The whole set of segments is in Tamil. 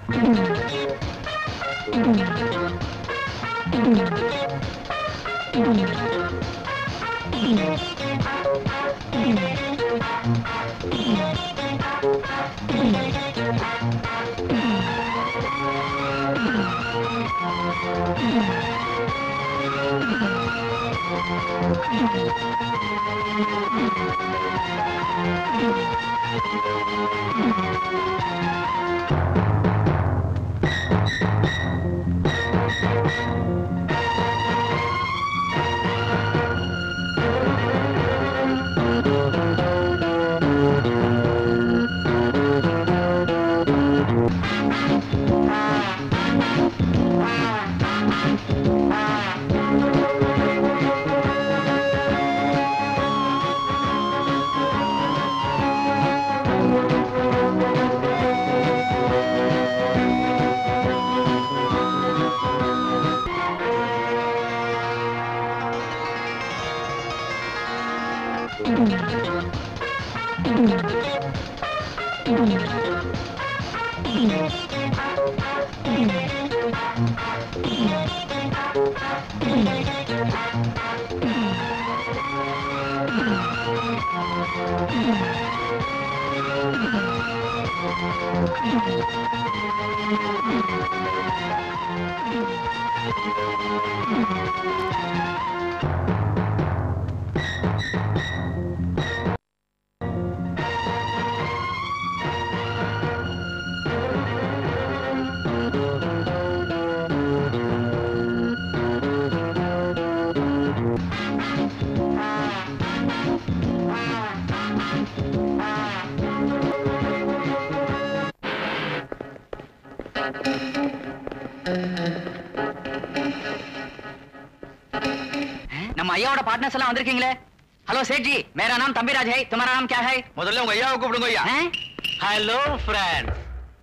நம்ம ஐயாவோட பார்ட்னர்ஸ் எல்லாம் வந்திருக்கீங்களே ஹலோ சேட்ஜி மேரா நாம் தம்பிராஜ் है तुम्हारा नाम क्या है முதல்ல உங்க ஐயாவை கூப்பிடுங்க ஐயா हैं? ஹலோ ஃப்ரெண்ட்ஸ்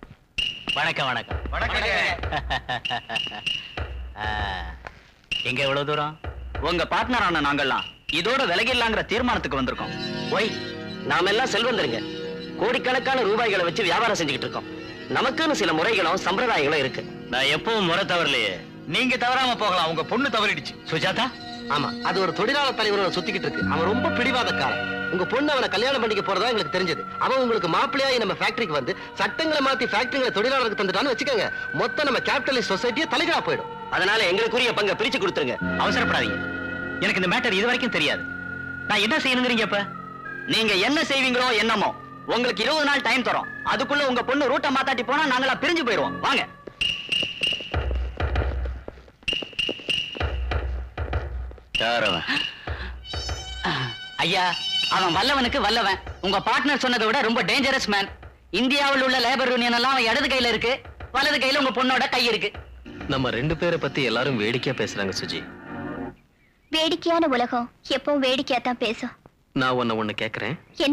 வணக்கம் வணக்கம் ஆ, எங்க எவ்வளவு தூரம் உங்க பார்ட்னரான நாங்கெல்லாம் இதோட விலகிடலாங்கிற தீர்மானத்துக்கு வந்திருக்கோம் ஒய் நாம எல்லாம் செல்வந்தருங்க கோடிக்கணக்கான ரூபாய்களை வச்சு வியாபாரம் செஞ்சுக்கிட்டு இருக்கோம் நமக்குன்னு சில முறைகளும் சம்பிரதாயங்களும் இருக்கு நான் எப்பவும் முறை தவறலையே நீங்க தவறாம போகலாம் உங்க பொண்ணு தவறிடுச்சு சுஜாதா ஆமா அது ஒரு தொழிலாளர் தலைவரோட சுத்திக்கிட்டு இருக்கு அவன் ரொம்ப பிடிவாதக்காரன் உங்க பொண்ணு அவனை கல்யாணம் பண்ணிக்க போறதா எங்களுக்கு தெரிஞ்சது அவன் உங்களுக்கு மாப்பிள்ளையாகி நம்ம ஃபேக்டரிக்கு வந்து சட்டங்களை மாத்தி ஃபேக்டரிகளை தொழிலாளருக்கு தந்துட்டான்னு வச்சுக்கோங்க மொத்தம் நம்ம கேபிட்டலிஸ்ட் சொசைட்டியே தலைகீழா போயிடும் அதனால எங்களுக்குரிய பங்கை பிரிச்சு கொடுத்துருங்க அவசரப்படாதீங்க எனக்கு இந்த மேட்டர் இது வரைக்கும் தெரியாது நான் என்ன செய்யணுங்கிறீங்க இப்ப நீங்க என்ன செய்வீங்களோ என்னமோ உங்களுக்கு இருபது நாள் டைம் தரோம் அதுக்குள்ள உங்க பொண்ணு ரூட்டை மாத்தாட்டி போனா நாங்களா பிரிஞ்சு போயிடுவோம் வாங்க யார் அவன் ஐயா அவன் வல்லவனுக்கு வல்லவன் உங்க பார்ட்னர் சொன்னதை விட ரொம்ப டேஞ்சரஸ் மேன் இந்தியாவில் உள்ள லேபர் யூனியன் எல்லாம் அவன் இடது கையில இருக்கு வலது கையில உங்க பொண்ணோட கை இருக்கு நம்ம ரெண்டு பேரை பத்தி எல்லாரும் வேடிக்கையா பேசுறாங்க சுஜி வேடிக்கையான உலகம் எப்பவும் வேடிக்கையா தான் பேசும் நான் உன்னை ஒண்ணு கேக்குறேன் என்ன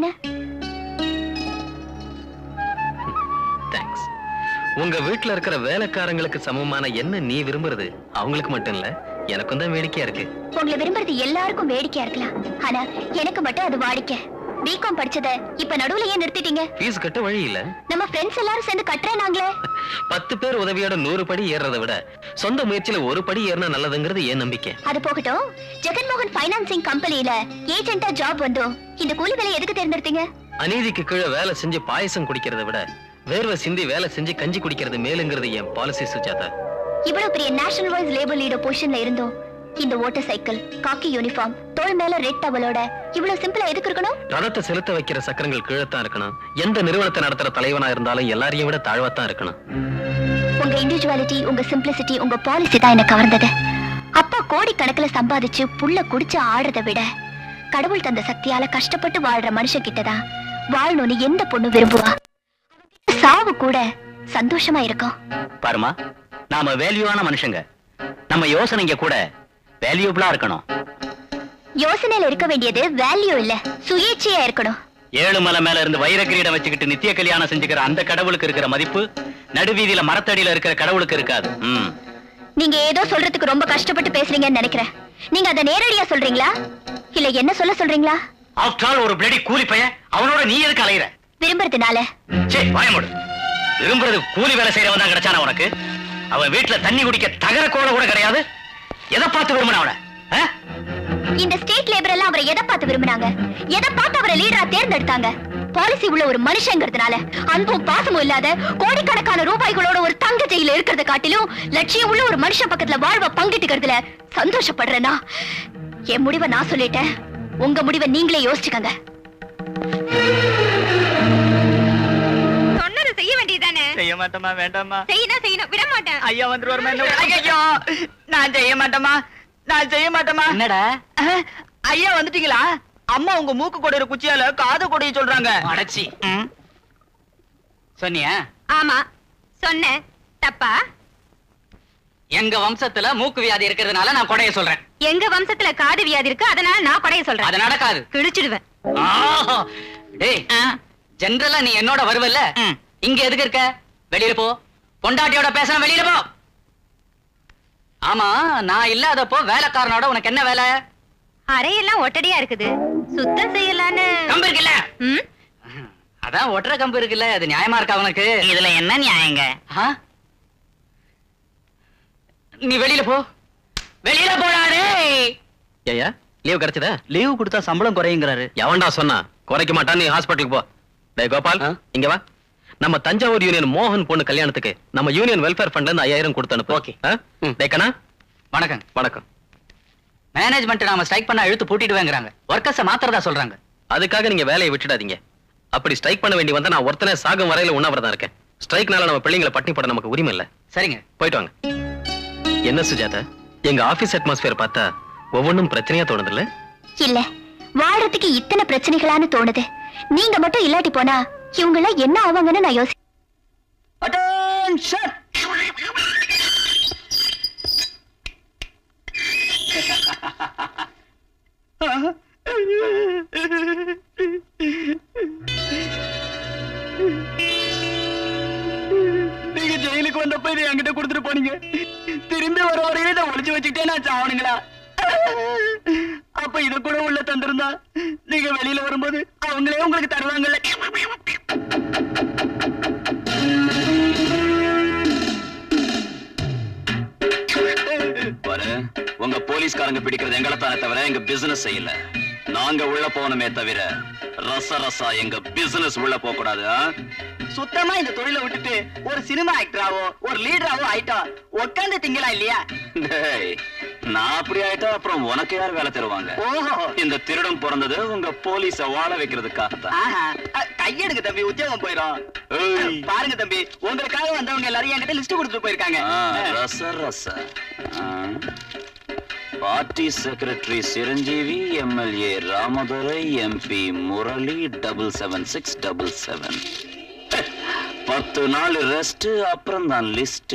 தேங்க்ஸ் உங்க வீட்ல இருக்கிற வேலைக்காரங்களுக்கு சமமான என்ன நீ விரும்புறது அவங்களுக்கு மட்டும் இல்ல எனக்கும் தான் வேடிக்கையா இருக்கு உங்களை விரும்புறது எல்லாருக்கும் வேடிக்கையா இருக்கலாம் ஆனா எனக்கு மட்டும் அது வாடிக்கை பிகாம் படிச்சத இப்ப நடுவுல ஏன் நிறுத்திட்டீங்க ஃபீஸ் கட்ட வழி இல்ல நம்ம ஃப்ரெண்ட்ஸ் எல்லாரும் சேர்ந்து கட்டுறேனாங்களே பத்து பேர் உதவியோட நூறு படி ஏறுறதை விட சொந்த முயற்சியில ஒரு படி ஏறினா நல்லதுங்கிறது என் நம்பிக்கை அது போகட்டும் ஜெகன்மோகன் ஃபைனான்சிங் கம்பெனில ஏஜென்ட்டா ஜாப் வந்தும் இந்த கூலி வேலை எதுக்கு தேர்ந்தெடுத்தீங்க அநீதிக்கு கீழே வேலை செஞ்சு பாயசம் குடிக்கிறதை விட வேர்வை சிந்தி வேலை செஞ்சு கஞ்சி குடிக்கிறது மேலுங்கிறது என் பாலிசி சுஜாதா இவ்வளவு பெரிய நேஷனல் வைஸ் லேபர் லீடர் பொசிஷன்ல இருந்தோம் இந்த ஓட்டர் சைக்கிள் காக்கி யூனிஃபார்ம் தோள் மேல ரெட் டவலோட இவ்வளவு சிம்பிளா எதுக்கு இருக்கணும் ரதத்தை செலுத்த வைக்கிற சக்கரங்கள் கீழத்தான் இருக்கணும் எந்த நிறுவனத்தை நடத்துற தலைவனா இருந்தாலும் எல்லாரையும் விட தாழ்வாத்தான் இருக்கணும் உங்க இண்டிவிஜுவாலிட்டி உங்க சிம்பிளிசிட்டி உங்க பாலிசி தான் என்ன கவர்ந்தது அப்பா கோடி கணக்குல சம்பாதிச்சு புள்ள குடிச்சு ஆடுறதை விட கடவுள் தந்த சக்தியால கஷ்டப்பட்டு வாழ்ற மனுஷன் கிட்டதான் வாழணும்னு எந்த பொண்ணு விரும்புவா சாவு கூட சந்தோஷமா இருக்கும் பாருமா நாம வேல்யூவான மனுஷங்க நம்ம யோசனைங்க கூட வேல்யூபிளா இருக்கணும் யோசனையில இருக்க வேண்டியது வேல்யூ இல்ல சுயேட்சையா இருக்கணும் ஏழு மலை மேல இருந்து வைர கிரீடம் வச்சுக்கிட்டு நித்திய கல்யாணம் செஞ்சுக்கிற அந்த கடவுளுக்கு இருக்கிற மதிப்பு நடுவீதியில மரத்தடியில இருக்கிற கடவுளுக்கு இருக்காது ம். நீங்க ஏதோ சொல்றதுக்கு ரொம்ப கஷ்டப்பட்டு பேசுறீங்கன்னு நினைக்கிறேன் நீங்க அதை நேரடியா சொல்றீங்களா இல்ல என்ன சொல்ல சொல்றீங்களா After all, ஒரு பிளடி கூலி பையன் அவனோட நீ எதுக்கு அலையிற விரும்புறதுனால சே வாய மூடு விரும்புறது கூலி வேலை செய்யறவன் தான் கிடைச்சானா உனக்கு அவன் வீட்டுல தண்ணி குடிக்க தகர கோல கூட கிடையாது எதை பார்த்து விரும்பின அவனை ஆ? இந்த ஸ்டேட் லேபர் எல்லாம் அவரை எதை பார்த்து விரும்பினாங்க எதை பார்த்து அவரை லீடரா தேர்ந்தெடுத்தாங்க பாலிசி உள்ள ஒரு மனுஷங்கிறதுனால அன்பும் பாசமும் இல்லாத கோடிக்கணக்கான ரூபாய்களோட ஒரு தங்க ஜெயில இருக்கிறத காட்டிலும் லட்சியம் உள்ள ஒரு மனுஷன் பக்கத்துல வாழ்வ பங்கிட்டுக்கிறதுல சந்தோஷப்படுறேனா என் முடிவை நான் சொல்லிட்டேன் உங்க முடிவை நீங்களே யோசிச்சுக்கங்க சொன்னதை செய்ய வேண்டியதானே செய்ய மாட்டோமா வேண்டாமா செய்யணும் செய்யணும் விட மாட்டேன் ஐயா வந்துருவாருமா என்ன ஐயோ நான் செய்ய மாட்டேமா நான் செய்ய மாட்டேமா என்னடா அஹ், ஐயா வந்துட்டீங்களா அம்மா உங்க மூக்கு கொடையிற குச்சியால காது கொடைய சொல்றாங்க அடைச்சி ம். சொன்னியா ஆமா சொன்னேன் தப்பா எங்க வம்சத்துல மூக்கு வியாதி இருக்கிறதுனால நான் கொடைய சொல்றேன் எங்க வம்சத்துல காது வியாதி இருக்கு அதனால நான் கொடைய சொல்றேன் அது நடக்காது கிழிச்சிடுவேன் ஆஹா. டேய் ஆ, ஜெனரலா நீ என்னோட வருவல்ல ம். இங்க எதுக்கு இருக்க வெளியில போ பொண்டாட்டியோட பேசுற வெளியில போ ஆமா நான் இல்லாதப்போ வேலைக்காரனோட உனக்கு என்ன வேலை அறையெல்லாம் ஒட்டடியா இருக்குது சுத்தம் செய்யலான்னு கம்பு இருக்குல்ல ம்? அதான் ஒட்டுற கம்பு இருக்குல்ல அது நியாயமா இருக்கா உனக்கு இதுல என்ன நியாயங்க ஆ? நீ வெளியில போ வெளியில போடா டேய் ஏயா லீவ் கிடைச்சதா லீவு கொடுத்தா சம்பளம் குறையுங்கிறாரு எவன்டா சொன்னா குறைக்க மாட்டான் நீ ஹாஸ்பிட்டலுக்கு போ டேய் கோபால் ஆ? இங்க வா நம்ம தஞ்சாவூர் யூனியன் மோகன் பொண்ணு கல்யாணத்துக்கு நம்ம யூனியன் வெல்ஃபேர் ஃபண்ட்ல இருந்து ஐயாயிரம் கொடுத்து அனுப்பு Okay. ஆ? ம். டேய் கண்ணா வணக்கம் வணக்கம் மேனேஜ்மெண்ட் நாம ஸ்ட்ரைக் பண்ணா இழுத்து பூட்டிடுவேங்கிறாங்க ஒர்க்கர்ஸ மாத்திரதா சொல்றாங்க அதுக்காக நீங்க வேலையை விட்டுடாதீங்க அப்படி ஸ்ட்ரைக் பண்ண வேண்டி வந்தா நான் ஒருத்தனே சாகும் வரையில உண்ணாவிரதம் இருக்கேன் ஸ்ட்ரைக்னால நம்ம பிள்ளைங்களை பட்டினி போட நமக்கு உரிமை இல்ல சரிங்க போயிட்டு வாங்க என்ன சுஜாதா எங்க ஆபீஸ் அட்மாஸ்பியர் பார்த்தா ஒவ்வொன்றும் பிரச்சனையா தோணுது இல்ல இல்ல வாழ்றதுக்கு இத்தனை பிரச்சனைகளான்னு தோணுது நீங்க மட்டும் இல்லாட்டி போனா இவங்க எல்லாம் என்ன ஆவாங்கன்னு நான் யோசி அட்டென்ஷன் நீங்க ஜெயிலுக்கு வந்தப்ப இதை என்கிட்ட கொடுத்துட்டு போனீங்க திரும்பி வர வரையில இதை ஒளிச்சு வச்சுக்கிட்டே நான் சாவணுங்களா அப்ப இத கூட உள்ள தந்திருந்தா நீங்க வெளியில வரும்போது அவங்களே உங்களுக்கு தருவாங்கல்ல பாரு உங்க போலீஸ்காரங்க பிடிக்கிறது எங்களை தானே தவிர எங்க பிசினஸ் செய்யல நாங்க உள்ள போகணுமே தவிர ரச ரசா எங்க பிசினஸ் உள்ள போக கூடாது சுத்தமா இந்த தொழிலை விட்டுட்டு ஒரு சினிமா ஆக்டராவோ ஒரு லீடராவோ ஆயிட்டா உட்காந்து திங்களா இல்லையா டேய் நான் அப்படி ஆயிட்டா அப்புறம் உனக்கு யார் வேலை தருவாங்க ஓஹோ இந்த திருடன் பிறந்தது உங்க போலீஸ வாழ வைக்கிறதுக்காக தான் ஆஹா அ, கையெடுங்க தம்பி உத்தியோகம் போயிடும் ஏய். பாருங்க தம்பி உங்களுக்காக வந்தவங்க எல்லாரும் என்கிட்ட லிஸ்ட் கொடுத்துட்டு போயிருக்காங்க ரச ரச party secretary Chiranjeevi MLA Ramadurai MP Murali double seven six double seven பத்து நாள் ரெஸ்ட் அப்புறம் தான் லிஸ்ட்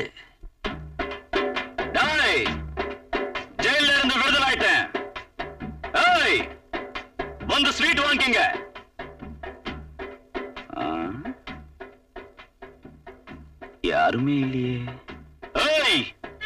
ஜெயில இருந்து விடுதலாயிட்டேன் ஏய் வந்து ஸ்வீட் வாங்கிங்க யாருமே இல்லையே ஏய்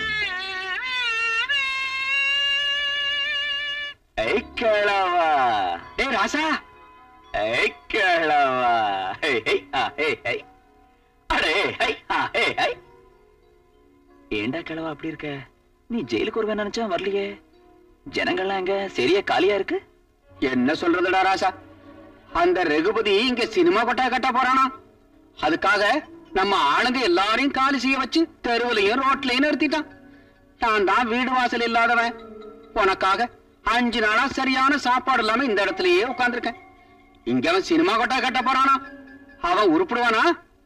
ஐ கேளவா டேய் ராசா ஐ கேளவா ஹே ஹே ஆ ஹே ஹே அடே ஹே ஆ ஹே ஹே ஏண்டா கிழவா அப்படி இருக்க நீ ஜெயிலுக்கு வருவேன் நினைச்சா வரலையே ஜனங்கள்லாம் எங்க சரியா காலியா இருக்கு என்ன சொல்றதுடா ராசா அந்த ரகுபதி இங்க சினிமா கொட்டா கட்ட போறானா அதுக்காக நம்ம ஆளுங்க எல்லாரையும் காலி செய்ய வச்சு தெருவுலையும் ரோட்லயும் நிறுத்திட்டான் நான் தான் வீடு வாசல் இல்லாதவன் உனக்காக அஞ்சு நாளா சரியான சாப்பாடு இல்லாம இந்த இடத்துலயே உட்கார்ந்திருக்கேன் இங்க அவன் சினிமா கொட்டா கட்ட போறானா அவன் உருப்பிடுவானா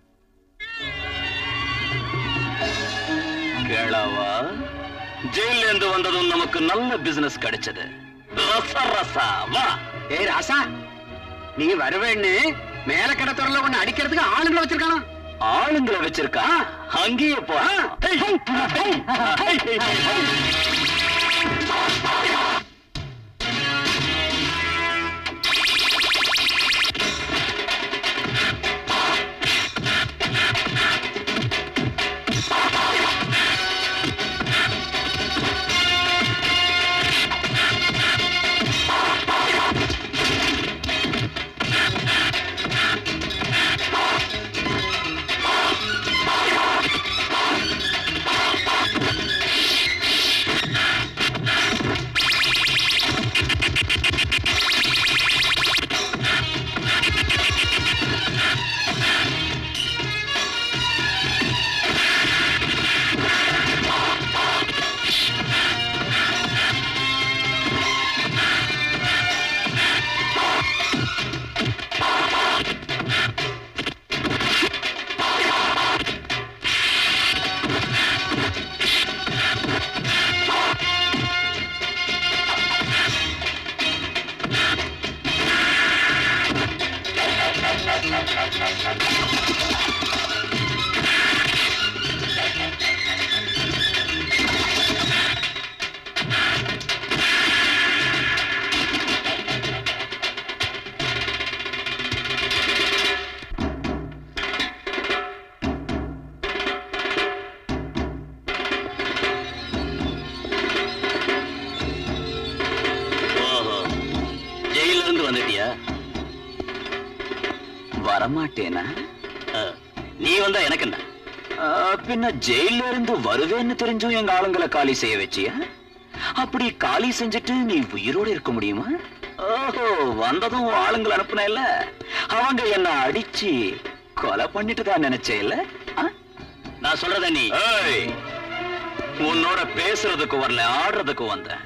கேளவா ஜெயில இருந்து வந்ததும் நமக்கு நல்ல பிசினஸ் கிடைச்சது ரச ரசா வா ஏய் ராசா நீ வருவேன்னு மேல கடத்துறல ஒண்ணு அடிக்கிறதுக்கு ஆளுங்களை வச்சிருக்கானா ஆளுங்களை வச்சிருக்கா அங்கேயே போ வரமாட்டேனா நீ வந்தா எனக்கு என்ன ஆ, பின்ன ஜெயில இருந்து வருவேன்னு தெரிஞ்சும் எங்க ஆளுங்களை காலி செய்ய வச்சியா அப்படி காலி செஞ்சுட்டு நீ உயிரோட இருக்க முடியுமா ஓஹோ வந்ததும் உன் ஆளுங்களை அனுப்புன இல்ல அவங்க என்ன அடிச்சு கொலை பண்ணிட்டு தான் நினைச்சே இல்ல ஆ? நான் சொல்றத நீ ஏய், உன்னோட பேசுறதுக்கு வரல ஆடுறதுக்கு வந்தேன்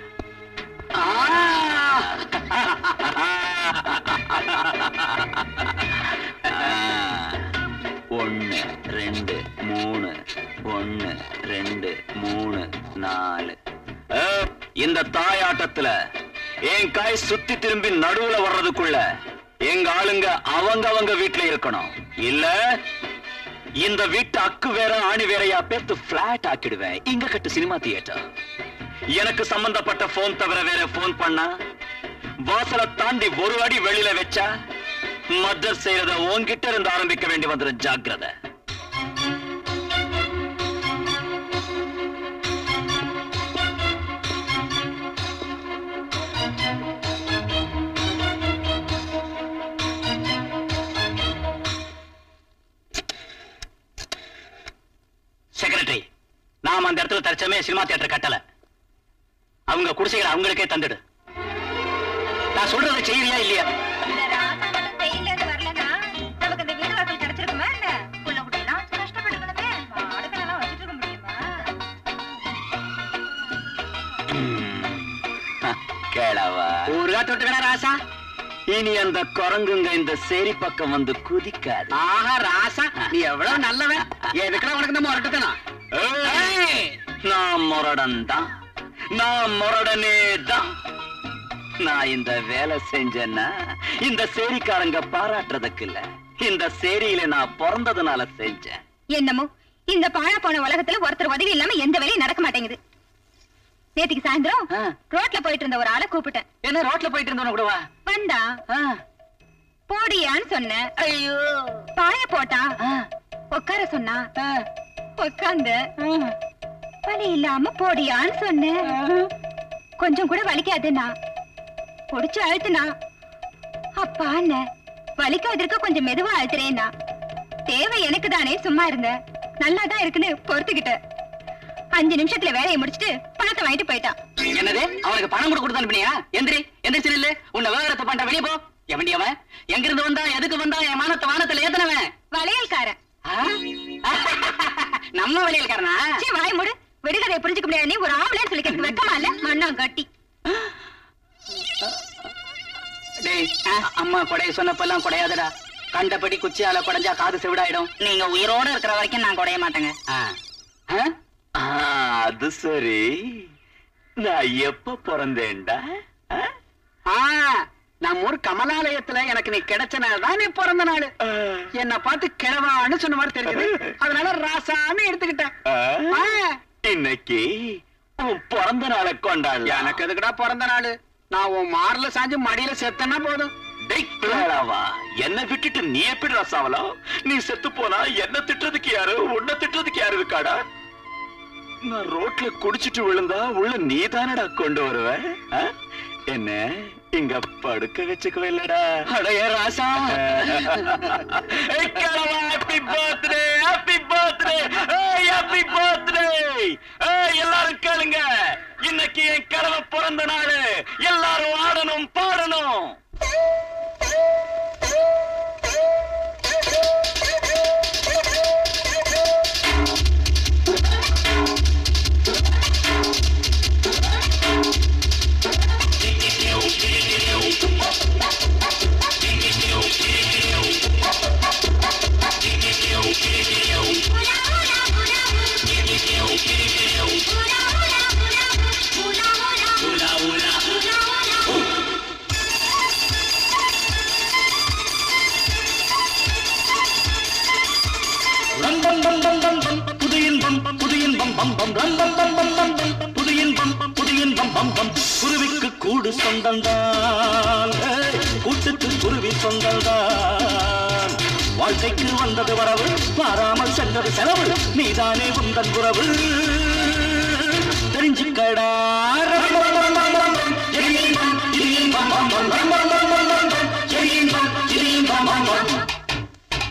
ஒன்னு ரெண்டு மூணு ஒன்னு ரெண்டு மூணு நாலு ஆ, இந்த தாயாட்டத்துல என் காய் சுத்தி திரும்பி நடுவுல வர்றதுக்குள்ள எங்க ஆளுங்க அவங்க அவங்க வீட்டுல இருக்கணும் இல்ல இந்த வீட்டு அக்கு வேற ஆணி வேறையா பேத்து பிளாட் ஆக்கிடுவேன் இங்க கட்டு சினிமா தியேட்டர் எனக்கு சம்பந்தப்பட்ட போன் தவிர வேற போன் பண்ணா வாசலை தாண்டி ஒரு அடி வெளியில வச்சா மர்டர் செய்யறத உன்கிட்ட இருந்து ஆரம்பிக்க வேண்டி வந்துடும் ஜாக்கிரதை செக்ரட்டரி நாம அந்த இடத்துல தற்சமே சினிமா தியேட்டர் கட்டல அவங்க குடிசைகளை அவங்களுக்கே தந்துடு நான் சொல்றதை செய்யறியா இல்லையா இந்த ராசா மட்டும் ஜெயில்ல இருந்து வரலன்னா நமக்கு இந்த வீடு வாசல் கிடைச்சிருக்குமா என்ன புள்ள குட்டிலாம் வச்சு கஷ்டப்பட்டுக்கணுமே அடுக்கலாம் வச்சுட்டு இருக்க முடியுமா கேளவா ஊருகா தொட்டுக்கடா ராசா இனி அந்த குரங்குங்க இந்த சேரி பக்கம் வந்து குதிக்காது ஆஹா ராசா நீ எவ்வளவு நல்லவன் எதுக்குடா உனக்கு இந்த முரட்டுத்தனம் ஏய், நான் முரடன் தான் நான் முரடனே தான் நான் இந்த வேலை செஞ்சேன்னா இந்த சேரிக்காரங்க பாராட்டுறதுக்கு இல்ல இந்த சேரியில நான் பிறந்ததுனால செஞ்சேன் என்னமோ இந்த பாழா போன உலகத்துல ஒருத்தர் உதவி இல்லாம எந்த வேலையும் நடக்க மாட்டேங்குது நேத்துக்கு சாயந்தரம் ஆ. ரோட்ல போயிட்டு இருந்த ஒரு ஆளை கூப்பிட்டேன் என்ன ரோட்ல போயிட்டு இருந்தவன கூடவா வந்தா ஆ, போடியான்னு சொன்னேன் ஐயோ பாய போட்டா ஆ, உட்கார சொன்னா ஆ, உட்கார்ந்த வலி இல்லாம போடியான்னு சொன்னேன் கொஞ்சம் கூட வலிக்காதுன்னா புடிச்சு அழுத்துனா அப்பா வலிக்காதிருக்க கொஞ்சம் மெதுவா அழுத்துறேன்னா தேவை எனக்கு தானே சும்மா இருந்த நல்லா தான் இருக்குன்னு பொறுத்துக்கிட்ட அஞ்சு நிமிஷத்துல வேலையை முடிச்சிட்டு பணத்தை வாங்கிட்டு போயிட்டான் என்னது அவனுக்கு பணம் கூட கொடுத்து அனுப்பினியா எந்திரி எந்திரிச்சு நில்லு உன்னை விவகாரத்தை பண்ற வெளியே போ எவன்டி அவன் எங்க இருந்து வந்தா எதுக்கு வந்தா என் மானத்தை வானத்துல ஏத்தனவன் வளையல்காரன் ஆ? நம்ம வழியல்காரனா சீ வாய் மூடு விடுகதையை புரிஞ்சுக்க முடியாது நீ ஒரு ஆம்பளைன்னு சொல்லிக்கிறதுக்கு வெக்கமா இல்ல மண்ணா கட்டி டேய் அம்மா கொடைய சொன்னப்பெல்லாம் கொடையாதடா கண்டபடி குச்சியால குடைஞ்சா காது செவிடாயிடும் நீங்க உயிரோட இருக்கிற வரைக்கும் நான் குடைய மாட்டேங்க ஆ, அது சரி நான் எப்ப பிறந்தேன்டா ஆ? ஆ, நம்ம ஊர் கமலாலயத்துல எனக்கு நீ கிடைச்ச நாள் தான் நீ பிறந்த நாள் என்ன பார்த்து கிழவான்னு சொன்ன மாதிரி தெரியுது அதனால ராசான்னு எடுத்துக்கிட்டேன் ஆ? ஆ, இன்னைக்கு உன் பிறந்த நாளை கொண்டாடலாம் எனக்கு எதுக்குடா பிறந்த நாள் நான் உன் மார்ல சாஞ்சு மடியில செத்தனா போதும் டேய், கிழவா, என்னை விட்டுட்டு நீ எப்படி ரசாவலாம் நீ செத்து போனா என்ன திட்டுறதுக்கு யாரு உன்னை திட்டுறதுக்கு யாரு இருக்காடா நான் ரோட்ல குடிச்சிட்டு விழுந்தா உள்ள நீ தானடா கொண்டு வருவ ஆ? என்ன இங்க படுக்க வச்சுக்கவே இல்லடா அடைய ராசா happy birthday happy birthday happy birthday எல்லாரும் கேளுங்க இன்னைக்கு என் கடவை பிறந்த நாள் எல்லாரும் ஆடணும் பாடணும் புது இன்பம் புது இன்பம் பம் பம் ரம் பம் பம் பம் பம் பம் புது இன்பம் புது இன்பம் பம் பம் குருவிக்கு கூடு சொந்தம்தான் ஏய், கூட்டுக்கு குருவி சொந்தம்தான் வாழ்க்கைக்கு வந்தது வரவு மாறாமல் சென்றது செலவு நீதானே உந்தன் குறவு தெரிஞ்சுக்கடா ரம் பம் பம் பம் பம் பம். எது இன்பம், இது இன்பம் பம் பம் ரம் பம் பம் பம் பம் பம். எது இன்பம், இது இன்பம் பம் பம்.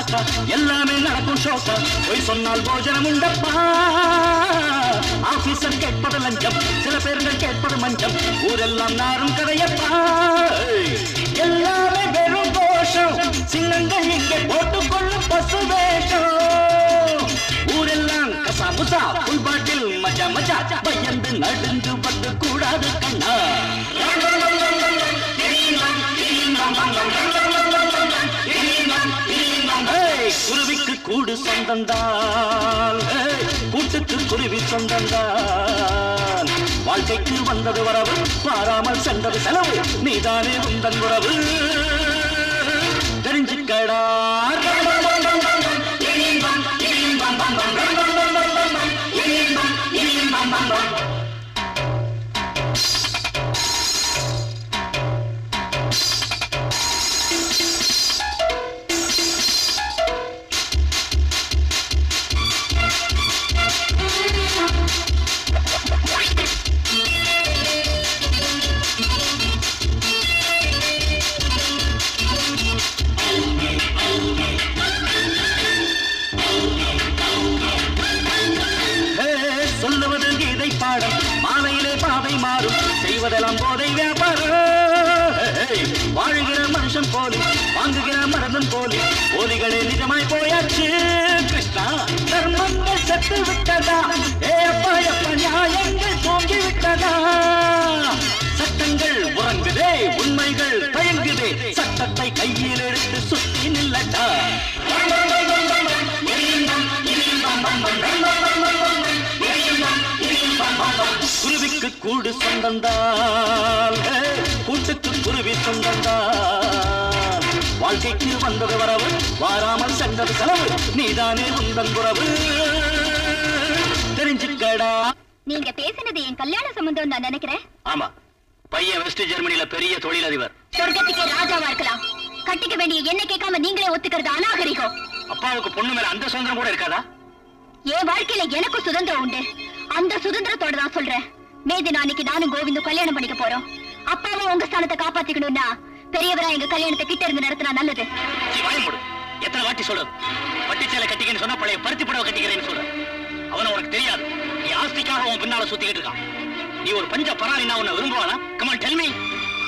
பார்த்தாக்கா எல்லாமே நடக்கும் ஷோக்கா போய் சொன்னால் போஜனம் உண்டப்பா ஆபீசர் கேட்பது லஞ்சம் சில பேர்கள் கேட்பது மஞ்சம் ஊரெல்லாம் நாரும் கதையப்பா எல்லாமே வெறும் கோஷம் சிங்கங்கள் இங்கே போட்டுக்கொள்ளும் பசு வேஷம் ஊரெல்லாம் கசா முசா புல் பாட்டில் மஜா மஜா பயந்து நடுங்கு வந்து கூடாது கண்ணா ஏய், குருவிக்கு கூடு சொந்தந்தான் ஏய், கூட்டுக்கு குருவி சொந்தந்தான் வாழ்க்கைக்கு வந்தது வரவு மாறாமல் சென்றது செலவு நீதானே உந்தன் உறவு தெரிஞ்சுக்கடா ஹே, சொல்லுவது கீதை பாடம் மாலையிலே பாதை மாறும் செய்வதெல்லாம் போதை வியாபாரம் ஹே, வாழுகிற மனுஷன் போலி வாங்குகிற மரதன் போலி போலிகளே நிஜமாய் போயாச்சு கிருஷ்ணா தர்மங்கள் செத்து விட்டதா ஏ அப்பா எப்ப நியாயங்கள் தூங்கி விட்டதா சட்டங்கள் உறங்குதே உண்மைகள் தயங்குதே சட்டத்தை கையில் எடுத்து சுத்தி நில்லட்டா குருவிக்கு கூடு சொந்தந்தான் கூட்டுக்கு குருவி சொந்தந்தான் வாழ்க்கைக்கு வந்தது வரவு வாராமல் சென்றது செலவு நீதானே உந்தன் உறவு தெரிஞ்சுக்கடா நீங்க பேசினது என் கல்யாண சம்பந்தம் நான் நினைக்கிறேன் ஆமா பையன் வெஸ்ட் ஜெர்மனில பெரிய தொழிலதிபர் சொர்க்கத்துக்கே ராஜாவா இருக்கலாம் கட்டிக்க வேண்டிய என்ன கேட்காம நீங்களே ஒத்துக்கிறது அநாகரிகம் அப்பாவுக்கு பொண்ணு மேல அந்த சுதந்திரம் கூட இருக்காதா என் வாழ்க்கையில எனக்கும் சுதந்திரம் உண்டு அந்த சுதந்திரத்தோட தான் சொல்றேன் மேதி நாளைக்கு நானும் கோவிந்தும் கல்யாணம் பண்ணிக்க போறோம் அப்பாவும் உங்க ஸ்தானத்தை காப்பாத்திக்கணும்னா பெரியவரா எங்க கல்யாணத்தை கிட்ட இருந்து நடத்தினா நல்லது நீ வாய மூடு எத்தனை வாட்டி சொல்றது பட்டுச்சேலை கட்டிக்கன்னு சொன்னா பழைய பருத்தி புடவை கட்டிக்கிறேன்னு சொல்ற அவன உனக்கு தெரியாது நீ ஆஸ்திக்காக உன் பின்னால சுத்திக்கிட்டு இருக்கான் நீ ஒரு பஞ்ச பராரி நான் உன்னை விரும்புவானா கமான் டெல் மீ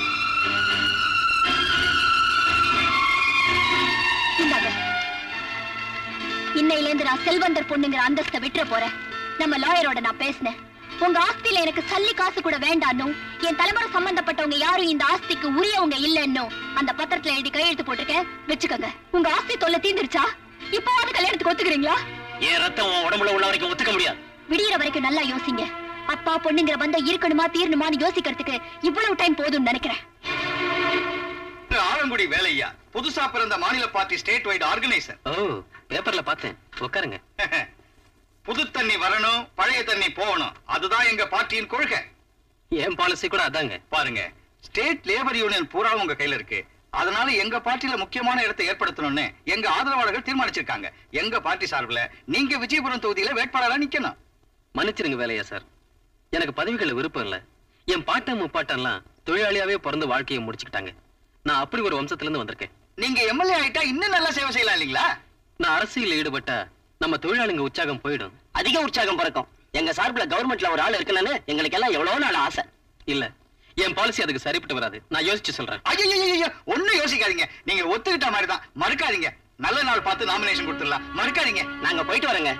இந்தாங்க இன்னையில இருந்து நான் செல்வந்தர் பொண்ணுங்கிற அந்தஸ்தை விட்டுற போறேன் நம்ம லாயரோட நான் பேசினேன் உங்க ஆஸ்தியில எனக்கு சல்லி காசு கூட வேண்டான்னும் என் தலைமுறை சம்பந்தப்பட்டவங்க யாரும் இந்த ஆஸ்திக்கு உரியவங்க இல்லன்னும் அந்த பத்திரத்துல எழுதி கையெழுத்து போட்டிருக்கேன் வச்சுக்கோங்க உங்க ஆஸ்தி தொல்லை தீந்துருச்சா இப்போவாது கல்யாணத்துக்கு ஒத்துக்கிறீங்களா என் ரத்தம் உன் உடம்புல உள்ள வரைக்கும் ஒத்துக்க முடியாது விடியற வரைக்கும் நல்லா யோசிங்க அப்பா பொண்ணுங்கிற பந்தம் இருக்கணுமா தீரணுமான்னு யோசிக்கிறதுக்கு இவ்வளவு டைம் போதும்னு நினைக்கிறேன் ஆலங்குடி வேலையா புதுசா பிறந்த மாநில பார்ட்டி ஸ்டேட் வைட் ஆர்கனைசர் ஓ பேப்பர்ல பார்த்தேன் உட்காருங்க புது தண்ணி வரணும் பழைய தண்ணி போகணும் அதுதான் எங்க பார்ட்டியின் கொள்கை என் பாலிசி கூட அதாங்க பாருங்க ஸ்டேட் லேபர் யூனியன் பூரா உங்க கையில இருக்கு அதனால எங்க பார்ட்டியில முக்கியமான இடத்தை ஏற்படுத்தணும்னு எங்க ஆதரவாளர்கள் தீர்மானிச்சிருக்காங்க எங்க பார்ட்டி சார்பில் நீங்க விஜயபுரம் தொகுதியில வேட்பாளரா நிக்கணும் மன்னிச்சிருங்க வேலையா சார் எனக்கு பதவிகள் விருப்பம் இல்ல என் பாட்டன் முப்பாட்டன்லாம் தொழிலாளியாவே பிறந்து வாழ்க்கையை முடிச்சுக்கிட்டாங்க நான் அப்படி ஒரு வம்சத்துல இருந்து வந்திருக்கேன் நீங்க எம்எல்ஏ ஆயிட்டா இன்னும் நல்லா சேவை செய்யலாம் இல்லீங்களா நான் அரசியல் ஈடுபட்டா நம்ம தொழிலாளிங்க உற்சாகம் போயிடும் அதிக உற்சாகம் பிறக்கும் எங்க சார்பில் கவர்மெண்ட்ல ஒரு ஆள் இருக்கணும்னு எங்களுக்கு எல்லாம் எவ்வளவு நாள் ஆசை இல்ல என் பாலிசி அதுக்கு சரிப்பட்டு வராது நான் யோசிச்சு சொல்றேன் ஐயோ ஒண்ணும் யோசிக்காதீங்க நீங்க ஒத்துக்கிட்ட மாதிரி தான் மறுக்காதீங்க நல்ல நாள் பார்த்து நாமினேஷன் கொடுத்துடலாம் மறுக்காதீங்க நாங்க போயிட்டு வரோங்க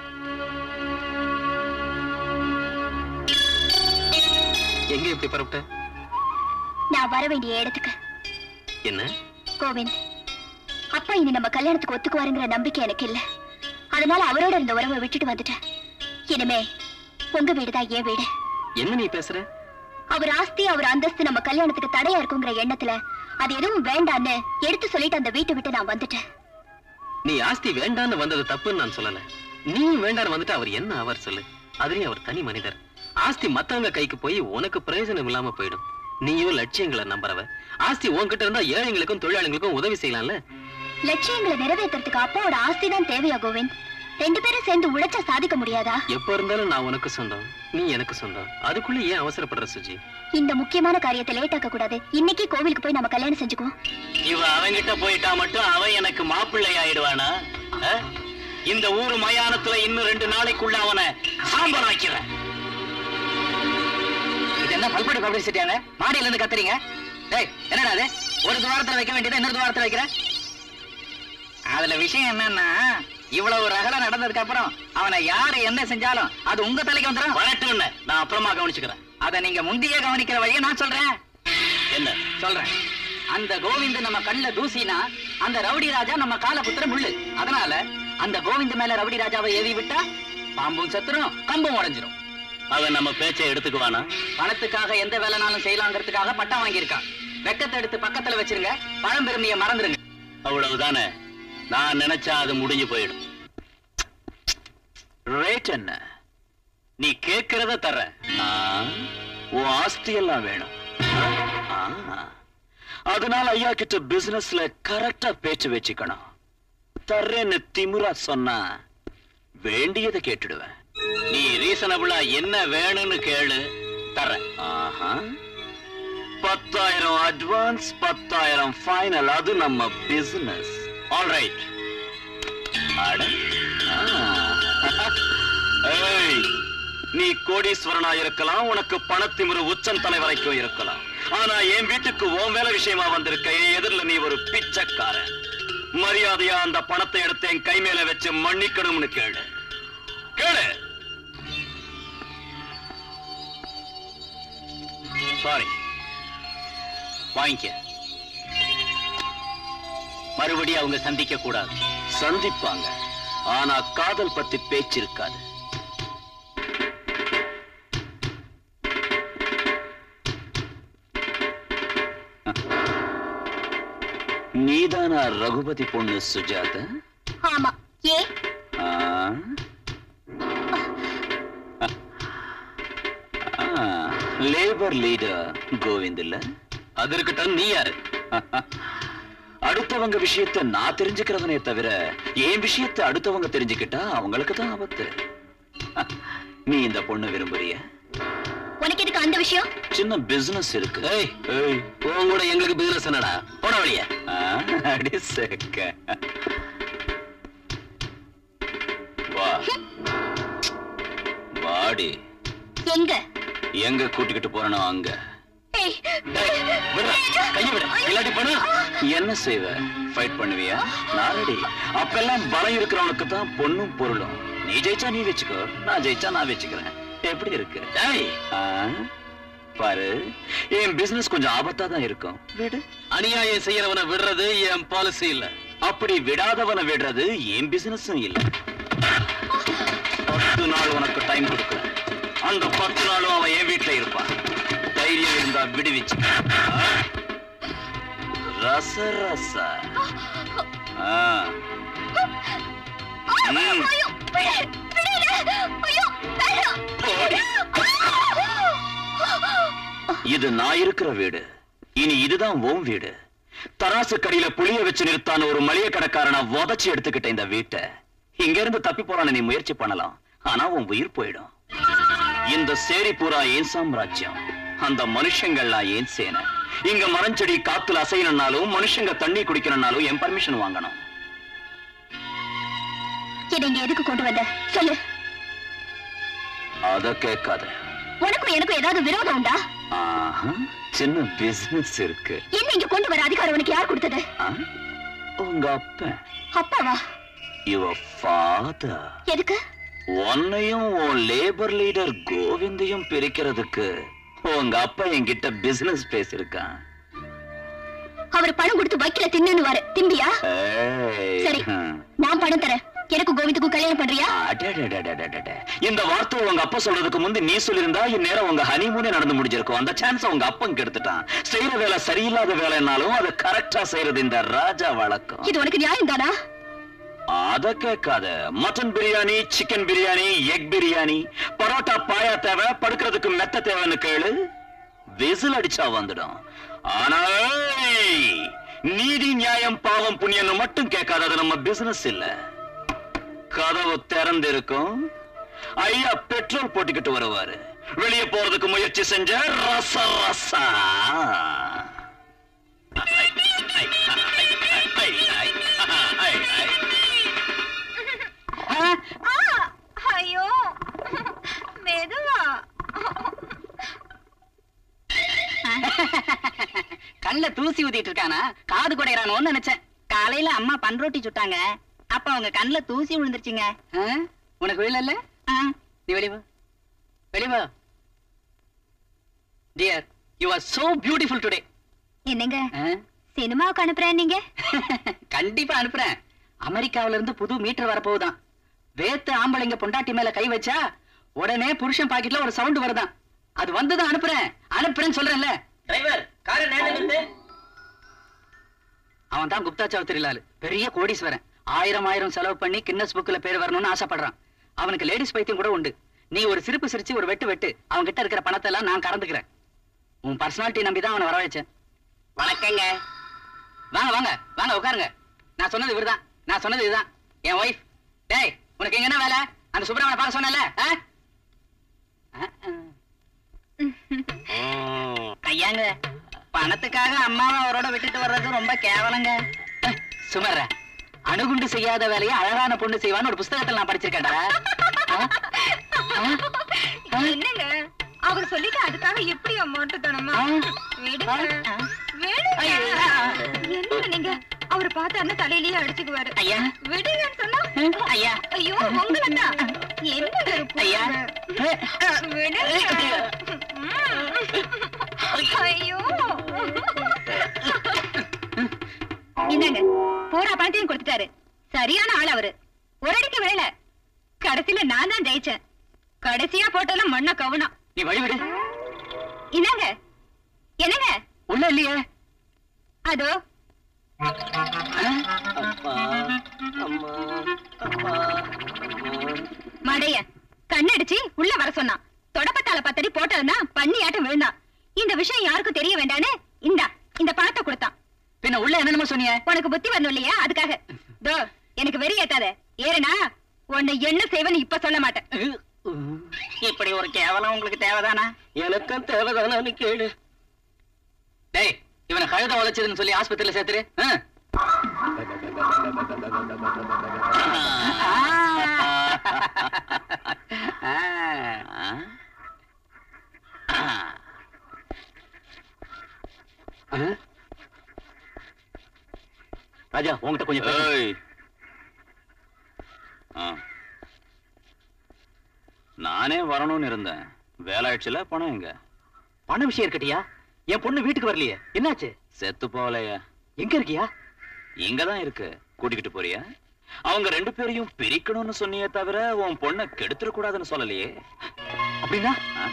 எங்க இப்படி புறப்பட்ட நான் வர வேண்டிய இடத்துக்கு என்ன கோவிந்த் அப்பா இனி நம்ம கல்யாணத்துக்கு ஒத்துக்குவாருங்கிற நம்பிக்கை எனக்கு இல்ல அதனால அவரோட இருந்த உறவை விட்டுட்டு வந்துட்டேன் இனிமே உங்க வீடுதான் என் வீடு என்ன நீ பேசுற அவர் ஆஸ்தி அவர் அந்தஸ்து நம்ம கல்யாணத்துக்கு தடையா இருக்குங்கிற எண்ணத்துல அது எதுவும் வேண்டான்னு எடுத்து சொல்லிட்டு அந்த வீட்டை விட்டு நான் வந்துட்டேன் நீ ஆஸ்தி வேண்டான்னு வந்தது தப்புன்னு நான் சொல்லல நீயும் வேண்டான்னு வந்துட்டு அவர் என்ன அவர் சொல்லு அதுலயும் அவர் தனி மனிதர் ஆஸ்தி மத்தவங்க கைக்கு போய் உனக்கு பிரயோஜனம் இல்லாம போயிடும் நீயும் லட்சியங்களை நம்புறவ ஆஸ்தி உன்கிட்ட இருந்தா ஏழைங்களுக்கும் தொழிலாளிகளுக்கும் உதவி செய்யலாம்ல லட்சியங்களை நிறைவேற்றுறதுக்கு அப்பாவோட ஆஸ்தி தான் தேவையா கோவிந்த் ரெண்டு பேரும் சேர்ந்து உழைச்சா சாதிக்க முடியாதா எப்ப இருந்தாலும் நான் உனக்கு சொந்தம் நீ எனக்கு சொந்தம் அதுக்குள்ள ஏன் அவசரப்படுற சுஜி இந்த முக்கியமான காரியத்தை லேட் ஆக்க கூடாது இன்னைக்கு கோவிலுக்கு போய் நம்ம கல்யாணம் செஞ்சுக்குவோம் இவ அவங்கிட்ட போயிட்டா மட்டும் அவன் எனக்கு மாப்பிள்ளை ஆயிடுவானா ஆ? இந்த ஊரு மயானத்துல இன்னும் ரெண்டு நாளைக்குள்ள அவனை சாம்பல் ஆக்கிறேன் இது என்ன பல்படி பப்ளிசிட்டியாங்க மாடியில இருந்து கத்துறீங்க டேய் என்னடா அது ஒரு துவாரத்துல வைக்க வேண்டியதை இன்னொரு துவாரத்துல வைக்கிற அதுல விஷயம் என்னன்னா இவ்வளவு ரகல நடந்ததுக்கு அப்புறம் அவனை யாரு என்ன செஞ்சாலும் அது உங்க தலைக்கு வந்துடும் வரட்டும்னு நான் அப்புறமா கவனிச்சுக்கிறேன் அத நீங்க முந்தைய கவனிக்கிற வழியை நான் சொல்றேன் என்ன சொல்றேன் அந்த கோவிந்த் நம்ம கண்ணுல தூசினா அந்த ரவுடி ராஜா நம்ம கால புத்திர முள்ளு அதனால அந்த கோவிந்த் மேல ரவுடி ராஜாவை ஏவி விட்டா பாம்பும் செத்துரும் கம்பும் உடைஞ்சிரும் அவன் நம்ம பேச்சை எடுத்துக்குவானா பணத்துக்காக எந்த வேலைனாலும் செய்யலாங்கிறதுக்காக பட்டா வாங்கியிருக்கான் வெக்கத்தை எடுத்து பக்கத்துல வச்சிருங்க பழம்பெருமையை மறந்துருங்க அவ்வளவுதானே நான் நினைச்சா அது முடிஞ்சு போயிடும் ரேட் என்ன நீ கேட்கிறத தர உன் ஆஸ்தி எல்லாம் வேணும் ஆ. அதனால ஐயா கிட்ட பிசினஸ்ல கரெக்டா பேச்சு வச்சுக்கணும் தர்றேன்னு திமுறா சொன்னா வேண்டியதை கேட்டுடுவேன் நீ ரீசனபிளா என்ன வேணும்னு கேளு தரேன் ஆஹா பத்தாயிரம் அட்வான்ஸ் பத்தாயிரம் ஃபைனல் அது நம்ம பிசினஸ் ஆல் ரைட் நீ கோடீஸ்வரனா இருக்கலாம் உனக்கு பணத்திமிரு உச்சம் தலை வரைக்கும் இருக்கலாம் ஆனா என் வீட்டுக்கு உன் வேலை விஷயமா வந்திருக்க என் எதிரில நீ ஒரு பிச்சைக்காரன் மரியாதையா அந்த பணத்தை எடுத்து என் கை மேல வச்சு மன்னிக்கணும்னு கேளு கேளு சாரி வாங்கிக்க மறுபடியும் அவங்க சந்திக்க கூடாது சந்திப்பாங்க ஆனா காதல் பத்தி பேச்சு இருக்காது நீதானா ரகுபதி பொண்ணு சுஜாத ஆமா ஏ லேபர் லீடர் கோவிந்த் இல்ல அது இருக்கட்டும் நீ யாரு அடுத்தவங்க விஷயத்தை நான் தெரிஞ்சுக்கிறவனே தவிர என் விஷயத்தை அடுத்தவங்க தெரிஞ்சுக்கிட்டா அவங்களுக்கு தான் ஆபத்து நீ இந்த பொண்ணு விரும்புறிய உனக்கு எதுக்கு அந்த விஷயம் சின்ன பிசினஸ் இருக்கு ஏய் உன் கூட எங்களுக்கு பிசினஸ் என்னடா போட வழிய அடி செக்க வா வாடி எங்க எங்க கூட்டிக்கிட்டு போறனோ அங்க ஏய், விடுடா, கையை விடு. இல்லாட்டி பண்ணு. என்ன செய்வ ஃபைட் பண்ணுவியா நான் ரெடி அப்பெல்லாம் பலம் இருக்கிறவனுக்கு தான் பொண்ணும் பொருளும் நீ ஜெயிச்சா நீ வச்சுக்கோ நான் ஜெயிச்சா நான் வச்சுக்கிறேன் எப்படி இருக்கு ஆ? பாரு என் பிசினஸ் கொஞ்சம் ஆபத்தா தான் இருக்கும் விடு அநியாயம் செய்யறவனை விடுறது என் பாலிசி இல்ல அப்படி விடாதவனை விடுறது என் பிசினஸும் இல்ல பத்து நாள் உனக்கு டைம் கொடுக்குறேன் அந்த பத்து நாளும் அவன் என் வீட்டுல இருப்பான் தைரியம் இருந்தா விடுவிச்சு ரச ரச ஆ. ம். ஐயோ, விடு, விடுடா. ஐயோ, வேண்டாம். போடி. இது நான் இருக்கிற வீடு இனி இதுதான் உன் வீடு தராசு கடியில புளிய வச்சு நிறுத்தான ஒரு மளிகை கடைக்காரனை உதச்சி எடுத்துக்கிட்ட இந்த வீட்டை இங்க இருந்து தப்பி போறான்னு நீ முயற்சி பண்ணலாம் ஆனா உன் உயிர் போயிடும் இந்த சேரி பூரா ஏன் சாம்ராஜ்யம் அந்த மனுஷங்கள்லாம் ஏன் சேனை இங்க மரஞ்செடி காத்துல அசையணும்னாலும் மனுஷங்க தண்ணி குடிக்கணும்னாலும் என் பர்மிஷன் வாங்கணும் என்னை இங்க எதுக்கு கொண்டு வந்த சொல்லு அத கேட்காத உனக்கும் எனக்கும் ஏதாவது விரோதம் உண்டா ஆஹா, சின்ன பிசினஸ் இருக்கு என்ன இங்க கொண்டு வர அதிகாரம் உனக்கு யார் கொடுத்தது ஆ? உங்க அப்பன் அப்பாவா யுவர் ஃபாதர் எதுக்கு உன்னையும் உன் லேபர் லீடர் கோவிந்தையும் பிரிக்கிறதுக்கு உங்க அப்பா என்கிட்ட பிசினஸ் பேசியிருக்கான் அவர் பணம் கொடுத்து வைக்கல தின்னுவாரு திம்பியா ஏய், சரி ஹம். நான் பணம் தரேன் எனக்கு கோவிந்துக்கும் கல்யாணம் பண்றியா அடடடடடடட. இந்த வார்த்தை உங்க அப்பா சொல்றதுக்கு முந்தி நீ சொல்லியிருந்தா இந்நேரம் உங்க ஹனிமூனே நடந்து முடிஞ்சிருக்கும் அந்த சான்ஸ் உங்க அப்பன் கெடுத்துட்டான் செய்யற வேலை சரியில்லாத வேலைனாலும் அதை கரெக்டா செய்யறது இந்த ராஜா வழக்கம் இது உனக்கு நியாயம் தானா அத கேட்காத mutton biryani chicken biryani egg biryani parotta paya தேவை படுக்கிறதுக்கு மெத்த தேவைன்னு கேளு விசில் அடிச்சா வந்துடும் ஆனா ஏய், நீதி நியாயம் பாவம் புண்ணியம்னு மட்டும் கேட்காத அது நம்ம பிசினஸ் இல்ல கதவு திறந்து இருக்கும் ஐயா பெட்ரோல் போட்டுக்கிட்டு வருவாரு வெளியே போறதுக்கு முயற்சி செஞ்ச ரச ரசா ஐ, ஐ, ஐ, ஐ, ஐ, ஐ, ஐ, ஐ. தூசி ஊத்திட்டு இருக்கானா காது குடையறானோன்னு நினைச்சேன் காலையில அம்மா பன்ரோட்டி சுட்டாங்க அப்ப அவங்க கண்ணுல தூசி விழுந்துருச்சுங்க ஆ? உனக்கு விழல நீ வெளிய வா வெளிய வா dear you are so beautiful today என்னங்க சினிமாவுக்கு அனுப்புறேன் நீங்க கண்டிப்பா அனுப்புறேன் அமெரிக்காவுல இருந்து புது மீட்டர் வரப்போகுதாம் வேத்து ஆம்பளைங்க பொண்டாட்டி மேல கை வச்சா உடனே புருஷன் பாக்கெட்ல ஒரு சவுண்ட் வருதாம் அது வந்துதான் அனுப்புறேன் அனுப்புறேன்னு சொல்றேன்ல டிரைவர் காரை நேரம் நிறுத்து அவன் தான் குப்தா சௌத்ரிலால் பெரிய கோடீஸ்வரன் ஆயிரம் ஆயிரம் செலவு பண்ணி கின்னஸ் புக்ல பேர் வரணும்னு ஆசைப்படுறான் அவனுக்கு லேடிஸ் பைத்தியம் கூட உண்டு நீ ஒரு சிரிப்பு சிரிச்சு ஒரு வெட்டு வெட்டு அவன் கிட்ட இருக்கிற பணத்தை எல்லாம் நான் கறந்துக்கிறேன் உன் பர்சனாலிட்டி நம்பி தான் அவனை வர வச்சேன் வணக்கங்க வாங்க வாங்க வாங்க உட்காருங்க நான் சொன்னது இவர்தான் நான் சொன்னது இதுதான் என் ஒய்ஃப் டேய் உனக்கு எங்க என்ன வேலை அந்த சுப்பிரமணிய பார்க்க சொன்னல ஐயாங்க பணத்துக்காக அம்மாவை அவரோட விட்டுட்டு வர்றது ரொம்ப கேவலங்க சுமர்ற அணுகுண்டு செய்யாத வேலையை அழகான பொண்ணு செய்வான்னு ஒரு புஸ்தகத்துல நான் படிச்சிருக்கேன்டா என்னங்க அவர் சொல்லிட்டு அதுக்காக எப்படி அமௌண்ட் தரமா ஆ. விடுங்க ஆ. விடுங்க ஐயா. என்னங்க நீங்க அவர் பார்த்தாருன்னா தலையிலேயே அடிச்சுக்குவாரு ஐயா விடுங்கன்னு சொன்னா ஐயா ஐயோ உங்களை தான் என்னங்க இது ஐயா விடுங்க ஐயோ இந்தாங்க பூரா பணத்தையும் கொடுத்துட்டாரு சரியான ஆள் அவரு ஒரு அடிக்கு விழல கடைசியில நான் தான் ஜெயிச்சேன் கடைசியா போட்டெல்லாம் மண்ண கவுனம் நீ வழிவிடு இந்தாங்க என்னங்க உள்ள இல்லையே அதோ மடைய கண்ணடிச்சு உள்ள வர சொன்னான் தொடப்பத்தால பத்தடி போட்டதுன்னா பண்ணியாட்டம் விழுந்தான் இந்த விஷயம் யாருக்கும் தெரிய வேண்டான்னு இந்தா இந்த பணத்தை கொடுத்தான் பின்ன உள்ள என்னென்னமோ சொன்னியே உனக்கு புத்தி வரணும் இல்லையா அதுக்காக தோ எனக்கு வெறி ஏத்தாத ஏறனா உன்னை என்ன செய்வேன்னு இப்ப சொல்ல மாட்டேன் இப்படி ஒரு கேவலம் உங்களுக்கு தேவைதானா எனக்கும் தேவைதானு கேளு டேய் இவனை கழுத உழைச்சதுன்னு சொல்லி ஆஸ்பத்திரியில சேர்த்துரு ஆ? ராஜா உன்கிட்ட கொஞ்சம் பேசணும். ஏய். ஆ. நானே வரணும்னு இருந்தேன் வேலை ஆயிடுச்சுல பணம் எங்க பண விஷயம் இருக்கட்டியா என் பொண்ணு வீட்டுக்கு வரலையே என்னாச்சு செத்து போகலையா எங்க இருக்கியா இங்கதான் இருக்கு கூட்டிக்கிட்டு போறியா அவங்க ரெண்டு பேரையும் பிரிக்கணும்னு சொன்னியே தவிர உன் பொண்ணை கெடுத்துட கூடாதுன்னு சொல்லலையே அப்படின்னா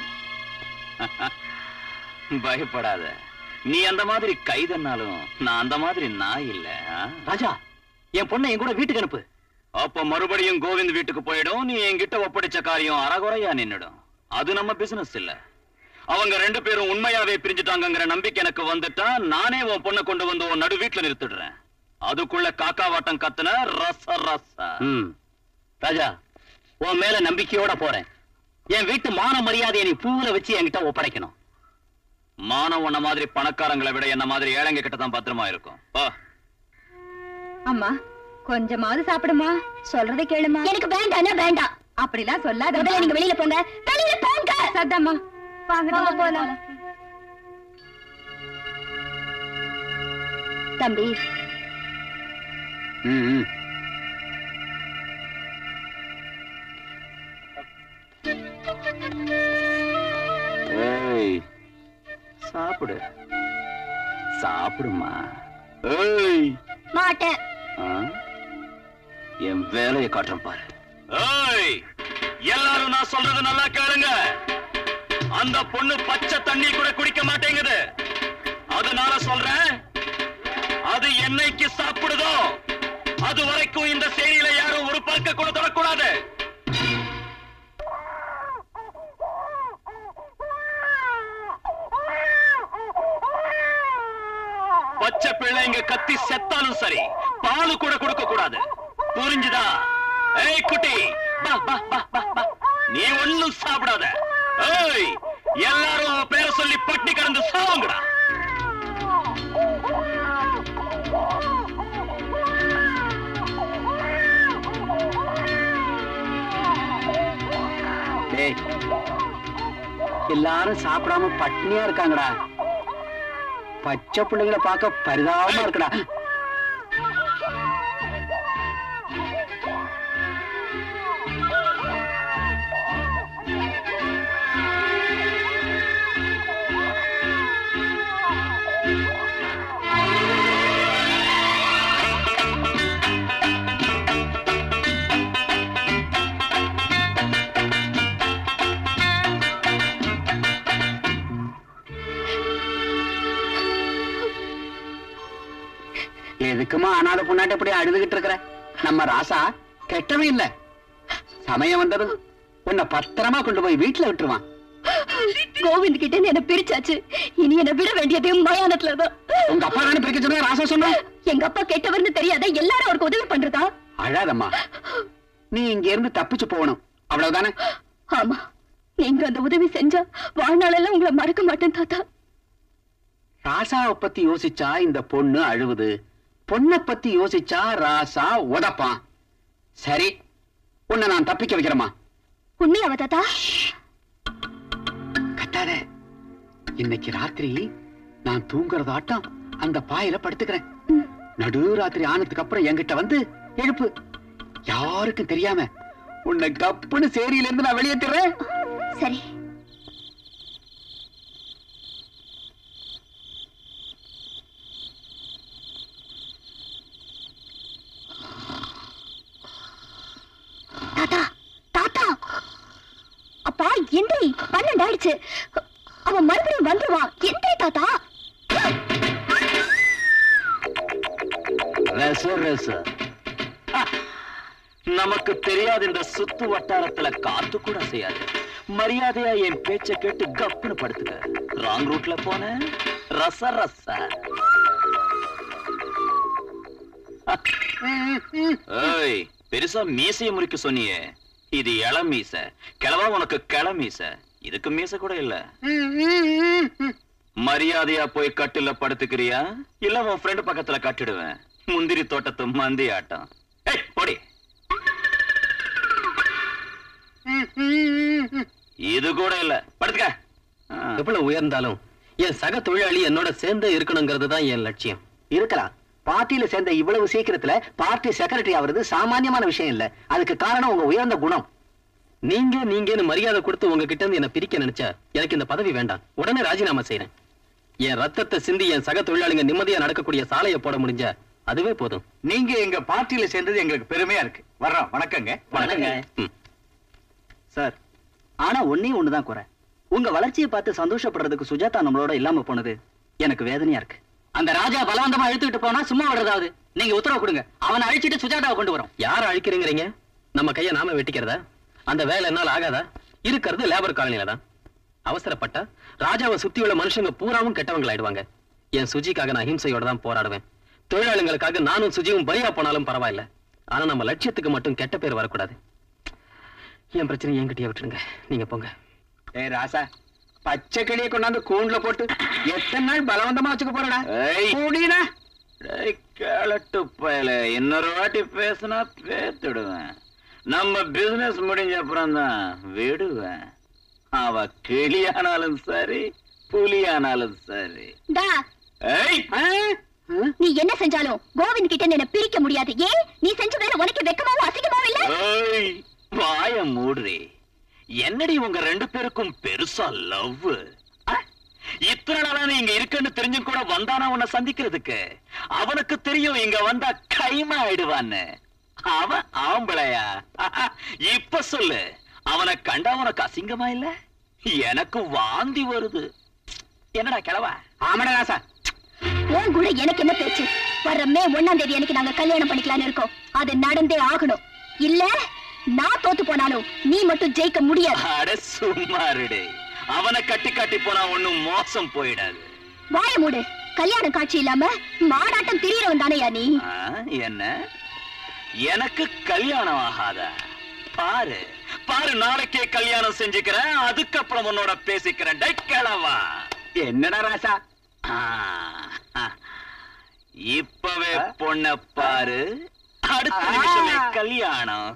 பயப்படாத நீ அந்த மாதிரி கைதன்னாலும் நான் அந்த மாதிரி நாய் இல்ல ஆ? ராஜா என் பொண்ணை என் கூட வீட்டுக்கு அனுப்பு அப்ப மறுபடியும் கோவிந்த் வீட்டுக்கு போயிடும் நீ என்கிட்ட ஒப்படைச்ச காரியம் அறகுறையா நின்னுடும் அது நம்ம பிசினஸ் இல்ல அவங்க ரெண்டு பேரும் உண்மையாவே பிரிஞ்சுட்டாங்கங்கிற நம்பிக்கை எனக்கு வந்துட்டா நானே உன் பொண்ணை கொண்டு வந்து உன் நடு வீட்டுல நிறுத்திடுறேன் அதுக்குள்ள காக்கா வாட்டம் கத்துன ரச ரச ம் ராஜா உன் மேல நம்பிக்கையோட போறேன் என் வீட்டு மான மரியாதையை நீ பூவுல வச்சு என்கிட்ட ஒப்படைக்கணும் மானம் உன்ன மாதிரி பணக்காரங்களை விட என்ன மாதிரி ஏழைங்க கிட்ட தான் பத்திரமா இருக்கும் பா அம்மா கொஞ்சமாவது சாப்பிடுமா சொல்றதை கேளுமா எனக்கு வேண்டாம்னா வேண்டாம் அப்படிலாம் சொல்லாத முதல்ல நீங்க வெளியில போங்க வெளியில போங்க சத்தம்மா வாங்க போலாம் தம்பி ம், ம். ஏய் சாப்பிடு சாப்பிடுமா ஏய் மாட்டேன் ஆ? என் வேலையை காட்டுறேன் பாரு ஏய் எல்லாரும் நான் சொல்றது நல்லா கேளுங்க அந்த பொண்ணு பச்சை தண்ணி கூட குடிக்க மாட்டேங்குது அதனால சொல்றேன் அது என்னைக்கு சாப்பிடுதோ அது வரைக்கும் இந்த சேரியில யாரும் ஒரு பருக்க கூட தொடக்கூடாது பச்சை பிள்ளைங்க கத்தி செத்தாலும் சரி பாலு கூட கொடுக்க கூடாது புரிஞ்சுதா ஏய் குட்டி பா பா பா பா பா நீ ஒண்ணும் சாப்பிடாத ஏய் எல்லாரும் அவன் பேரை சொல்லி பட்டி கடந்து சாவுங்கடா டேய் எல்லாரும் சாப்பிடாம பட்னியா இருக்காங்கடா பச்சை பிள்ளைங்களை பார்க்க பரிதாபமா இருக்குடா எதுக்குமா அனாதை பொண்ணாட்டி அப்படி அழுதுகிட்டு இருக்கிற நம்ம ராசா கெட்டவன் இல்ல சமயம் வந்ததும் உன்னை பத்திரமா கொண்டு போய் வீட்டுல விட்டுருவான் கோவிந்த் கிட்ட என்ன பிரிச்சாச்சு இனி என்ன விட வேண்டியது மயானத்துலதான் உங்க அப்பா தானே பிரிக்க சொன்னா ராசா சொன்ன எங்க அப்பா கெட்டவர்னு தெரியாத எல்லாரும் அவருக்கு உதவி பண்றதா அழாதம்மா நீ இங்க இருந்து தப்பிச்சு போகணும் அவ்வளவுதானே ஆமா நீங்க அந்த உதவி செஞ்சா வாழ்நாளெல்லாம் உங்களை மறக்க மாட்டேன் தாத்தா ராசாவை பத்தி யோசிச்சா இந்த பொண்ணு அழுவுது பொண்ணை பத்தி யோசிச்சா ராசா உதப்பான் சரி உன்னை நான் தப்பிக்க வைக்கிறேம்மா உண்மையாவா தாத்தா கத்தாத இன்னைக்கு ராத்திரி நான் தூங்குறதாட்டம் அந்த பாயில படுத்துக்கிறேன் நடு ராத்திரி ஆனதுக்கு அப்புறம் என்கிட்ட வந்து எழுப்பு யாருக்கும் தெரியாம உன்னை கப்புன்னு சேரியில இருந்து நான் வெளியேற்றுறேன் சரி தாத்தா தாத்தா அப்பா எந்திரி பன்னெண்டு ஆயிடுச்சு அவன் மறுபடியும் வந்துருவான் எந்திரி தாத்தா ரச ரச ஆ, நமக்கு தெரியாத இந்த சுத்து வட்டாரத்துல காத்து கூட செய்யாது மரியாதையா என் பேச்ச கேட்டு கப்புன்னு படுத்துக்க ராங் ரூட்ல போன ரச ரச ஏய் பெருசா மீசைய முறிக்க சொன்னியே இது இள மீச கிளவா உனக்கு கிள மீச இதுக்கு மீச கூட இல்ல மரியாதையா போய் கட்டில படுத்துக்கிறியா இல்ல உன் ஃப்ரெண்டு பக்கத்துல கட்டிடுவேன் முந்திரி தோட்டத்து மந்தி ஆட்டம் ஏய் போடி இது கூட இல்ல படுத்துக்க ஆ. எவ்வளவு உயர்ந்தாலும் என் சக தொழிலாளி என்னோட சேர்ந்து இருக்கணுங்கிறது தான் என் லட்சியம் இருக்கலாம் பார்ட்டியில சேர்ந்த இவ்வளவு சீக்கிரத்துல பார்ட்டி செக்ரட்டரி ஆவறது சாமானியமான விஷயம் இல்ல அதுக்கு காரணம் உங்க உயர்ந்த குணம் நீங்க நீங்கன்னு மரியாதை கொடுத்து உங்ககிட்ட இருந்து என்ன பிரிக்க நினைச்சா எனக்கு இந்த பதவி வேண்டாம் உடனே ராஜினாமா செய்யறேன் என் ரத்தத்தை சிந்தி என் சக தொழிலாளிங்க நிம்மதியா நடக்கக்கூடிய சாலையை போட முடிஞ்சா அதுவே போதும் நீங்க எங்க பார்ட்டியில சேர்ந்தது எங்களுக்கு பெருமையா இருக்கு வர்றோம் வணக்கங்க வணக்கங்க. ம். சார் ஆனா ஒன்னே ஒண்ணுதான் குறை உங்க வளர்ச்சியை பார்த்து சந்தோஷப்படுறதுக்கு சுஜாதா நம்மளோட இல்லாம போனது எனக்கு வேதனையா இருக்கு அந்த ராஜா பலவந்தமா இழுத்துக்கிட்டு போனா சும்மா விடுறதாவது நீங்க உத்தரவு கொடுங்க அவனை அழிச்சிட்டு சுஜாதாவை கொண்டு வரோம் யார் அழிக்கிறீங்கிறீங்க நம்ம கைய நாம வெட்டிக்கிறதா அந்த வேலை என்னால ஆகாதா இருக்கிறது லேபர் காலனில தான் அவசரப்பட்டா ராஜாவை சுத்தி உள்ள மனுஷங்க பூராவும் கெட்டவங்களாயிடுவாங்க என் சுஜிக்காக நான் அஹிம்சையோட தான் போராடுவேன் தொழிலாளிகளுக்காக நானும் சுஜியும் பலியா போனாலும் பரவாயில்ல ஆனா நம்ம லட்சியத்துக்கு மட்டும் கெட்ட பேர் வரக்கூடாது என் பிரச்சனை என்கிட்டயே விட்டுடுங்க நீங்க போங்க ஏய் ராசா பச்சை கிளியை கொண்டாந்து கூண்டுல போட்டு எத்தனை நாள் பலவந்தமா வச்சுக்க போறடா ஏய். கூடினா டேய், கேளட்டு பயல இன்னொரு வாட்டி பேசினா பேத்துடுவேன் நம்ம பிசினஸ் முடிஞ்ச அப்புறம் தான் விடுவேன் அவ கிளியானாலும் சரி புலியானாலும் சரி டா ஏய் நீ என்ன செஞ்சாலும் கோவிந்த் கிட்ட என்ன பிரிக்க முடியாது ஏன் நீ செஞ்ச வேலை உனக்கு வெக்கமாவும் அசிங்கமாவும் இல்ல ஏய் வாய மூடுறி என்னடி உங்க ரெண்டு பேருக்கும் பெருசா லவ் இத்தனை நாளா நீ இங்க இருக்குன்னு தெரிஞ்சும் கூட வந்தானா உன்னை சந்திக்கிறதுக்கு அவனுக்கு தெரியும் இங்க வந்தா கைமா ஆயிடுவான்னு அவன் ஆம்பளையா இப்ப சொல்லு அவனை கண்டா உனக்கு அசிங்கமா இல்ல எனக்கு வாந்தி வருது என்னடா கிழவா ஆமாடா ராசா உன் கூட எனக்கு என்ன பேச்சு வர்ற மே ஒண்ணாம் தேதி எனக்கு நாங்க கல்யாணம் பண்ணிக்கலாம்னு இருக்கோம் அது நடந்தே ஆகணும் இல்ல நான் தோத்து போனாலும் நீ மட்டும் ஜெயிக்க முடியாது அட சும்மாருடே அவனை கட்டி காட்டி போனா ஒண்ணும் மோசம் போயிடாது வாய மூடு கல்யாண காட்சி இல்லாம மாடாட்டம் திரியறவன் தானேயா நீ ஆ, என்ன எனக்கு கல்யாணம் ஆகாதா பாரு பாரு நாளைக்கே கல்யாணம் செஞ்சுக்கிறேன் அதுக்கப்புறம் உன்னோட பேசிக்கிறேன் டேய் கிழவா என்னடா ராசா ஆ, ஆ. இப்பவே பொண்ண பாரு அடுத்த நிமிஷமே கல்யாணம்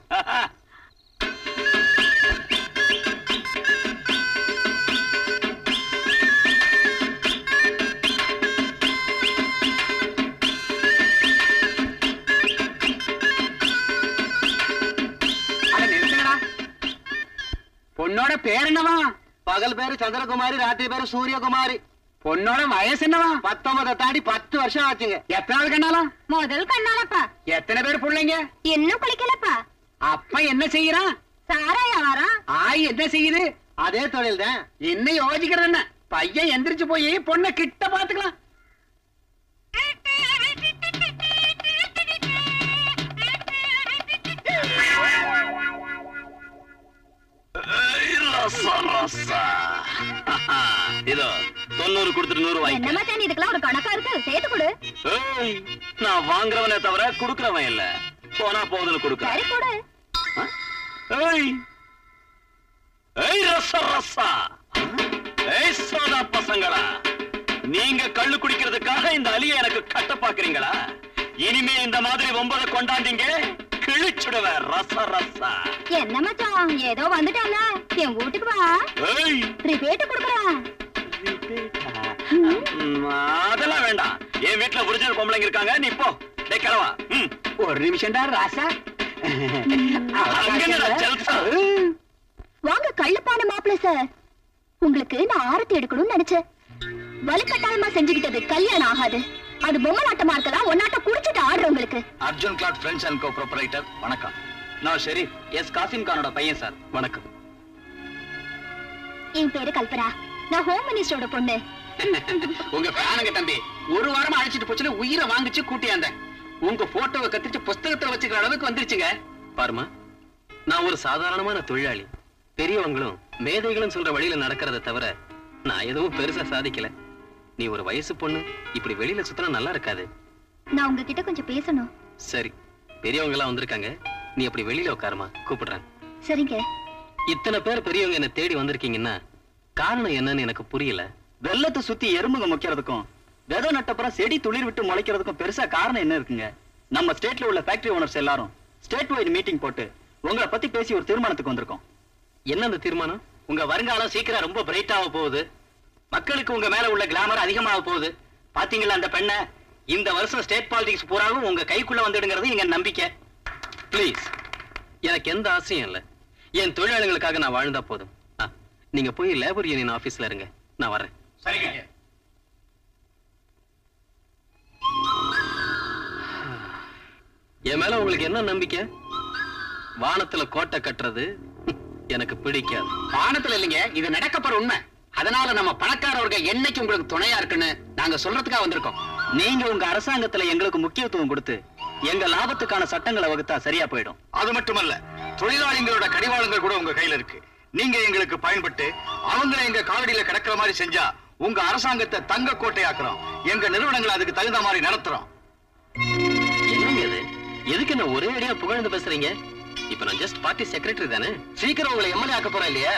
பொண்ணோட பேர் என்னவா பகல் பேரு சந்திரகுமாரி ராத்திரி பேரு சூரியகுமாரி பொண்ணோட வயசு என்னவா பத்தொன்பதை தாண்டி பத்து வருஷம் ஆச்சுங்க எத்தனாவது கண்ணாலாம் முதல் கண்ணாலப்பா எத்தனை பேர் பிள்ளைங்க இன்னும் குளிக்கலப்பா அப்ப என்ன செய்யறான் சாராயா வாரான் ஆய் என்ன செய்யுது அதே தொழில் தான் என்ன யோசிக்கிறது என்ன பையன் எந்திரிச்சு போய் பொண்ணை கிட்ட பாத்துக்கலாம் ரசா, ரசா. இதோ தொண்ணூறு கொடுத்துட்டு நூறு வாங்கி என்ன மச்சான் இதுக்கெல்லாம் ஒரு கணக்கா இருக்கு சேர்த்து கொடு ஏய், நான் வாங்குறவனே தவிர குடுக்கறவன் இல்ல போனா போகுதுன்னு கொடுக்கறேன் சரி கொடு ஏய் ஏய் ரச ரசா ஏய் சோதா பசங்களா நீங்க கள்ளு குடிக்கிறதுக்காக இந்த அலியை எனக்கு கட்ட பாக்குறீங்களா இனிமே இந்த மாதிரி ஒன்பதை கொண்டாந்தீங்க கிழிச்சுடுவேன் ரச ரசா என்ன மச்சான் ஏதோ வந்துட்டால என் வீட்டுக்கு வா ஏய் ரிபேட் குடுக்குறேன் ம், அதெல்லாம் வேண்டாம் என் வீட்டுல ஒரிஜினல் பொம்பளைங்க இருக்காங்க நீ போ டேய் கிளவா ம் ஒரு நிமிஷம்டா ராசா அங்க என்னடா ஜல்சா? வாங்க கள்ளுப்பான மாப்பிள்ள சார் உங்களுக்கு நான் ஆரத்தி எடுக்கணும்னு நினைச்சேன் வலுக்கட்டாயமா செஞ்சுக்கிட்டது கல்யாணம் ஆகாது அது பொம்மலாட்டமா இருக்கலாம் ஒன்னாட்டம் குடிச்சிட்டு ஆடுறவங்களுக்கு Arjun glad friends and co proprietor வணக்கம் நான் ஷெரீப் எஸ் காசிம் கானோட பையன் சார் வணக்கம் என் பேரு கல்பனா நான் ஹோம் மினிஸ்டரோட பொண்ணு உங்க ஃபேனுங்க தம்பி ஒரு வாரமா அழைச்சிட்டு போச்சுன்னு உயிரை வாங்கிச்சு கூட்டியாந்தேன் உங்க போட்டோவை கத்திரிச்சு புஸ்தகத்துல வச்சுக்கிற அளவுக்கு வந்துருச்சுங்க பாருமா நான் ஒரு சாதாரணமான தொழிலாளி பெரியவங்களும் மேதைகளும் சொல்ற வழியில நடக்கிறத தவிர நான் எதுவும் பெருசா சாதிக்கல நீ ஒரு வயசு பொண்ணு இப்படி வெளியில சுத்தினா நல்லா இருக்காது நான் உங்ககிட்ட கொஞ்சம் பேசணும் சரி பெரியவங்க எல்லாம் வந்திருக்காங்க நீ அப்படி வெளியில உட்காருமா கூப்பிடுறேன் சரிங்க இத்தனை பேர் பெரியவங்க என்ன தேடி வந்திருக்கீங்கன்னா காரணம் என்னன்னு எனக்கு புரியல வெள்ளத்தை சுத்தி எறும்புங்க முக்கிறதுக்கும் விதை நட்டப்புறம் செடி துளிர் விட்டு முளைக்கிறதுக்கும் பெருசா காரணம் என்ன இருக்குங்க நம்ம ஸ்டேட்ல உள்ள ஃபேக்டரி ஓனர்ஸ் எல்லாரும் ஸ்டேட் வைட் மீட்டிங் போட்டு உங்களை பத்தி பேசி ஒரு தீர்மானத்துக்கு வந்திருக்கோம் என்ன அந்த தீர்மானம் உங்க வருங்காலம் சீக்கிரம் ரொம்ப பிரைட்டாக போகுது மக்களுக்கு உங்க மேல உள்ள கிளாமர் அதிகமாக போகுது பாத்தீங்களா அந்த பெண்ணை இந்த வருஷம் ஸ்டேட் பாலிடிக்ஸ் பூராவும் உங்க கைக்குள்ள வந்துடுங்கிறது எங்க நம்பிக்கை ப்ளீஸ் எனக்கு எந்த ஆசையும் இல்ல என் தொழிலாளிகளுக்காக நான் வாழ்ந்தா போதும் ஆ, நீங்க போய் லேபர் யூனியன் ஆபீஸ்ல இருங்க நான் வரேன் சரிங்க என் மேல உங்களுக்கு என்ன நம்பிக்கை வானத்துல கோட்டை கட்டுறது எனக்கு பிடிக்காது வானத்துல இல்லைங்க இது நடக்கப்படுற உண்மை அதனால நம்ம பணக்காரவர்கள் என்னைக்கு உங்களுக்கு துணையா இருக்குன்னு நாங்க சொல்றதுக்காக வந்திருக்கோம் நீங்க உங்க அரசாங்கத்துல எங்களுக்கு முக்கியத்துவம் கொடுத்து எங்க லாபத்துக்கான சட்டங்களை வகுத்தா சரியா போயிடும் அது மட்டுமல்ல தொழிலாளிகளோட கடிவாளங்கள் கூட உங்க கையில இருக்கு நீங்க எங்களுக்கு பயன்பட்டு அவங்களை எங்க காலடியில கிடக்கிற மாதிரி செஞ்சா உங்க அரசாங்கத்தை தங்க கோட்டையாக்குறோம் எங்க நிறுவனங்களை அதுக்கு தகுந்த மாதிரி நடத்துறோம் என்னங்க இது எதுக்கு என்ன ஒரே அடியா புகழ்ந்து பேசுறீங்க இப்ப நான் ஜஸ்ட் பார்ட்டி செக்ரட்டரி தானே சீக்கிரம் உங்களை எம்எல்ஏ ஆக்க போறேன் இல்லையா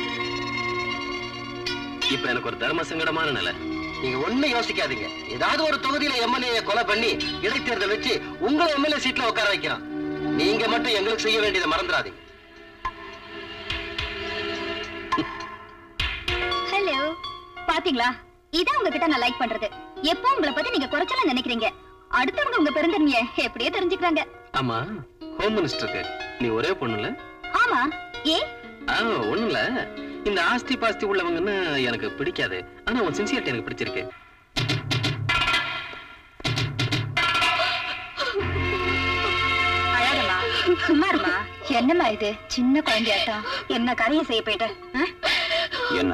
இப்ப எனக்கு ஒரு தர்ம சங்கடமான நிலை நீங்க ஒண்ணு யோசிக்காதீங்க ஏதாவது ஒரு தொகுதியில எம்எல்ஏ கொலை பண்ணி இடைத்தேர்தல் வச்சு உங்களை எம்எல்ஏ சீட்ல உட்கார வைக்கிறான் நீங்க மட்டும் எங்களுக்கு செய்ய வேண்டியதை மறந்துடாதீங்க ஹலோ பாத்தீங்களா இதான் உங்ககிட்ட நான் லைக் பண்றது எப்போ உங்களை பத்தி நீங்க குறைச்சல நினைக்கிறீங்க அடுத்தவங்க உங்க பெருந்தன்மைய எப்படியே தெரிஞ்சுக்கிறாங்க ஆமா ஹோம் மினிஸ்டருக்கு நீ ஒரே பொண்ணுல ஆமா ஏ ஆ ஒண்ணும் இல்ல இந்த ஆஸ்தி பாஸ்தி உள்ளவங்கன்னு எனக்கு பிடிக்காது ஆனா உன் சின்சியரிட்டி எனக்கு பிடிச்சிருக்கு அழகமா சும்மா இருமா என்னம்மா இது சின்ன குழந்தையாட்டம் என்ன கரையை செய்ய போயிட்ட ஆ? என்ன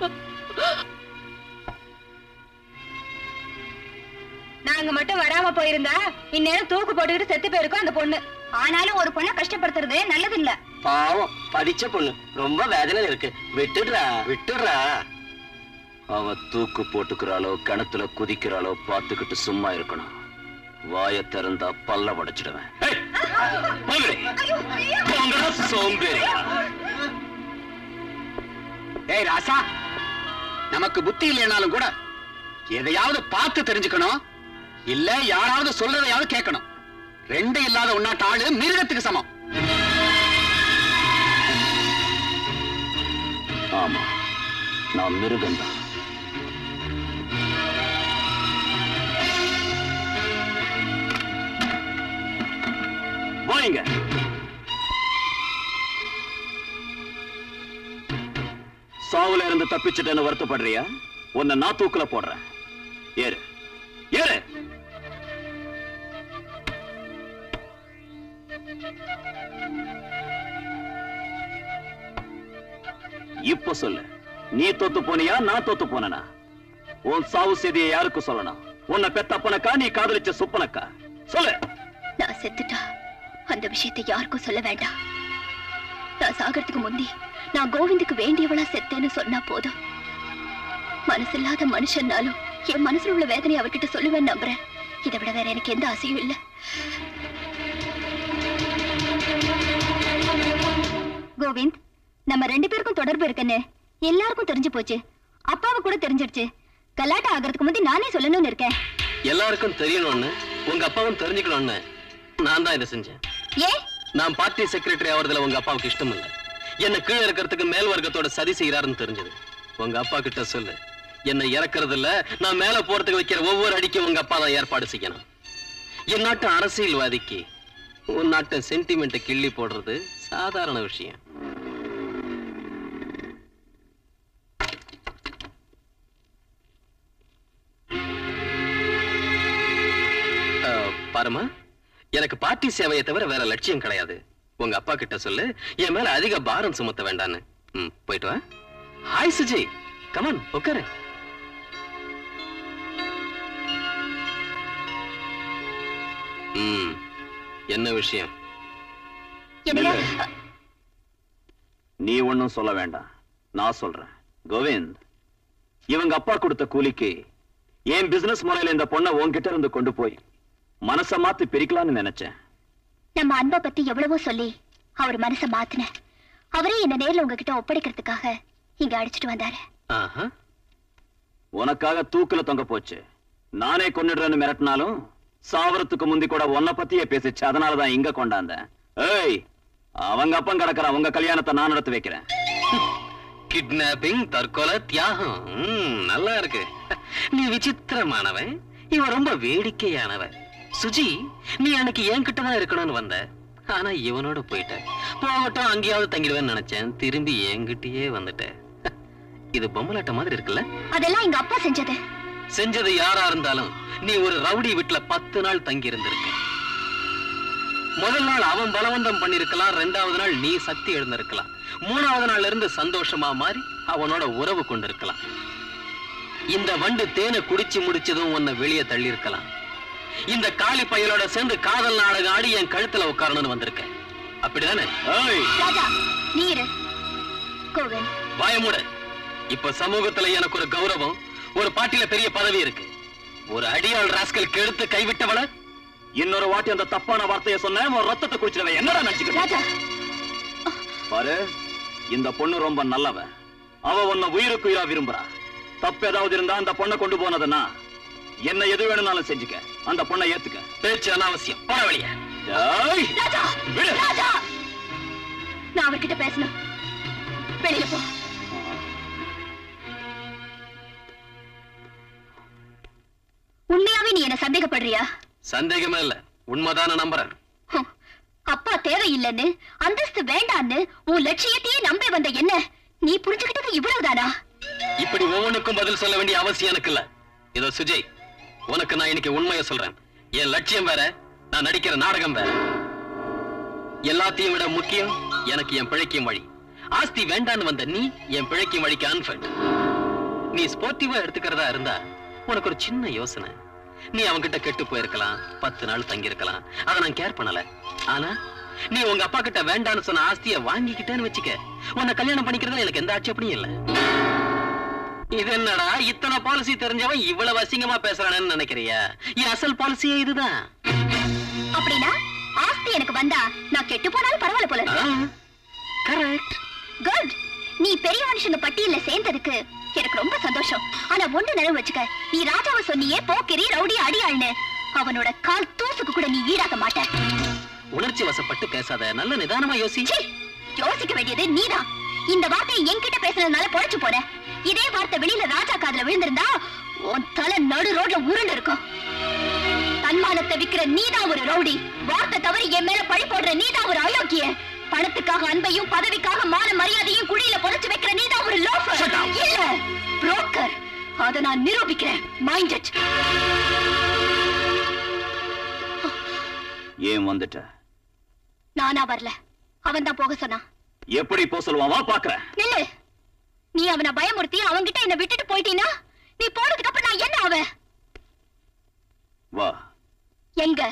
நாங்க மட்டும் வராம போயிருந்தா இந்நேரம் தூக்கு போட்டுக்கிட்டு செத்து போயிருக்கும் அந்த பொண்ணு ஆனாலும் ஒரு பொண்ணை கஷ்டப்படுத்துறது நல்லது இல்ல பாவம் படிச்ச பொண்ணு ரொம்ப வேதனையில இருக்கு விட்டுடுறா விட்டுடுறா அவ தூக்கு போட்டுக்கிறாளோ கிணத்துல குதிக்கிறாளோ பார்த்துக்கிட்டு சும்மா இருக்கணும் வாயை திறந்தா பல்ல உடைச்சிடுவேன் ஏய், போங்கடி. போங்கடா, சோம்பேறி ஏய் ராசா நமக்கு புத்தி இல்லைனாலும் கூட எதையாவது பார்த்து தெரிஞ்சுக்கணும் இல்ல யாராவது சொல்றதையாவது கேட்கணும் ரெண்டு இல்லாத உன்னாட்ட ஆளு மிருகத்துக்கு சமம் ஆமா நான் மிருகம்தான் போயிங்க சாவுல இருந்து தப்பிச்சிட்டேன்னு வருத்தப்படுறியா உன்னை நான் தூக்குல போடுறேன் ஏறு ஏறு இப்ப சொல்லு நீ தோத்து போனியா நான் தோத்து போனனா உன் சாவு செய்தியை யாருக்கு சொல்லணும் உன்னை பெத்தப்பனக்கா நீ காதலிச்ச சுப்பனக்கா சொல்லு நான் செத்துட்டா அந்த விஷயத்தை யாருக்கும் சொல்ல வேண்டாம் நான் சாகறதுக்கு முந்தி நான் கோவிந்துக்கு வேண்டியவளா செத்தேன்னு சொன்னா போதும் மனசில்லாத மனுஷன்னாலும் என் மனசுல உள்ள வேதனை அவர்கிட்ட சொல்லுவேன் நம்புறேன் இதை விட வேற எனக்கு எந்த ஆசையும் இல்ல கோவிந்த் நம்ம ரெண்டு பேருக்கும் தொடர்பு இருக்குன்னு எல்லாருக்கும் தெரிஞ்சு போச்சு அப்பாவை கூட தெரிஞ்சிடுச்சு கலாட்டா ஆகிறதுக்கு முந்தி நானே சொல்லணும்னு இருக்கேன் எல்லாருக்கும் தெரியணும்னு உங்க அப்பாவும் தெரிஞ்சுக்கணும்னு நான் தான் இதை செஞ்சேன் ஏன் நான் பார்ட்டி செக்ரட்டரி ஆவறதுல உங்க அப்பாவுக்கு இஷ்டம் இல்ல என்ன கீழே இருக்கிறதுக்கு மேல் வர்க்கத்தோட சதி செய்யறாருன்னு தெரிஞ்சது உங்க அப்பா கிட்ட சொல்லு என்னை இறக்குறது இல்ல நான் மேல போறதுக்கு வைக்கிற ஒவ்வொரு அடிக்கும் உங்க அப்பா தான் ஏற்பாடு செய்யணும் என் நாட்டு அரசியல்வாதிக்கு உன் நாட்டு சென்டிமெண்ட்டை கிள்ளி போடுறது சாதாரண விஷயம் அஹ், பாரும்மா எனக்கு பார்ட்டி சேவையை தவிர வேற லட்சியம் கிடையாது உங்க அப்பா கிட்ட சொல்லு என் மேல அதிக பாரம் சுமத்த வேண்டான்னு ம், போயிட்டு வா ஹாய் சுஜி கமன் உட்காரு ம் என்ன விஷயம் என்னங்க நீ ஒண்ணும் சொல்ல வேண்டாம் நான் சொல்றேன் கோவிந்த் இவங்க அப்பா கொடுத்த கூலிக்கு என் பிசினஸ் முறையில இந்த பொண்ணை உன்கிட்ட இருந்து கொண்டு போய் மனச மாத்தி பிரிக்கலாம்னு நினைச்சேன் நம்ம அன்பை பத்தி எவ்வளவோ சொல்லி அவர் மனச மாத்தின அவரே என்ன நேர்ல உங்ககிட்ட ஒப்படைக்கிறதுக்காக இங்க அடிச்சிட்டு வந்தாரு ஆஹா உனக்காக தூக்குல தொங்க போச்சு நானே கொன்னுடுறேன்னு மிரட்டினாலும் சாவரத்துக்கு முந்தி கூட உன்னை பத்தியே பேசிச்சு அதனாலதான் இங்க கொண்டாந்தேன் ஏய் அவங்க அப்பன் கிடக்குறான் உங்க கல்யாணத்தை நான் நடத்தி வைக்கிறேன் கிட்னாப்பிங் தற்கொலை தியாகம் ம், நல்லா இருக்கு நீ விசித்திரமானவன் இவன் ரொம்ப வேடிக்கையானவன் சுஜி நீ அன்னைக்கு என்கிட்ட தான் இருக்கணும்னு வந்த ஆனா இவனோட போயிட்ட போகட்டும் அங்கேயாவது தங்கிடுவேன்னு நினைச்சேன் திரும்பி என்கிட்டயே வந்துட்ட இது பொம்மலாட்ட மாதிரி இருக்குல்ல அதெல்லாம் எங்க அப்பா செஞ்சது செஞ்சது யாரா இருந்தாலும் நீ ஒரு ரவுடி வீட்டுல பத்து நாள் தங்கி இருந்திருக்க முதல் நாள் அவன் பலவந்தம் பண்ணிருக்கலாம் ரெண்டாவது நாள் நீ சக்தி எழுந்திருக்கலாம் மூணாவது நாள்ல இருந்து சந்தோஷமா மாறி அவனோட உறவு கொண்டிருக்கலாம் இந்த வண்டு தேனை குடிச்சு முடிச்சதும் உன்னை வெளியே தள்ளி இருக்கலாம் இந்த காளி பயலோட சேர்ந்து காதல் நாடகம் ஆடி என் கழுத்துல உட்காரணும்னு வந்திருக்க அப்படிதானே ஏய் ராஜா நீ இரு கோவிந்த் வாயமுட இப்ப சமூகத்துல எனக்கு ஒரு கௌரவம் ஒரு பாட்டில பெரிய பதவி இருக்கு ஒரு அடியாள் ராஸ்கல் கெடுத்து கைவிட்டவள இன்னொரு வாட்டி அந்த தப்பான வார்த்தையை சொன்ன உன் ரத்தத்தை குடிச்சிருவேன் என்னடா நினைச்சுக்கிட்டு ராஜா பாரு இந்த பொண்ணு ரொம்ப நல்லவ அவ உன்னை உயிருக்கு உயிரா விரும்புறா தப்பு ஏதாவது இருந்தா அந்த பொண்ணை கொண்டு போனதுன்னா என்ன எது வேணும்னாலும் செஞ்சுக்க அந்த பொண்ணை ஏத்துக்க பேச்சு அனாவசியம் போட வெளிய ஏய், ராஜா விடு. ராஜா நான் அவர்கிட்ட பேசணும் வெளியில போ உண்மையாவே நீ என்ன சந்தேகப்படுறியா சந்தேகமே இல்ல உண்மைதான நம்புறேன் ஹம், அப்பா தேவையில்லைன்னு அந்தஸ்து வேண்டான்னு உன் லட்சியத்தையே நம்பி வந்த என்ன நீ புரிஞ்சுக்கிட்டது இவ்வளவுதானா இப்படி ஒவ்வொன்றுக்கும் பதில் சொல்ல வேண்டிய அவசியம் எனக்கு இல்ல இதோ சுஜய் உனக்கு நான் இன்னைக்கு உண்மையை சொல்றேன் என் லட்சியம் வேற நான் நடிக்கிற நாடகம் வேற எல்லாத்தையும் விட முக்கியம் எனக்கு என் பிழைக்கும் வழி ஆஸ்தி வேண்டான்னு வந்த நீ என் பிழைக்கும் வழிக்கு அன்ஃபட் நீ ஸ்போர்ட்டிவா எடுத்துக்கிறதா இருந்தா உனக்கு ஒரு சின்ன யோசனை நீ அவன்கிட்ட கெட்டு போயிருக்கலாம் பத்து நாள் தங்கி இருக்கலாம் அதை நான் கேர் பண்ணல ஆனா நீ உங்க அப்பா கிட்ட வேண்டான்னு சொன்ன ஆஸ்திய வாங்கிக்கிட்டேன்னு வச்சுக்க உன்னை கல்யாணம் பண்ணிக்கிறதுல எனக்கு எந்த ஆட்சேபனையும் இல்ல இது என்னடா இத்தனை பாலிசி தெரிஞ்சவன் இவ்வளவு அசிங்கமா பேசுறானேன்னு நினைக்கிறியா என் அசல் பாலிசியே இதுதான் அப்படின்னா ஆஸ்தி எனக்கு வந்தா நான் கெட்டு போனாலும் பரவாயில்ல போல இருக்கு கரெக்ட் குட் நீ பெரிய மனுஷங்க பட்டியல்ல சேர்ந்ததுக்கு எனக்கு ரொம்ப சந்தோஷம் ஆனா ஒண்ணு நினைவு வச்சுக்க நீ ராஜாவை சொன்னியே போக்கிரி ரவுடி அடியாள்னு அவனோட கால் தூசுக்கு கூட நீ ஈடாக மாட்ட உணர்ச்சி வசப்பட்டு பேசாத நல்ல நிதானமா யோசி சீ, யோசிக்க வேண்டியது நீதான் இந்த வார்த்தையை என்கிட்ட பேசுனதுனால பொழைச்சு போற இதே வார்த்தை வெளியில ராஜா காதுல விழுந்திருந்தா உன் தலை நடு ரோட்ல உருண்டு இருக்கும் தன்மானத்தை விக்கிற நீதான் ஒரு ரவுடி வார்த்தை தவறி என் மேல பழி போடுற நீதான் ஒரு அயோக்கிய பணத்துக்காக அன்பையும் பதவிக்காக மான மரியாதையும் குழியில புதைச்சு வைக்கிற நீதான் ஒரு லோஃபர் இல்ல புரோக்கர் அத நான் நிரூபிக்கிறேன் மைண்ட் இட் ஏன் வந்துட்ட நானா வரல அவன் தான் போக சொன்னான் எப்படி போ சொல்லுவான் வா பாக்குறேன் நில்லு நீ அவனை பயமுறுத்தி அவன்கிட்ட என்ன விட்டுட்டு போயிட்டீனா நீ போனதுக்கு அப்புறம் நான் என்ன அவன் வா எங்க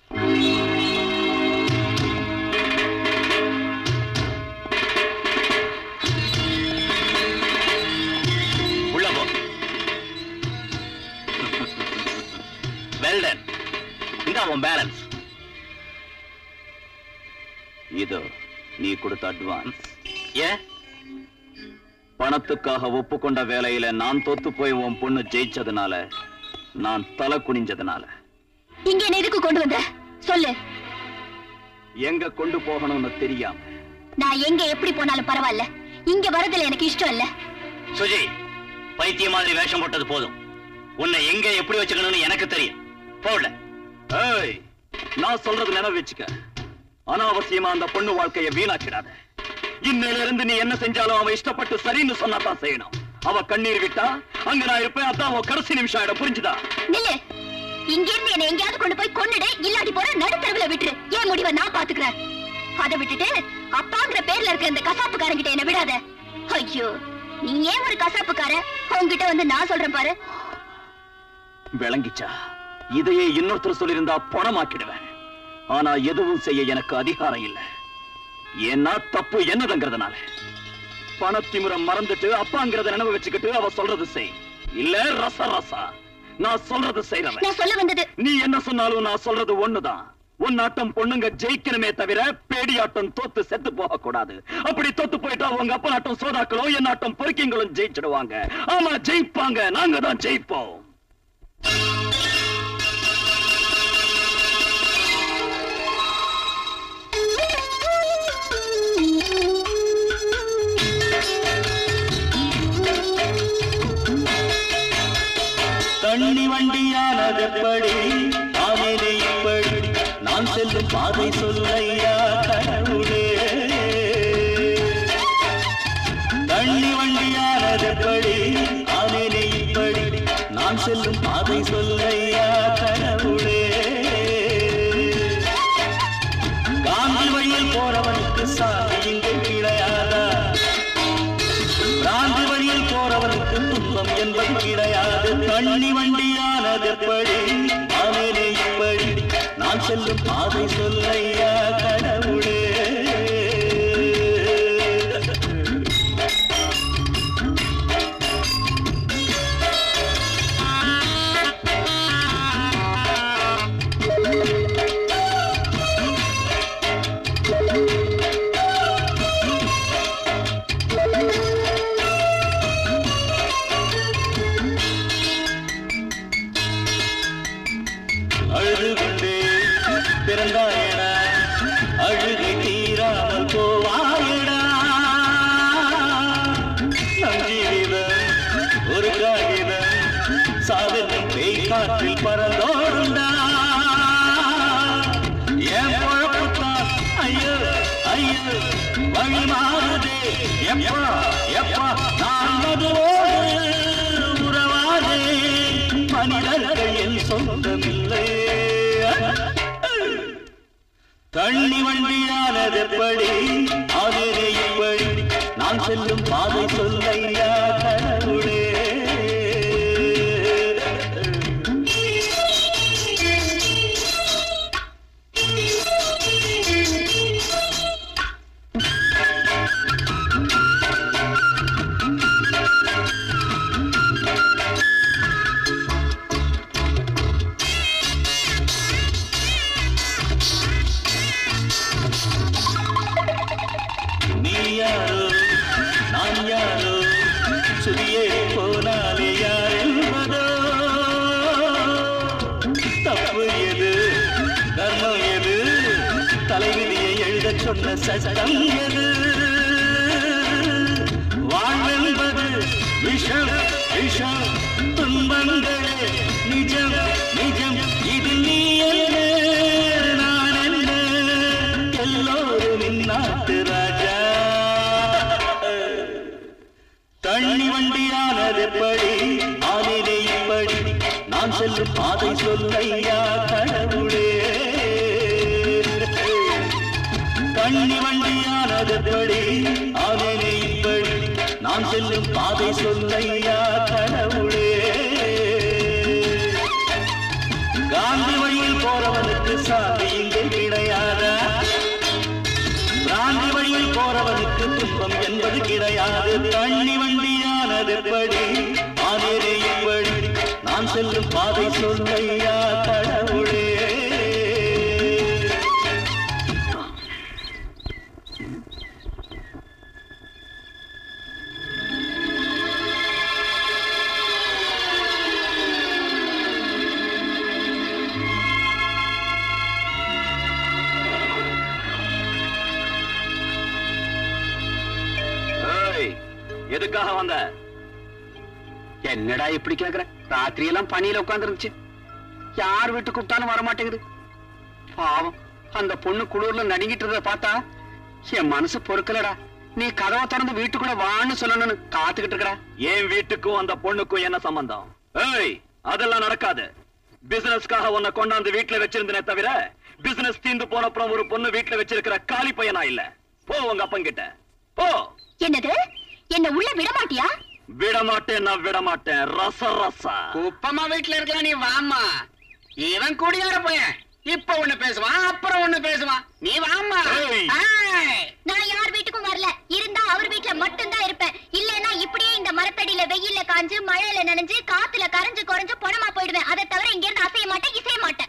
உள்ள போ வெல்டன் இந்த அவன் பேலன்ஸ் இது நீ கொடுத்த அட்வான்ஸ் ஏன் பணத்துக்காக ஒப்புக்கொண்ட வேலையில நான் தோத்து போய் உன் பொண்ணு ஜெயிச்சதுனால நான் தலை குனிஞ்சதுனால இங்க என்ன எதுக்கு கொண்டு வந்த சொல்லு எங்க கொண்டு போகணும்னு தெரியாம நான் எங்க எப்படி போனாலும் பரவாயில்ல இங்க வரதுல எனக்கு இஷ்டம் இல்ல சுஜி பைத்திய மாதிரி வேஷம் போட்டது போதும் உன்னை எங்க எப்படி வச்சுக்கணும்னு எனக்கு தெரியும் போடல ஏய் நான் சொல்றது நினைவு வச்சுக்க அனாவசியமா அந்த பொண்ணு வாழ்க்கைய வீணாக்கிடாத இன்னையில இருந்து நீ என்ன செஞ்சாலும் அவ இஷ்டப்பட்டு சரின்னு சொன்னாதான் செய்யணும் அவ கண்ணீர் விட்டா அங்க நான் இருப்பேன் அதான் அவன் கடைசி நிமிஷம் ஆயிடும் புரிஞ்சுதா நில்லு இங்க இருந்து என்ன எங்கேயாவது கொண்டு போய் கொன்னுடு இல்லாட்டி போற நடுத்தரவுல விட்டுரு ஏன் முடிவை நான் பாத்துக்கிறேன் அதை விட்டுட்டு அப்பாங்கிற பேர்ல இருக்க இந்த கசாப்புக்காரங்கிட்ட என்ன விடாத ஐயோ நீ ஏன் ஒரு கசாப்புக்கார உன்கிட்ட வந்து நான் சொல்றேன் பாரு விளங்கிச்சா இதையே இன்னொருத்தர் சொல்லியிருந்தா பணமாக்கிடுவேன் ஆனா எதுவும் செய்ய எனக்கு அதிகாரம் இல்ல ஏன்னா தப்பு என்னதுங்கிறதுனால பணத்திமுறை மறந்துட்டு அப்பாங்கிறத நினைவு வச்சுக்கிட்டு அவ சொல்றது செய் இல்ல ரச ரசா நான் சொல்றது செய்யறவன் நான் சொல்ல வந்தது நீ என்ன சொன்னாலும் நான் சொல்றது ஒண்ணுதான் உன்னாட்டம் பொண்ணுங்க ஜெயிக்கணுமே தவிர பேடியாட்டம் தோத்து செத்து போக கூடாது அப்படி தோத்து போயிட்டா உங்க அப்பா நாட்டம் சோதாக்களும் என் நாட்டம் பொறுக்கிங்களும் ஜெயிச்சிடுவாங்க ஆமா ஜெயிப்பாங்க நாங்க தான் ஜெயிப்போம் தண்ணி வண்டியானதெப்படி ஆனேனே இப்படி நான் செல்லும் பாதை சொல்லையா கடவுளே தண்ணி வண்டியானதெப்படி ஆனேனே இப்படி நான் செல்லும் பாதை சொல்லையா கடவுளே காந்தி வழியில் போறவனுக்கு சாதி இங்கே கிடையாதா பிராந்தி வழியில் போறவனுக்கு துன்பம் என்பது கிடையாது தண்ணி வண்டியானது எப்படி ஆனேனே இப்படி நான் செல்லும் பாதை சொல்லையா கடவுளே அழுது கொண்டே பிறந்தாயடா அழுகை தீராமல் போவாயடா நம் ஜீவிதம் ஒரு காகிதம் சாதனம் பேய் காற்றில் பறந்தோடுண்டா என் பொழப்புத்தான் ஐயோ ஐயோ வழி மாறுதே எப்பா எப்பா நான் மதுவோடு உறவாதே மனிதர்கள் என் சொந்தமில்லை தண்ணி வண்டியானது எப்படி ஆனதே இப்படி நான் செல்லும் பாதை சொல்லையா கடவுளே நீ யாரோ நான் யாரோ சுதியே போனாலே யார் என்பதோ தப்பு எது தர்மம் எது தலைவிதியை எழுதச் சொன்ன சட்டம் எது வாழ்வென்பது விஷம் விஷம் துன்பங்களே நிஜம் நிஜம் இது நீ என்ன நான் என்ன எல்லோரும் இந்நாட்டு எப்படி ஆனிலே இப்படி நான் செல்லும் பாதை சொல்லையா கடவுளே கண்ணி வண்டியானதெப்படி ஆனிலே இப்படி நான் செல்லும் பாதை சொல்லையா கடவுளே காந்தி வழியில் போறவனுக்கு சாதி இங்கே கிடையாதா பிராந்தி வழியில் போறவனுக்கு துன்பம் என்பது கிடையாது தண்ணி வண்டியானதெப்படி ஆனேரே இப்படி நான் செல்லும் பாதை சொல்லையா கடவுளே ஏய், எதுக்காக வந்த என்னடா இப்படி கேக்குற ராத்திரி எல்லாம் பனியில உட்கார்ந்து இருந்துச்சு யார் வீட்டு கூப்பிட்டாலும் வர மாட்டேங்குது பாவம் அந்த பொண்ணு குளிர்ல நடுங்கிட்டு இருந்தத பார்த்தா என் மனசு பொறுக்கலடா நீ கதவை திறந்து வீட்டுக்குள்ள வான்னு சொல்லணும்னு காத்துக்கிட்டு இருக்கடா என் வீட்டுக்கும் அந்த பொண்ணுக்கும் என்ன சம்பந்தம் ஏய் அதெல்லாம் நடக்காது பிசினஸ்க்காக உன்னை கொண்டாந்து வீட்டுல வச்சிருந்தனே தவிர பிசினஸ் தீந்து போன அப்புறம் ஒரு பொண்ணு வீட்டுல வச்சிருக்கிற காலி பையனா இல்ல போ உங்க அப்பங்கிட்ட போ என்னது என்ன உள்ள விட மாட்டியா விட மாட்டேன் நான் விட மாட்டேன் ரச ரசா குப்பமா வீட்டுல இருக்கலாம் நீ வாம்மா இவன் குடியார பையன் இப்ப ஒண்ணு பேசுவான் அப்புறம் ஒண்ணு பேசுவான் நீ வாம்மா ஏய். ஆய். நான் யார் வீட்டுக்கும் வரல இருந்தா அவர் வீட்ல மட்டும்தான் இருப்பேன் இல்லனா இப்படியே இந்த மரத்தடியில வெயில்ல காஞ்சு மழையில நனைஞ்சு காத்துல கரைஞ்சு குறைஞ்சு பொணமா போயிடுவேன் அதை தவிர இங்க இருந்து அசைய மாட்டேன் இசைய மாட்டேன்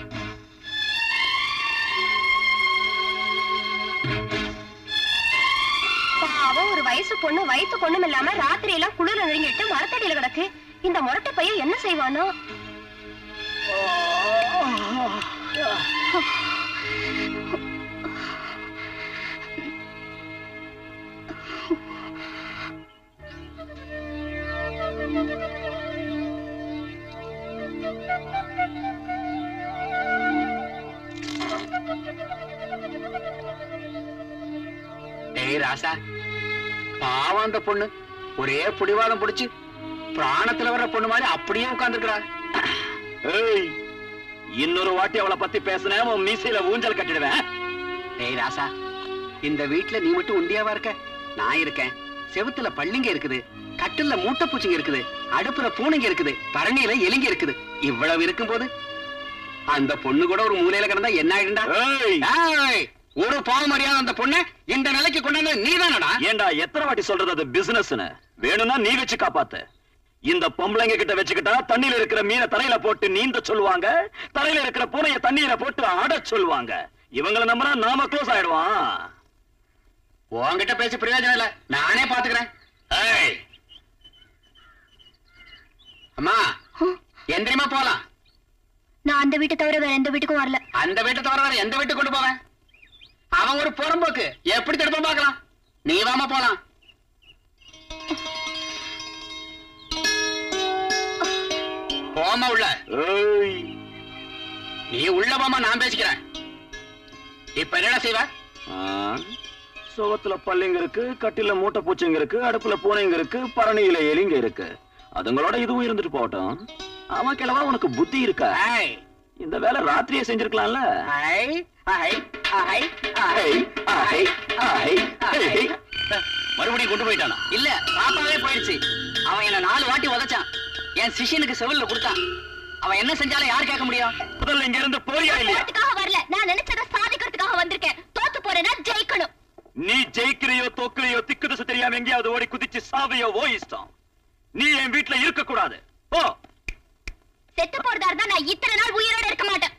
பாவம் ஒரு வயசு பொண்ணு வயசு பொண்ணும் இல்லாம ராத்திரி எல்லாம் குளிர நெருங்கிட்டு மரத்தடியில கிடக்கு இந்த முரட்டை பையன் என்ன செய்வானோ டேய் ராசா பாவம் அந்த பொண்ணு ஒரே புடிவாதம் புடிச்சு பிராணத்துல வர்ற பொண்ணு மாதிரி அப்படியே உட்கார்ந்துருக்கா ஏய் இன்னொரு வாட்டி அவளை பத்தி பேசுனேன் உன் மீசையில ஊஞ்சல் கட்டிடுவேன் டேய் ராசா இந்த வீட்ல நீ மட்டும் உண்டியாவா இருக்க நான் இருக்கேன் செவுத்துல பள்ளிங்க இருக்குது கட்டில்ல மூட்டை பூச்சிங்க இருக்குது அடுப்புல பூனைங்க இருக்குது பரணியில எலிங்க இருக்குது இவ்வளவு இருக்கும்போது அந்த பொண்ணு கூட ஒரு மூலையில கிடந்தா என்ன ஆயிடுண்டா ஏய் ஏய், ஒரு பாவம் அறியாத அந்த பொண்ணு இந்த நிலைக்கு கொண்டாந்து நீதானடா ஏண்டா எத்தனை வாட்டி சொல்றது அது பிசினஸ்னு வேணும்னா நீ வச்சு காப்பாத்து இந்த பொம்பளைங்க கிட்ட வச்சுக்கிட்டா தண்ணியில இருக்கிற மீனை தலையில போட்டு நீந்த சொல்லுவாங்க தலையில இருக்கிற பூனைய தண்ணியில போட்டு ஆட சொல்லுவாங்க இவங்கள நம்பினா நாம க்ளோஸ் ஆயிடுவான் உன்கிட்ட பேசி பிரயோஜனம் இல்ல நானே பாத்துக்கிறேன் ஏய். அம்மா எந்திரிமா போலாம் நான் அந்த வீட்டை தவிர வேற எந்த வீட்டுக்கும் வரல அந்த வீட்டை தவிர வேற எந்த வீட்டுக்கு கொண்டு போவேன் அவன் ஒரு புறம்போக்கு எப்படி தடுப்ப பார்க்கலாம் நீ வாமா போலாம் போமா உள்ள ஏய் நீ உள்ள போமா நான் பேசிக்கிறேன் இப்ப என்னடா செய்வ ஆ, சுவத்துல பல்லிங்க இருக்கு கட்டில மூட்டை பூச்சிங்க இருக்கு அடுப்புல பூனைங்க இருக்கு பரணியில எலிங்க இருக்கு அதுங்களோட இதுவும் இருந்துட்டு போகட்டும் அவன் கிழவா உனக்கு புத்தி இருக்கா ஐ, இந்த வேலை ராத்திரியே செஞ்சிருக்கலாம்ல ஐ, ஐ, ஐ, ஐ, ஐ, ஐ, ஐ, ஐ. மறுபடியும் கொண்டு போயிட்டானா இல்ல பாப்பாவே போயிடுச்சு அவன் என்ன நாலு வாட்டி உதைச்சான் என் சிஷியனுக்கு செவில்ல கொடுத்தான் அவன் என்ன செஞ்சாலும் யார் கேட்க முடியும் முதல்ல இங்க இருந்து போறியா இல்லையா போறதுக்காக வரல நான் நினைச்சதை சாதிக்கிறதுக்காக வந்திருக்கேன் தோத்து போறேன்னா ஜெயிக்கணும் நீ ஜெயிக்கிறியோ தோக்குறியோ திக்கு திசை தெரியாம எங்கேயாவது ஓடி குதிச்சு சாவையோ ஓ இஷ்டம் நீ என் வீட்டுல இருக்க கூடாது ஓ செத்து போறதா இருந்தா நான் இத்தனை நாள் உயிரோட இருக்க மாட்டேன்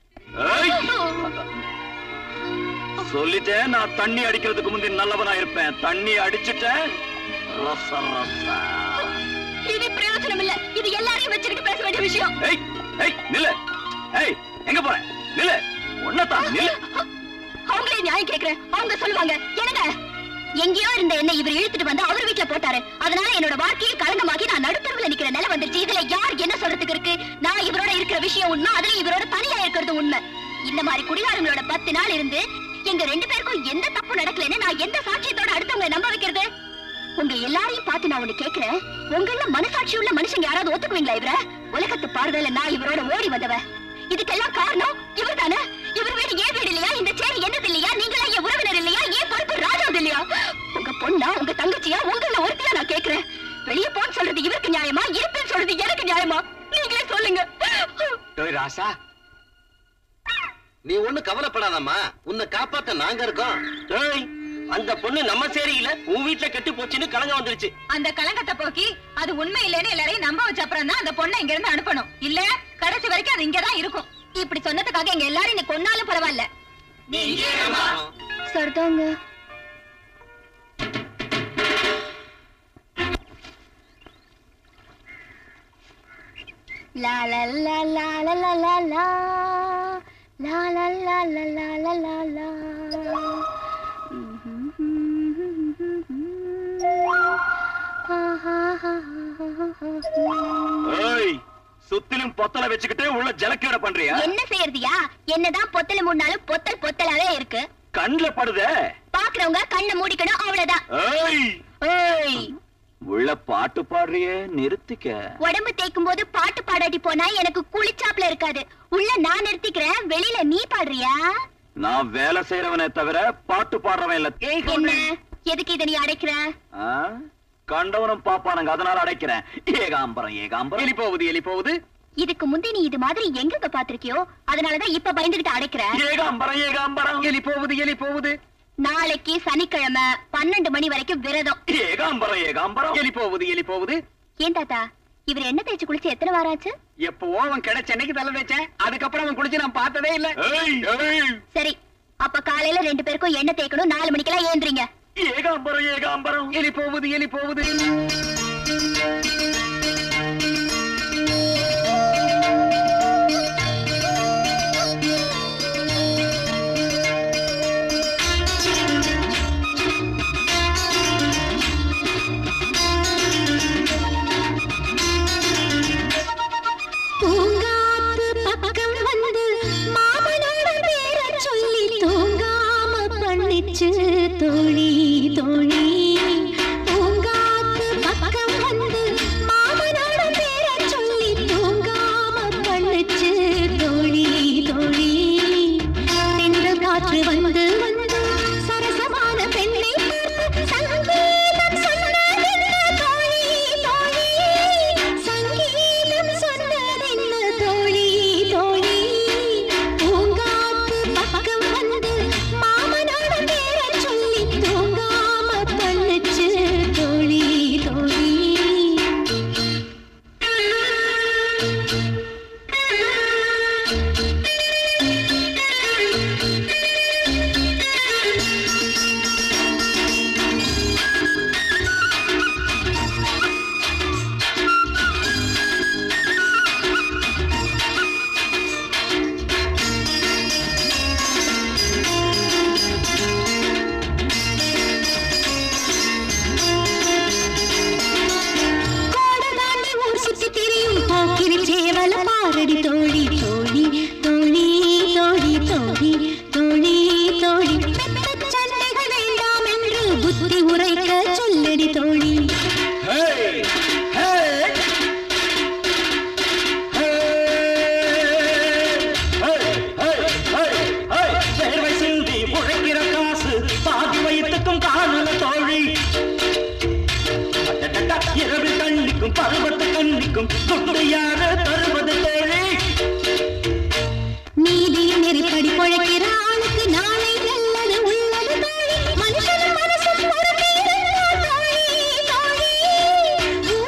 சொல்லிட்டேன் நான் தண்ணி அடிக்கிறதுக்கு முந்தி நல்லவனா இருப்பேன் தண்ணி அடிச்சுட்டேன் ரச ரச இது பிரயோஜனம் இல்ல இது எல்லாரையும் வச்சுக்கிட்டு பேச வேண்டிய விஷயம் ஏய் ஏய் நில்லு ஏய் எங்க போற நில்லு ஒன்னதான் நில்லு அவங்களே நியாயம் கேக்குறேன் அவங்க சொல்லுவாங்க என்னங்க எங்கேயோ இருந்த என்ன இவர் இழுத்துட்டு வந்து அவர் வீட்டுல போட்டாரு அதனால என்னோட வாழ்க்கையை களங்கமாக்கி நான் நடுத்தருவுல நிக்கிற நிலை வந்துருச்சு இதுல யார் என்ன சொல்றதுக்கு இருக்கு நான் இவரோட இருக்கிற விஷயம் உண்மை அதுல இவரோட தனியா இருக்கிறது உண்மை இந்த மாதிரி குடிகாரங்களோட பத்து நாள் இருந்து எங்க ரெண்டு பேருக்கும் எந்த தப்பு நடக்கலன்னு நான் எந்த சாட்சியத்தோட அடுத்தவங்க நம்ப வைக்கிறது உங்க எல்லாரையும் பார்த்து நான் ஒண்ணு கேக்குறேன் உங்கள மனசாட்சி உள்ள மனுஷங்க யாராவது ஒத்துக்குவீங்களா இவர உலகத்து பார்வையில நான் இவரோட ஓடி வந்தவ இதுக்கெல்லாம் காரணம் இவர் தானே இவர் வீடு ஏன் வீடு இல்லையா இந்த சேரி என்னது இல்லையா நீங்களா என் உறவினர் இல்லையா ஏன் பொறுப்பு ராஜாவது இல்லையா உங்க பொண்ணா உங்க தங்கச்சியா உங்கள ஒருத்தியா நான் கேக்குறேன் வெளிய போன்னு சொல்றது இவருக்கு நியாயமா இருப்பேன்னு சொல்றது எனக்கு நியாயமா நீங்களே சொல்லுங்க டோய் ராசா நீ ஒண்ணு கவலைப்படாதம்மா உன்னை காப்பாத்த நாங்க இருக்கோம் ஏய், அந்த பொண்ணு நம்ம சேரியில உன் வீட்டுல கெட்டு போச்சுன்னு கலங்க வந்துருச்சு அந்த கலங்கத்தை போக்கி அது உண்மை இல்லைன்னு எல்லாரையும் நம்ப வச்ச அப்புறம் தான் அந்த பொண்ணை இங்க இருந்து அனுப்பணும் இல்ல கடைசி வரைக்கும் அது இங்கதான் இருக்கும் இப்படி சொன்னதுக்காக எங்க எல்லாரும் என்ன கொன்னாலும் பரவாயில்ல சரிதாங்க லா லா லா லா லா லா லா லா லா லா லா லா லா லா லா லா ஏய் சுத்திலும் பொத்தல வச்சுக்கிட்டு உள்ள ஜலக்கீட பண்றியா என்ன செய்யறதியா என்னதான் பொத்தல மூணாலும் பொத்தல் பொத்தலாவே இருக்கு கண்ணுல படுதே பாக்குறவங்க கண்ணை மூடிக்கணும் அவ்வளவுதான் ஏய் ஏய் உள்ள பாட்டு பாடுறியே நிறுத்திக்க உடம்பு தேய்க்கும் போது பாட்டு பாடாட்டி போனா எனக்கு குளிச்சாப்ல இருக்காது உள்ள நான் நிறுத்திக்கிறேன் வெளியில நீ பாடுறியா நான் வேலை செய்யறவனே தவிர பாட்டு பாடுறவன் இல்ல என்ன எதுக்கு இத நீ அடைக்கிற ஆ? கண்டவனும் பாப்பானுங்க அதனால அடைக்கிறேன் ஏகாம்பரம் ஏகாம்பரம் எலி போகுது எலி போகுது இதுக்கு முந்தி நீ இது மாதிரி எங்க பாத்திருக்கியோ அதனாலதான் இப்ப பயந்துகிட்டு அடைக்கிற ஏகாம்பரம் ஏகாம்பரம் எலி போகுது எலி போகுது நாளைக்கு சனிக்கிழமை பன்னெண்டு மணி வரைக்கும் விரதம் ஏகாம்பரம் ஏகாம்பரம் எலி போகுது எலி போகுது ஏன் தாத்தா இவர் என்ன தேய்ச்சு குளிச்சு எத்தனை வாராச்சு எப்பவோ அவன் கிடைச்ச அன்னைக்கு தலை வச்சேன் அதுக்கப்புறம் அவன் குளிச்சு நான் பார்த்ததே இல்ல ஏய் ஏய் சரி அப்ப காலையில ரெண்டு பேருக்கும் எண்ணெய் தேய்க்கணும் நாலு மணிக்கெல்லாம் ஏந்திரீங்க ஏகாம்பரம் ஏகாம்பரம் எலி போகுது எலி போகுது பூங்காத்து பக்கம் வந்து மாமனோட பேர சொல்லி தூங்காம பண்ணிச்சு தோழி தோழி பூங்காத்து பக்கம் வந்து மாமனோட பேர சொல்லி தூங்காம பண்ணிச்சு தோழி தோழி நின்று காற்று வந்து வந்து சரசமான பெண்ணை பார்த்து சங்கீதம் சொன்னதென்ன தோழி தோழி சங்கீதம் சொன்னதென்ன தோழி தோழி பூங்காத்து பக்கம் வந்து மாமனோட பேர சொல்லி தூங்காம பண்ணுச்சு தோழி தோழி கோட தாண்டி ஊர் சுத்தி திரியும் போக்கிரி சேவல பாரடி தோழி தோழி தோழி தோழி தோழி தோழி தோழி மெத்தச் சண்டைகள் வேண்டாம் என்று புத்தி உரைக்க சொல்லடி தோழி Hey! Hey! வேர்வை சிந்தி உழைக்கிற காசு பாதி வயிற்றுக்கும் காணல தோழி அடடடா, இரவில் கண்ணிக்கும் பருவத்து கண்ணிக்கும் துட்டு யாரு தருவது தோழி நீதி நெறிப்படி பொழைக்கிற ஆளுக்கு நாளை நல்லது உள்ளது தோழி மனுஷன் மனசும் பொறுமை இருந்தா தோழி தோழி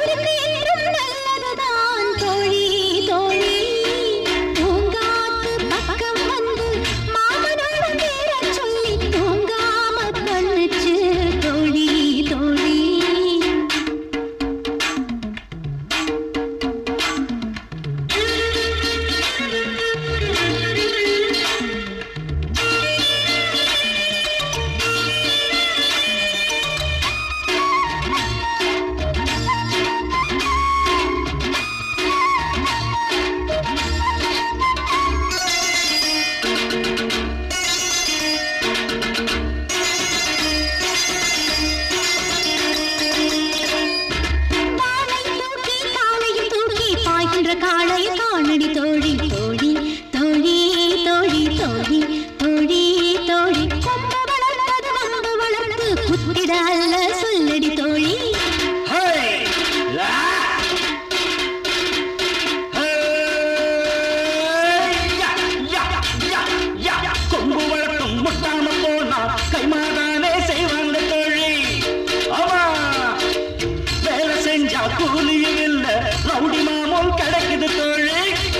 நல்ல சொல்லடி தோழி கொம்பு வளர்த்தும் முட்டாம போனா கைமாதானே செய்வாங்க தோழி ஆமா வேலை செஞ்சா கூலியும் இல்ல ரவுடி மாமும் கிடைக்குது தோழி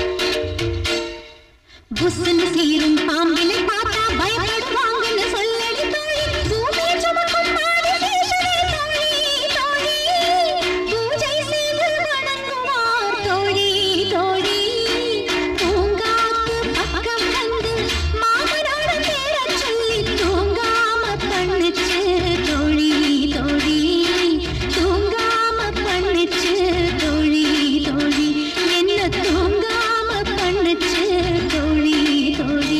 புஸ்ஸுன்னு சீரும் பாம்பினை பார்த்தா பயப்படுவாங்கன்னு சொல்லடி தோழி பூமியை சுமக்கும் ஆதிசேஷனே தோழி தோழி பூஜை செய்து வணங்குவார் தோழி தோழி பூங்காத்து பக்கம் வந்து மாமனோட பேரச் சொல்லி தூங்காம பண்ணுச்சு தோழி தோழி தூங்காம பண்ணுச்சு தோழி தோழி என்ன தூங்காம பண்ணுச்சு தோழி தோழி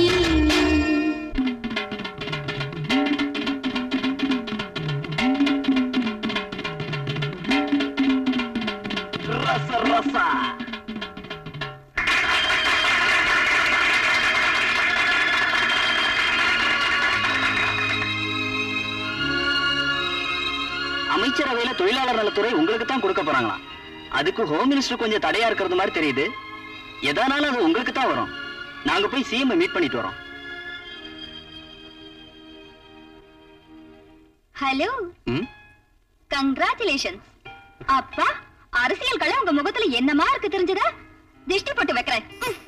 ரச ரசா அமைச்சரவையில தொழிலாளர் நலத்துறை உங்களுக்கு தான் கொடுக்க போறாங்களாம் அதுக்கு ஹோம் மினிஸ்டர் கொஞ்சம் தடையா இருக்கிறது மாதிரி தெரியுது எதானாலும் அது உங்களுக்கு தான் வரும் நாங்க போய் சிஎம் மீட் பண்ணிட்டு வரோம் ஹலோ ம்? கங்க்ராச்சுலேஷன்ஸ் அப்பா அரசியல் கலை உங்க முகத்துல என்னமா இருக்கு தெரிஞ்சதா திஷ்டி போட்டு வைக்கிறேன்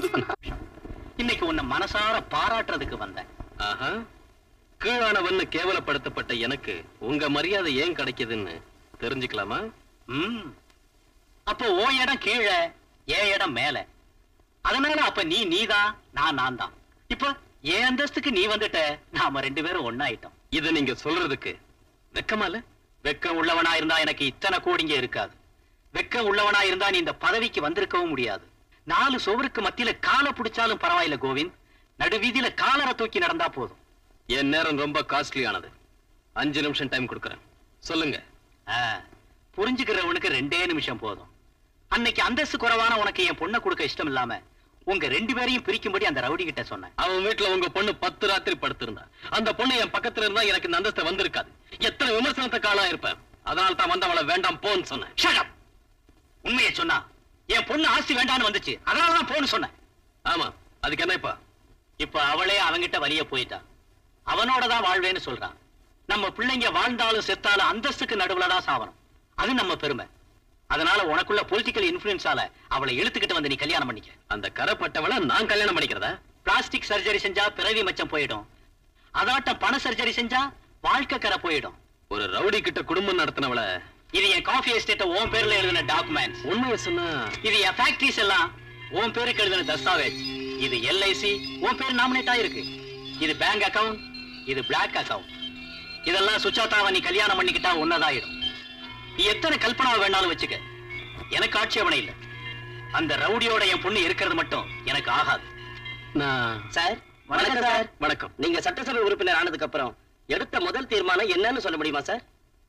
இன்னைக்கு உன்னை மனசார பாராட்டுறதுக்கு வந்தேன் ஆஹா கீழானவன்னு கேவலப்படுத்தப்பட்ட எனக்கு உங்க மரியாதை ஏன் கிடைக்குதுன்னு தெரிஞ்சுக்கலாமா ம் அப்போ ஓ இடம் கீழே என் இடம் மேல அதனால அப்ப நீ நீதான் நான் நான் தான் இப்போ என் அந்தஸ்துக்கு நீ வந்துட்ட நாம ரெண்டு பேரும் ஒண்ணாயிட்டோம் இத நீங்க சொல்றதுக்கு வெக்கமா இல்ல வெக்கம் உள்ளவனா இருந்தா எனக்கு இத்தனை கோடிங்க இருக்காது வெக்கம் உள்ளவனா இருந்தா நீ இந்த பதவிக்கு வந்திருக்கவும் முடியாது நாலு சுவருக்கு மத்தியில காலை பிடிச்சாலும் பரவாயில்ல கோவிந்த் நடுவீதியில காலரை தூக்கி நடந்தா போதும் என் நேரம் ரொம்ப காஸ்ட்லியானது அஞ்சு நிமிஷம் டைம் கொடுக்கறேன் சொல்லுங்க ஆ, புரிஞ்சுக்கிறவனுக்கு ரெண்டே நிமிஷம் போதும் அன்னைக்கு அந்தஸ்து குறைவான உனக்கு என் பொண்ணை கொடுக்க இஷ்டம் இல்லாம உங்க ரெண்டு பேரையும் பிரிக்கும்படி அந்த ரவுடி கிட்ட சொன்னேன் அவன் வீட்டுல உங்க பொண்ணு பத்து ராத்திரி படுத்திருந்தா அந்த பொண்ணு என் பக்கத்துல இருந்தா எனக்கு இந்த அந்தஸ்தை வந்திருக்காது எத்தனை விமர்சனத்தை காலா இருப்பேன் அதனால தான் வந்தவளை வேண்டாம் போன்னு சொன்னேன் Shut up! உண்மையை சொன்னா என் பொண்ணு ஆஸ்தி வேண்டான்னு வந்துச்சு அதனாலதான் போன்னு சொன்னேன் ஆமா அதுக்கு என்ன இப்ப இப்ப அவளே அவங்கிட்ட வலிய போயிட்டா அவனோட தான் வாழ்வேன்னு சொல்றான் நம்ம பிள்ளைங்க வாழ்ந்தாலும் செத்தாலும் அந்தஸ்துக்கு நடுவுல தான் சாவணும் அது நம்ம பெருமை அதனால உனக்குள்ள பொலிட்டிக்கல் இன்ஃபுளுன்ஸால அவளை இழுத்துக்கிட்டு வந்து நீ கல்யாணம் பண்ணிக்க அந்த கரைப்பட்டவளை நான் கல்யாணம் பண்ணிக்கிறதா பிளாஸ்டிக் சர்ஜரி செஞ்சா பிறவி மச்சம் போயிடும் அதாட்டம் பண சர்ஜரி செஞ்சா வாழ்க்கை கரை போயிடும் ஒரு ரவுடி கிட்ட குடும்பம் நடத்தினவளை இது என் காஃபி எஸ்டேட்ட உன் பேர்ல எழுதின டாக்குமெண்ட்ஸ் உண்மையை சொன்னா இது என் ஃபேக்டரிஸ் எல்லாம் உன் பேருக்கு எழுதின தஸ்தாவேஜ் இது எல்ஐசி உன் பேர் நாமினேட் ஆயிருக்கு இது பேங்க் அக்கவுண்ட் இது பிளாக் அக்கவுண்ட் இதெல்லாம் சுச்சாதாவை நீ கல்யாணம் பண்ணிக்கிட்டா ஒன்னதாயிடும் நீ எத்தனை கல்பனாவை வேணாலும் வச்சுக்க எனக்கு ஆட்சேபனை இல்ல அந்த ரவுடியோட என் பொண்ணு இருக்கிறது மட்டும் எனக்கு ஆகாது நான் சார் வணக்கம் சார். வணக்கம் நீங்க சட்டசபை உறுப்பினர் ஆனதுக்கு அப்புறம் எடுத்த முதல் தீர்மானம் என்னன்னு சொல்ல முடியுமா சார்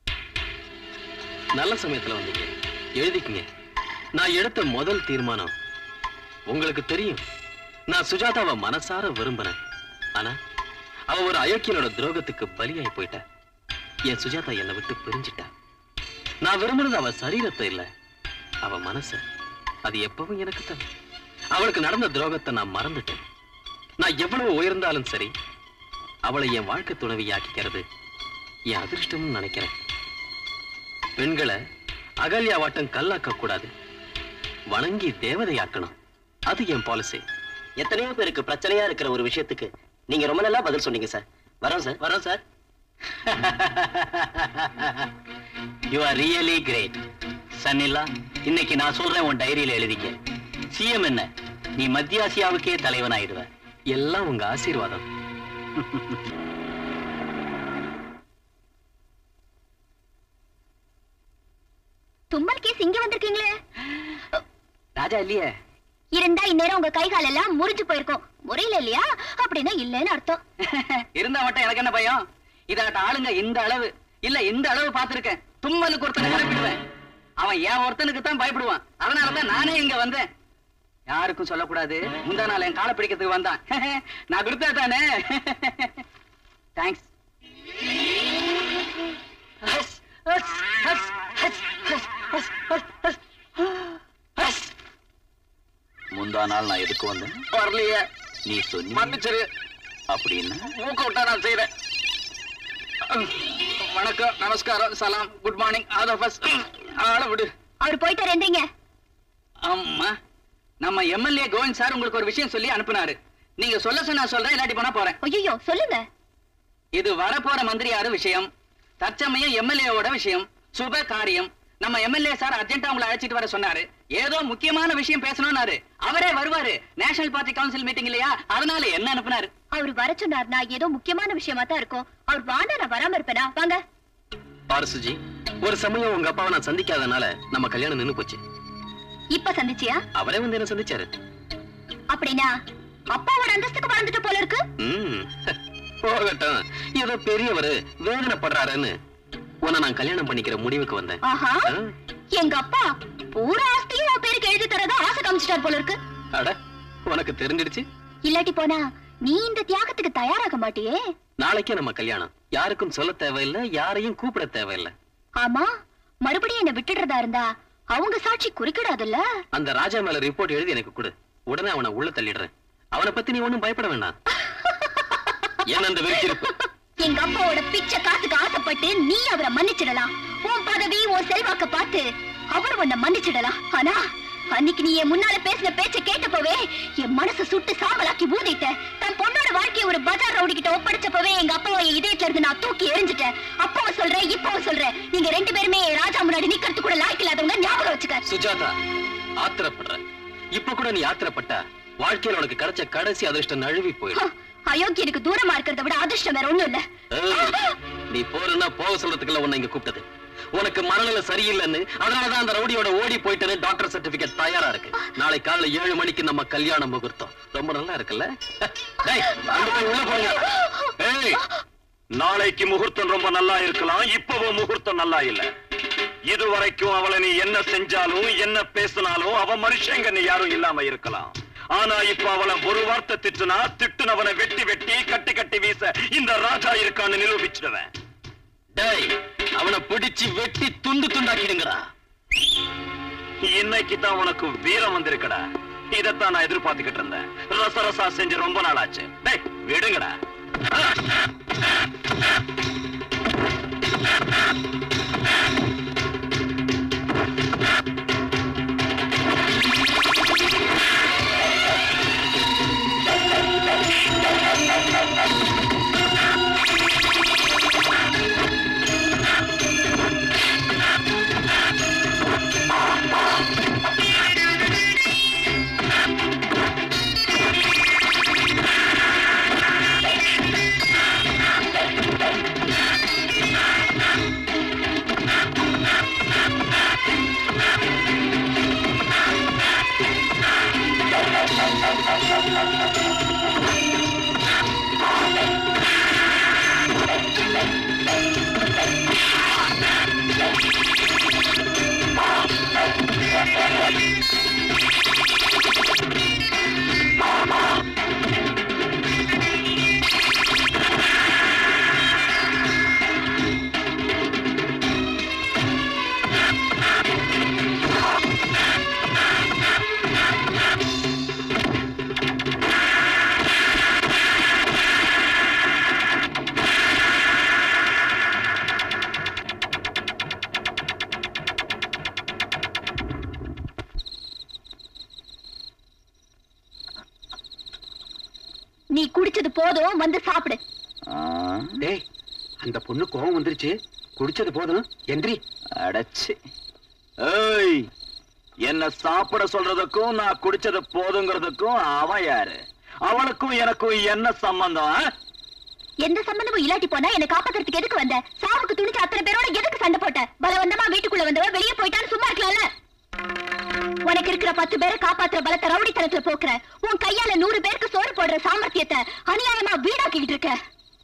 நல்ல சமயத்துல வந்தீங்க எழுதிக்கங்க நான் எடுத்த முதல் தீர்மானம் உங்களுக்கு தெரியும் நான் சுஜாதாவை மனசார விரும்பினேன் ஆனா அவ ஒரு அயோக்கியனோட துரோகத்துக்கு பலியாகி போயிட்டா என் சுஜாதா என்னை விட்டு பிரிஞ்சிட்டா நான் விரும்பினது அவ சரீரத்தை இல்ல அவ மனச அது எப்பவும் எனக்கு தான் அவளுக்கு நடந்த துரோகத்தை நான் மறந்துட்டேன் நான் எவ்வளவு உயர்ந்தாலும் சரி அவளை என் வாழ்க்கை துணைவியாக்கிக்கிறது என் அதிர்ஷ்டம்னு நினைக்கிறேன் பெண்களை அகல்யா வாட்டம் கல்லாக்க கூடாது வணங்கி தேவதையாக்கணும் அது என் பாலிசி எத்தனையோ பேருக்கு பிரச்சனையா இருக்கிற ஒரு விஷயத்துக்கு நீங்க ரொம்ப நல்லா பதில் சொன்னீங்க சார் வரோம் சார் வரோம் sir you are really great சன்னிலா இன்னைக்கு நான் சொல்றேன் உன் டைரியில எழுதிக்க சிஎம் என்ன நீ மத்திய ஆசியாவுக்கே தலைவனாயிடுவ எல்லாம் உங்க ஆசீர்வாதம் தும்மல் கேஸ் இங்க வந்திருக்கீங்களே ராஜா இல்லையே இருந்தா இந்நேரம் உங்க கை கால் எல்லாம் முறிஞ்சு போயிருக்கும் முறையில இல்லையா அப்படின்னா இல்லைன்னு அர்த்தம் இருந்தா மட்டும் எனக்கு என்ன பயம் இதாட்ட ஆளுங்க இந்த அளவு இல்ல இந்த அளவு பார்த்திருக்கேன் தும்மலுக்கு ஒருத்தனை கிளப்பிடுவேன் அவன் என் ஒருத்தனுக்கு தான் பயப்படுவான் அதனாலதான் நானே இங்க வந்தேன் யாருக்கும் சொல்லக்கூடாது முந்தா நாள் என் காலை பிடிக்கிறதுக்கு வந்தான் நான் கொடுத்தா தானே தேங்க்ஸ் முந்தா நாள் நான் எதுக்கு வந்தேன் வரலையே நீ சொன்னி மன்னிச்சிரு அப்படின்னா மூக்க விட்டா நான் செய்யறேன் வணக்கம் நமஸ்காரம் சலாம் குட் மார்னிங் ஆதபஸ் ஆள விடு அவர் போயிட்டாரு எந்திரிங்க ஆமா நம்ம எம்எல்ஏ கோவிந்த் சார் உங்களுக்கு ஒரு விஷயம் சொல்லி அனுப்புனாரு நீங்க சொல்ல சொன்னா சொல்றேன் இல்லாட்டி போனா போறேன் ஐயோ சொல்லுங்க இது வரப்போற மந்திரியாரு விஷயம் தற்சமயம் எம்எல்ஏவோட விஷயம் சுப காரியம் நம்ம எம்எல்ஏ சார் அர்ஜென்டா உங்களை அழைச்சிட்டு வர சொன்னாரு ஏதோ முக்கியமான விஷயம் பேசணும்னாரு அவரே வருவாரு நேஷனல் பார்ட்டி கவுன்சில் மீட்டிங் இல்லையா அதனால என்ன அனுப்புனாரு அவர் வர சொன்னார்னா ஏதோ முக்கியமான விஷயமா தான் இருக்கும் அவர் வாண்டா நான் வராம இருப்பேனா வாங்க பாரு சுஜி ஒரு சமயம் உங்க அப்பாவை நான் சந்திக்காதனால நம்ம கல்யாணம் நின்னு போச்சு இப்ப சந்திச்சியா அவரே வந்து என்ன சந்திச்சாரு அப்படின்னா அப்பாவோட அந்தஸ்துக்கு வளர்ந்துட்டு போல இருக்கு ம், போகட்டும் ஏதோ பெரியவரு வேதனைப்படுறாருன்னு உன்னை நான் கல்யாணம் பண்ணிக்கிற முடிவுக்கு வந்தேன் ஆஹா ஆ, எங்க அப்பா பூரா ஆஸ்தியும் உன் பேருக்கு எழுதி தரதா ஆசை காமிச்சிட்டார் போல இருக்கு அட உனக்கு தெரிஞ்சிடுச்சு இல்லாட்டி போனா நீ இந்த தியாகத்துக்கு தயாராக மாட்டியே நாளைக்கே நம்ம கல்யாணம் யாருக்கும் சொல்ல தேவையில்லை யாரையும் கூப்பிட தேவையில்லை ஆமா மறுபடியும் என்ன விட்டுடுறதா இருந்தா அவங்க சாட்சி குறுக்கிடாதுல்ல அந்த ராஜா மேல ரிப்போர்ட் எழுதி எனக்கு கொடு உடனே அவனை உள்ள தள்ளிடுறேன் அவனை பத்தி நீ ஒண்ணும் பயப்பட வேண்டாம் ஏன் அந்த வெறிச்சிருப்பு எங்க அப்பாவோட பிச்சை காசுக்கு ஆசைப்பட்டு நீ அவரை மன்னிச்சிடலாம் உன் பதவி உன் செல்வாக்க பார்த்து அவர் உன்னை மன்னிச்சிடலாம் ஆனா அன்னைக்கு நீ என் முன்னால பேசின பேச்ச கேட்டப்பவே என் மனசு சுட்டு சாம்பலாக்கி ஊதிட்ட தன் பொண்ணோட வாழ்க்கைய ஒரு பஜார் ரவுடி கிட்ட ஒப்படைச்சப்பவே எங்க அப்பாவை என் இதயத்துல இருந்து நான் தூக்கி எரிஞ்சிட்டேன் அப்பவும் சொல்றேன் இப்பவும் சொல்றேன் நீங்க ரெண்டு பேருமே ராஜா முன்னாடி நிக்கிறது கூட லாய்க்கு இல்லாதவங்க ஞாபகம் வச்சுக்க சுஜாதா ஆத்திரப்படுற இப்ப கூட நீ ஆத்திரப்பட்டா வாழ்க்கையில உனக்கு கிடைச்ச கடைசி அதிர்ஷ்டம் நழுவி போயிடும் அயோக்கியனுக்கு தூரமா இருக்கிறத விட அதிர்ஷ்டம் வேற ஒண்ணும் இல்ல ஏய், நீ போறன்னா போக சொல்றதுக்குள்ள உன்னை இங்க கூப்பிட்டது உனக்கு மனநிலை சரியில்லைன்னு அதனாலதான் அந்த ரவுடியோட ஓடி போயிட்டேன்னு டாக்டர் சர்டிபிகேட் தயாரா இருக்கு நாளை காலைல ஏழு மணிக்கு நம்ம கல்யாண முகூர்த்தம் ரொம்ப நல்லா இருக்குல்ல டேய், ரெண்டு பேரும் உள்ள போங்க ஏய் நாளைக்கு முகூர்த்தம் ரொம்ப நல்லா இருக்கலாம் இப்பவும் முகூர்த்தம் நல்லா இல்ல இதுவரைக்கும் அவளை நீ என்ன செஞ்சாலும் என்ன பேசினாலும் அவ மனுஷங்க நீ யாரும் இல்லாம இருக்கலாம் ஆனா இப்ப அவளை ஒரு வார்த்தை திட்டுனா திட்டுனவனை வெட்டி வெட்டி கட்டி கட்டி வீச இந்த ராஜா இருக்கான்னு நிரூபிச்சிடுவேன் டேய் அவனை பிடிச்சு வெட்டி துண்டு துண்டாக்கிடுங்கடா இன்னைக்கு தான் உனக்கு வீரம் வந்திருக்கடா இதைத்தான் நான் எதிர்பார்த்துக்கிட்டு இருந்தேன் ரச ரசா செஞ்சு ரொம்ப நாள் ஆச்சு டேய் விடுங்கடா நீ குடிச்சது போதும் வந்து சாப்பிடு டேய் அந்த பொண்ணு கோவம் வந்துருச்சு குடிச்சது போதும் எந்திரி அடச்சி ஏய் என்ன சாப்பிட சொல்றதுக்கும் நான் குடிச்சது போதுங்கிறதுக்கும் அவன் யாரு அவளுக்கும் எனக்கும் என்ன சம்பந்தம் ஆ? எந்த சம்பந்தமும் இல்லாட்டி போனா என்ன காப்பாத்துறதுக்கு எதுக்கு வந்த சாவுக்கு துணிச்ச அத்தனை பேரோட எதுக்கு சண்டை போட்ட பலவந்தமா வீட்டுக்குள்ள வந்தவ வெளியே போயிட்டான்னு சும்மா இருக்கலாம்ல உனக்கு இருக்கிற பத்து பேரை காப்பாத்துற பலத்தை ரவுடித்தனத்துல போக்குற உன் கையால நூறு பேருக்கு சோறு போடுற சாமர்த்தியத்தை அநியாயமா வீடாக்கிட்டு இருக்க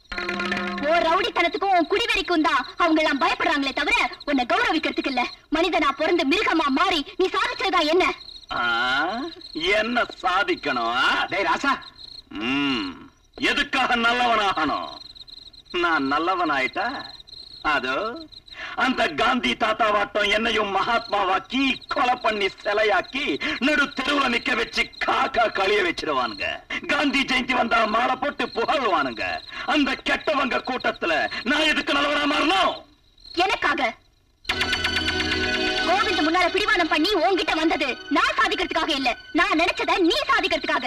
ஓ ரவுடித்தனத்துக்கும் உன் குடிவெறிக்கும் தான் அவங்க எல்லாம் பயப்படுறாங்களே தவிர உன்னை கௌரவிக்கிறதுக்கு இல்ல மனிதனா பிறந்து மிருகமா மாறி நீ சாதிச்சதா என்ன ஆ? என்ன சாதிக்கணும் ஆ? டேய் ராசா ம், எதுக்காக நல்லவனாகணும் நான் நல்லவன் ஆயிட்டா அதோ அந்த காந்தி தாத்தாவாட்டம் என்னையும் மகாத்மாவாக்கி கொலை பண்ணி சிலையாக்கி நடு தெருவுல நிக்க வச்சு காக்கா கழிய வச்சிருவானுங்க காந்தி ஜெயந்தி வந்தா மாலை போட்டு புகழ்வானுங்க அந்த கெட்டவங்க கூட்டத்துல நான் எதுக்கு நல்லவனா மாறணும் எனக்காக கோவிந்த் முன்னால பிடிவாதம் பண்ணி உன்கிட்ட வந்தது நான் சாதிக்கிறதுக்காக இல்ல நான் நினைச்சத நீ சாதிக்கிறதுக்காக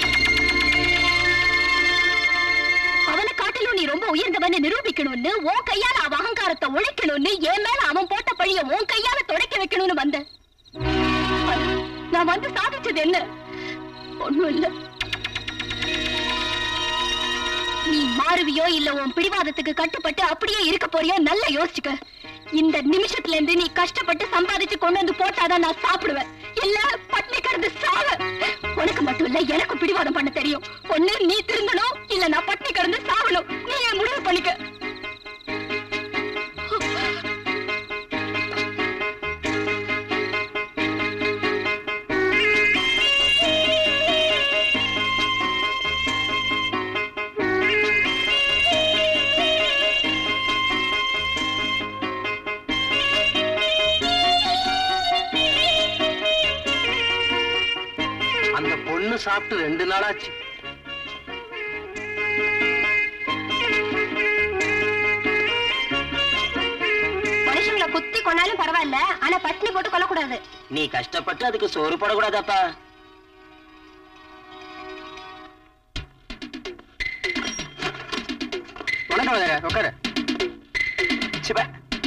அவனை காட்டிலும் நீ ரொம்ப உயர்ந்தவன்னு நிரூபிக்கணும்னு உன் கையால அவன் அகங்காரத்தை ஒழிக்கணும்னு என் மேல அவன் போட்ட பழிய உன் கையால துடைக்க வைக்கணும்னு வந்த நான் வந்து சாதிச்சது என்ன ஒண்ணும் இல்ல நீ மாறுவியோ இல்ல உன் பிடிவாதத்துக்கு கட்டுப்பட்டு அப்படியே இருக்க போறியோ நல்லா யோசிச்சுக்க இந்த நிமிஷத்துல இருந்து நீ கஷ்டப்பட்டு சம்பாதிச்சு கொண்டு வந்து போட்டாதான் நான் சாப்பிடுவேன் இல்ல பட்னி கிடந்து சாவ உனக்கு மட்டும் இல்ல எனக்கு பிடிவாதம் பண்ண தெரியும் ஒண்ணு நீ திருந்தணும் இல்ல நான் பட்னி கிடந்து சாவணும் நீ என் முடிவு பண்ணிக்க அந்த பொண்ணு சாப்பிட்டு ரெண்டு நாளாச்சு மனுஷங்களை குத்தி கொண்டாலும் பரவாயில்ல ஆனா பட்னி போட்டு கொல்லக்கூடாது நீ கஷ்டப்பட்டு அதுக்கு சோறு போடக்கூடாதாப்பா வணக்கம் வாத்தியாரே, உட்காரு சிவா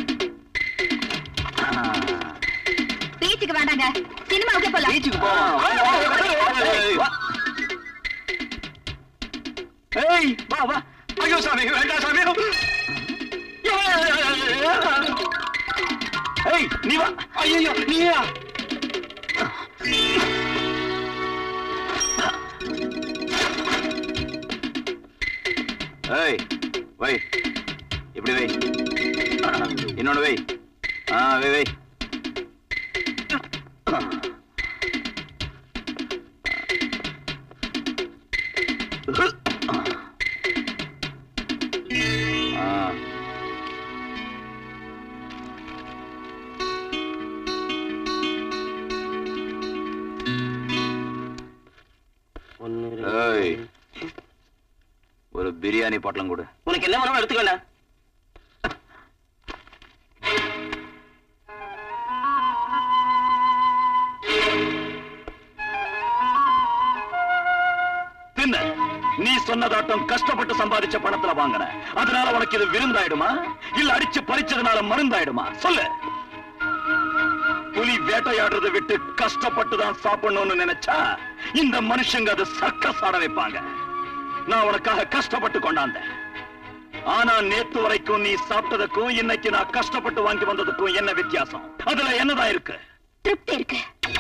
பீச்சுக்கு வேண்டாங்க சினிமாவுக்கே போலாம் பீச்சுக்கு போவோம் ஏய் வா வா ஐயோ சாமி வேண்டாம் சாமி ஏய் நீ வா ஐயோ நீயா ஏய் வை இப்படி வை இன்னொன்னு வை ஆ வை வை ஆ ஏய் ஒரு பிரியாணி பொட்டலம் கொடு உனக்கு என்ன வேணும் எடுத்துக்கல தின்ன நீ சொன்னதாட்டம் கஷ்டப்பட்டு சம்பாதிச்ச பணத்துல வாங்கின அதனால உனக்கு இது விருந்தாயிடுமா இல்ல அடிச்சு பறிச்சதுனால மருந்தாயிடுமா சொல்லு புலி வேட்டையாடுறதை விட்டு கஷ்டப்பட்டு தான் சாப்பிடணும்னு நினைச்சா இந்த மனுஷங்க அதை சர்க்கஸ் ஆட வைப்பாங்க நான் உனக்காக கஷ்டப்பட்டு கொண்டாந்தேன் ஆனா நேத்து வரைக்கும் நீ சாப்பிட்டதுக்கும் இன்னைக்கு நான் கஷ்டப்பட்டு வாங்கி வந்ததுக்கும் என்ன வித்தியாசம் அதுல என்னதான் இருக்கு திருப்தி இருக்கு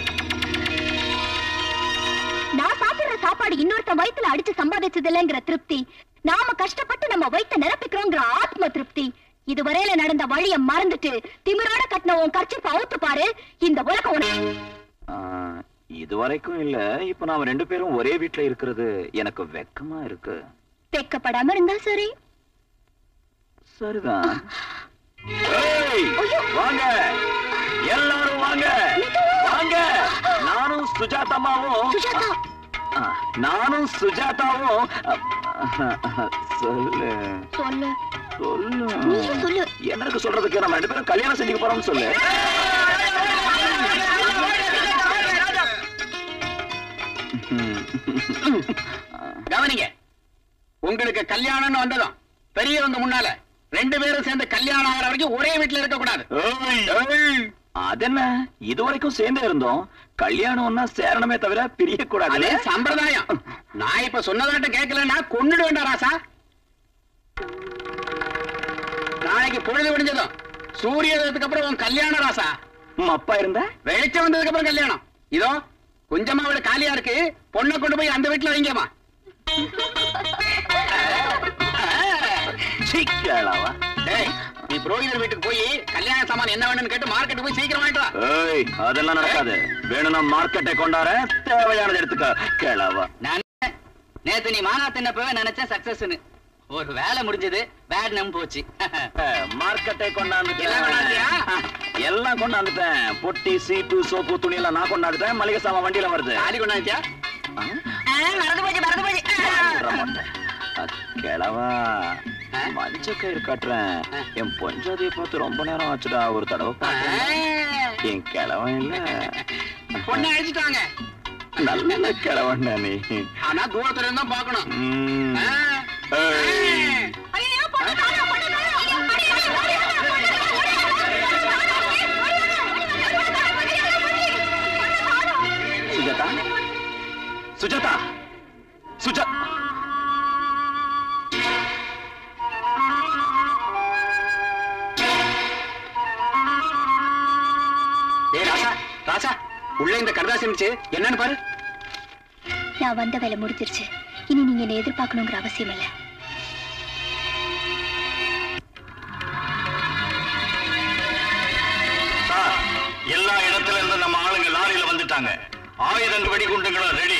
நான் சாப்பிடுற சாப்பாடு இன்னொருத்த வயித்துல அடிச்சு சம்பாதிச்சது இல்லைங்கிற திருப்தி நாம கஷ்டப்பட்டு நம்ம வயித்த நிரப்பிக்கிறோங்கிற ஆத்ம திருப்தி இதுவரையில நடந்த வழிய மறந்துட்டு திமிரோட கட்டின உன் கர்ச்சிப்ப அவுத்து பாரு இந்த உலகம் உனக்கு ஆ, இதுவரைக்கும் இல்ல இப்ப நாம ரெண்டு பேரும் ஒரே வீட்ல இருக்கிறது எனக்கு வெக்கமா இருக்கு வெக்கப்படாம இருந்தா சரி சரிதான் ஏய், வாங்க எல்லாரும் வாங்க வாங்க நானும் சுஜாதாமாவும் சுஜாதா ஆ, நானும் சுஜாதாவும் அ, சொல்லு சொல்லு சொல்லு நீயே சொல்லு என்னக்கு சொல்றதுக்கு நம்ம ரெண்டு பேரும் கல்யாணம் செஞ்சுக்க போறோம்னு சொல்லு கவனிங்க உங்களுக்கு கல்யாணம்னு வந்ததும் பெரியவங்க முன்னால ரெண்டு பேரும் சேர்ந்து கல்யாணம் ஆகிற வரைக்கும் ஒரே வீட்டுல இருக்க கூடாது ஏய், அதென்ன இது வரைக்கும் சேர்ந்தே இருந்தோம் கல்யாணம்னா சேரணுமே தவிர பிரிய அதே கூடாது சம்பிரதாயம் நான் இப்ப சொன்னதாட்ட கேட்கலன்னா கொன்னுட வேண்டாம் ராசா நாளைக்கு பொழுது விடிஞ்சதும் சூரியதத்துக்கு அப்புறம் உன் கல்யாணம் ராசா அப்பா இருந்த வெளிச்சம் வந்ததுக்கு அப்புறம் கல்யாணம் இதோ கொஞ்சமா அவள காலியா இருக்கு பொண்ணை கொண்டு போய் அந்த வீட்டுல வைங்கம்மா சீக்கிரவா டேய் நீ புரோகிதர் வீட்டுக்கு போய் கல்யாண சாமான் என்ன வேணும்னு கேட்டு மார்க்கெட் போய் சீக்கிரம் வாங்கிட்டு வா ஏய் அதெல்லாம் நடக்காது வேணும்னா மார்க்கெட்டை கொண்டார தேவையானது எடுத்துக்க கேளவா நான் நேத்து நீ மாங்கா தின்னப்பவே நினைச்சேன் சக்சஸ்னு ஒரு வேலை முடிஞ்சது பேட் நம் போச்சு மார்க்கெட்டை எல்லாம் கொண்டாந்துட்டியா? கொண்டாந்துட்டேன் எல்லாம் கொண்டாந்துட்டேன் பொட்டி சீப்பு சோப்பு துணி எல்லாம் நான் கொண்டாந்துட்டேன் மளிகை சாமான் வண்டியில வருது தாலி கொண்டாந்தியா மறந்து போச்சு மறந்து போச்சு விட மாட்டேன். அ, கிழவா மஞ்ச கயிறு கட்டுறேன் என் பொஞ்சாதியை பார்த்து ரொம்ப நேரம் ஆச்சுடா ஒரு தடவை பார்த்தேன் என் கிழவன் இல்ல பொண்ணை அழைச்சிட்டாங்க நல்ல கிழவன்டா நீ ஆனா தூரத்துல இருந்தா பாக்கணும் ம். ஏய். சுஜாதா சுஜாதா சுஜா ஏய் ராசா ராசா உள்ள இந்த கடுதாசி இருந்துச்சு என்னன்னு பாரு நான் வந்த வேலை முடிஞ்சிருச்சு இனி நீங்க என்னை எதிர்பார்க்கணுங்கிற அவசியம் இல்லை சார் எல்லா இடத்துல இருந்து நம்ம ஆளுங்க லாரியில வந்துட்டாங்க ஆயுதங்கள் வெடிகுண்டுகளும் ரெடி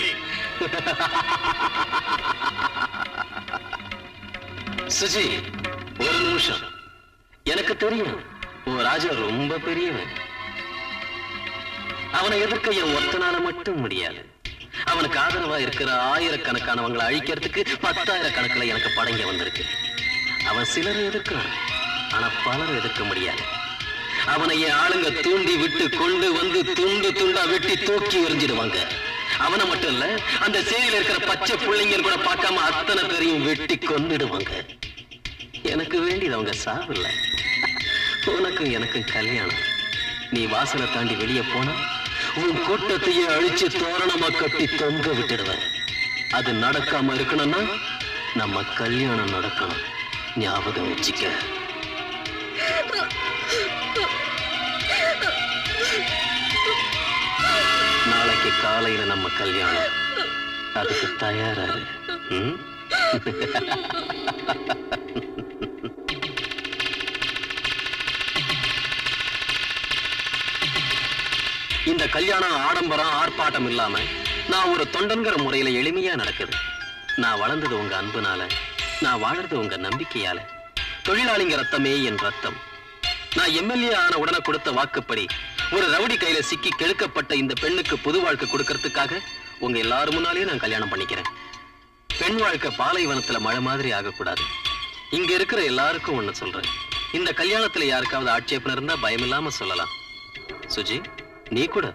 சுஜி ஒரு நிமிஷம் எனக்கு தெரியும் உன் ராஜா ரொம்ப பெரியவன் அவனை எதிர்க்க என் ஒத்தனால மட்டும் முடியாது அவனுக்கு ஆதரவா இருக்கிற ஆயிரக்கணக்கானவங்களை அழிக்கிறதுக்கு பத்தாயிரக்கணக்கில் எனக்கு படங்க வந்திருக்கு அவன் சிலரை எதிர்க்கிறான் ஆனா பலர் எதிர்க்க முடியாது அவனை என் ஆளுங்க தூண்டி விட்டு கொண்டு வந்து துண்டு துண்டா வெட்டி தூக்கி எறிஞ்சிடுவாங்க அவனை மட்டும் இல்ல அந்த சேரியில இருக்கிற பச்சை பிள்ளைங்க கூட பார்க்காம அத்தனை பேரையும் வெட்டி கொன்னுடுவாங்க எனக்கு வேண்டியது அவங்க சாவில்ல உனக்கும் எனக்கும் கல்யாணம் நீ வாசலை தாண்டி வெளியே போனா உன் கூட்டத்தையே அழிச்சு தோரணமா கட்டி தொங்க விட்டுடுவேன் அது நடக்காம இருக்கணும்னா நம்ம கல்யாணம் நடக்கணும் ஞாபகம் வச்சுக்க நாளைக்கு காலையில நம்ம கல்யாணம் அதுக்கு தயாராரு ம்? இந்த கல்யாணம் ஆடம்பரம் ஆர்ப்பாட்டம் இல்லாம நான் ஒரு தொண்டன்கிற முறையில எளிமையா நடக்குது நான் வளர்ந்தது உங்க அன்புனால நான் வாழறது உங்க நம்பிக்கையால தொழிலாளிங்க ரத்தமே என் ரத்தம் நான் எம்எல்ஏ ஆன உடனே கொடுத்த வாக்குப்படி ஒரு ரவுடி கையில சிக்கி கெடுக்கப்பட்ட இந்த பெண்ணுக்கு புது வாழ்க்கை கொடுக்கறதுக்காக உங்க எல்லாரும் முன்னாலேயே நான் கல்யாணம் பண்ணிக்கிறேன் பெண் வாழ்க்கை பாலைவனத்துல மழை மாதிரி ஆகக்கூடாது இங்க இருக்கிற எல்லாருக்கும் ஒண்ணு சொல்றேன் இந்த கல்யாணத்துல யாருக்காவது ஆட்சேபம் இருந்தா பயமில்லாம சொல்லலாம் சுஜி நீ கூட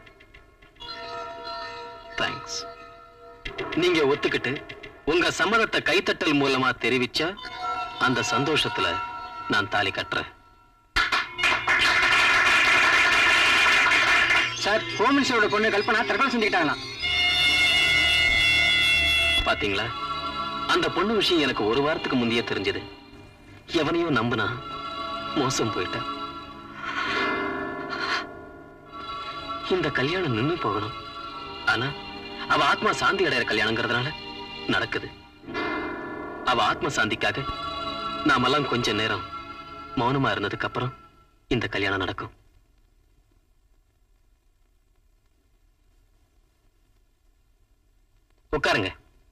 தேங்க்ஸ் நீங்க ஒத்துக்கிட்டு உங்க சம்மதத்தை கைத்தட்டல் மூலமா தெரிவிச்சா அந்த சந்தோஷத்துல நான் தாலி கட்டுறேன் சார் ஹோம் மினிஸ்டரோட பொண்ணு கல்பனா தற்கொலை செஞ்சுக்கிட்டாங்களாம் பாத்தீங்களா அந்த பொண்ணு விஷயம் எனக்கு ஒரு வாரத்துக்கு முந்தைய தெரிஞ்சது எவனையும் நம்புனா மோசம் போயிட்டா இந்த கல்யாணம் நின்னு போகணும் ஆனா அவ ஆத்மா சாந்தி அடையிற கல்யாணங்கிறதுனால நடக்குது அவ ஆத்ம சாந்திக்காக நாமெல்லாம் கொஞ்ச நேரம் மௌனமா இருந்ததுக்கு அப்புறம் இந்த கல்யாணம் நடக்கும் உட்காருங்க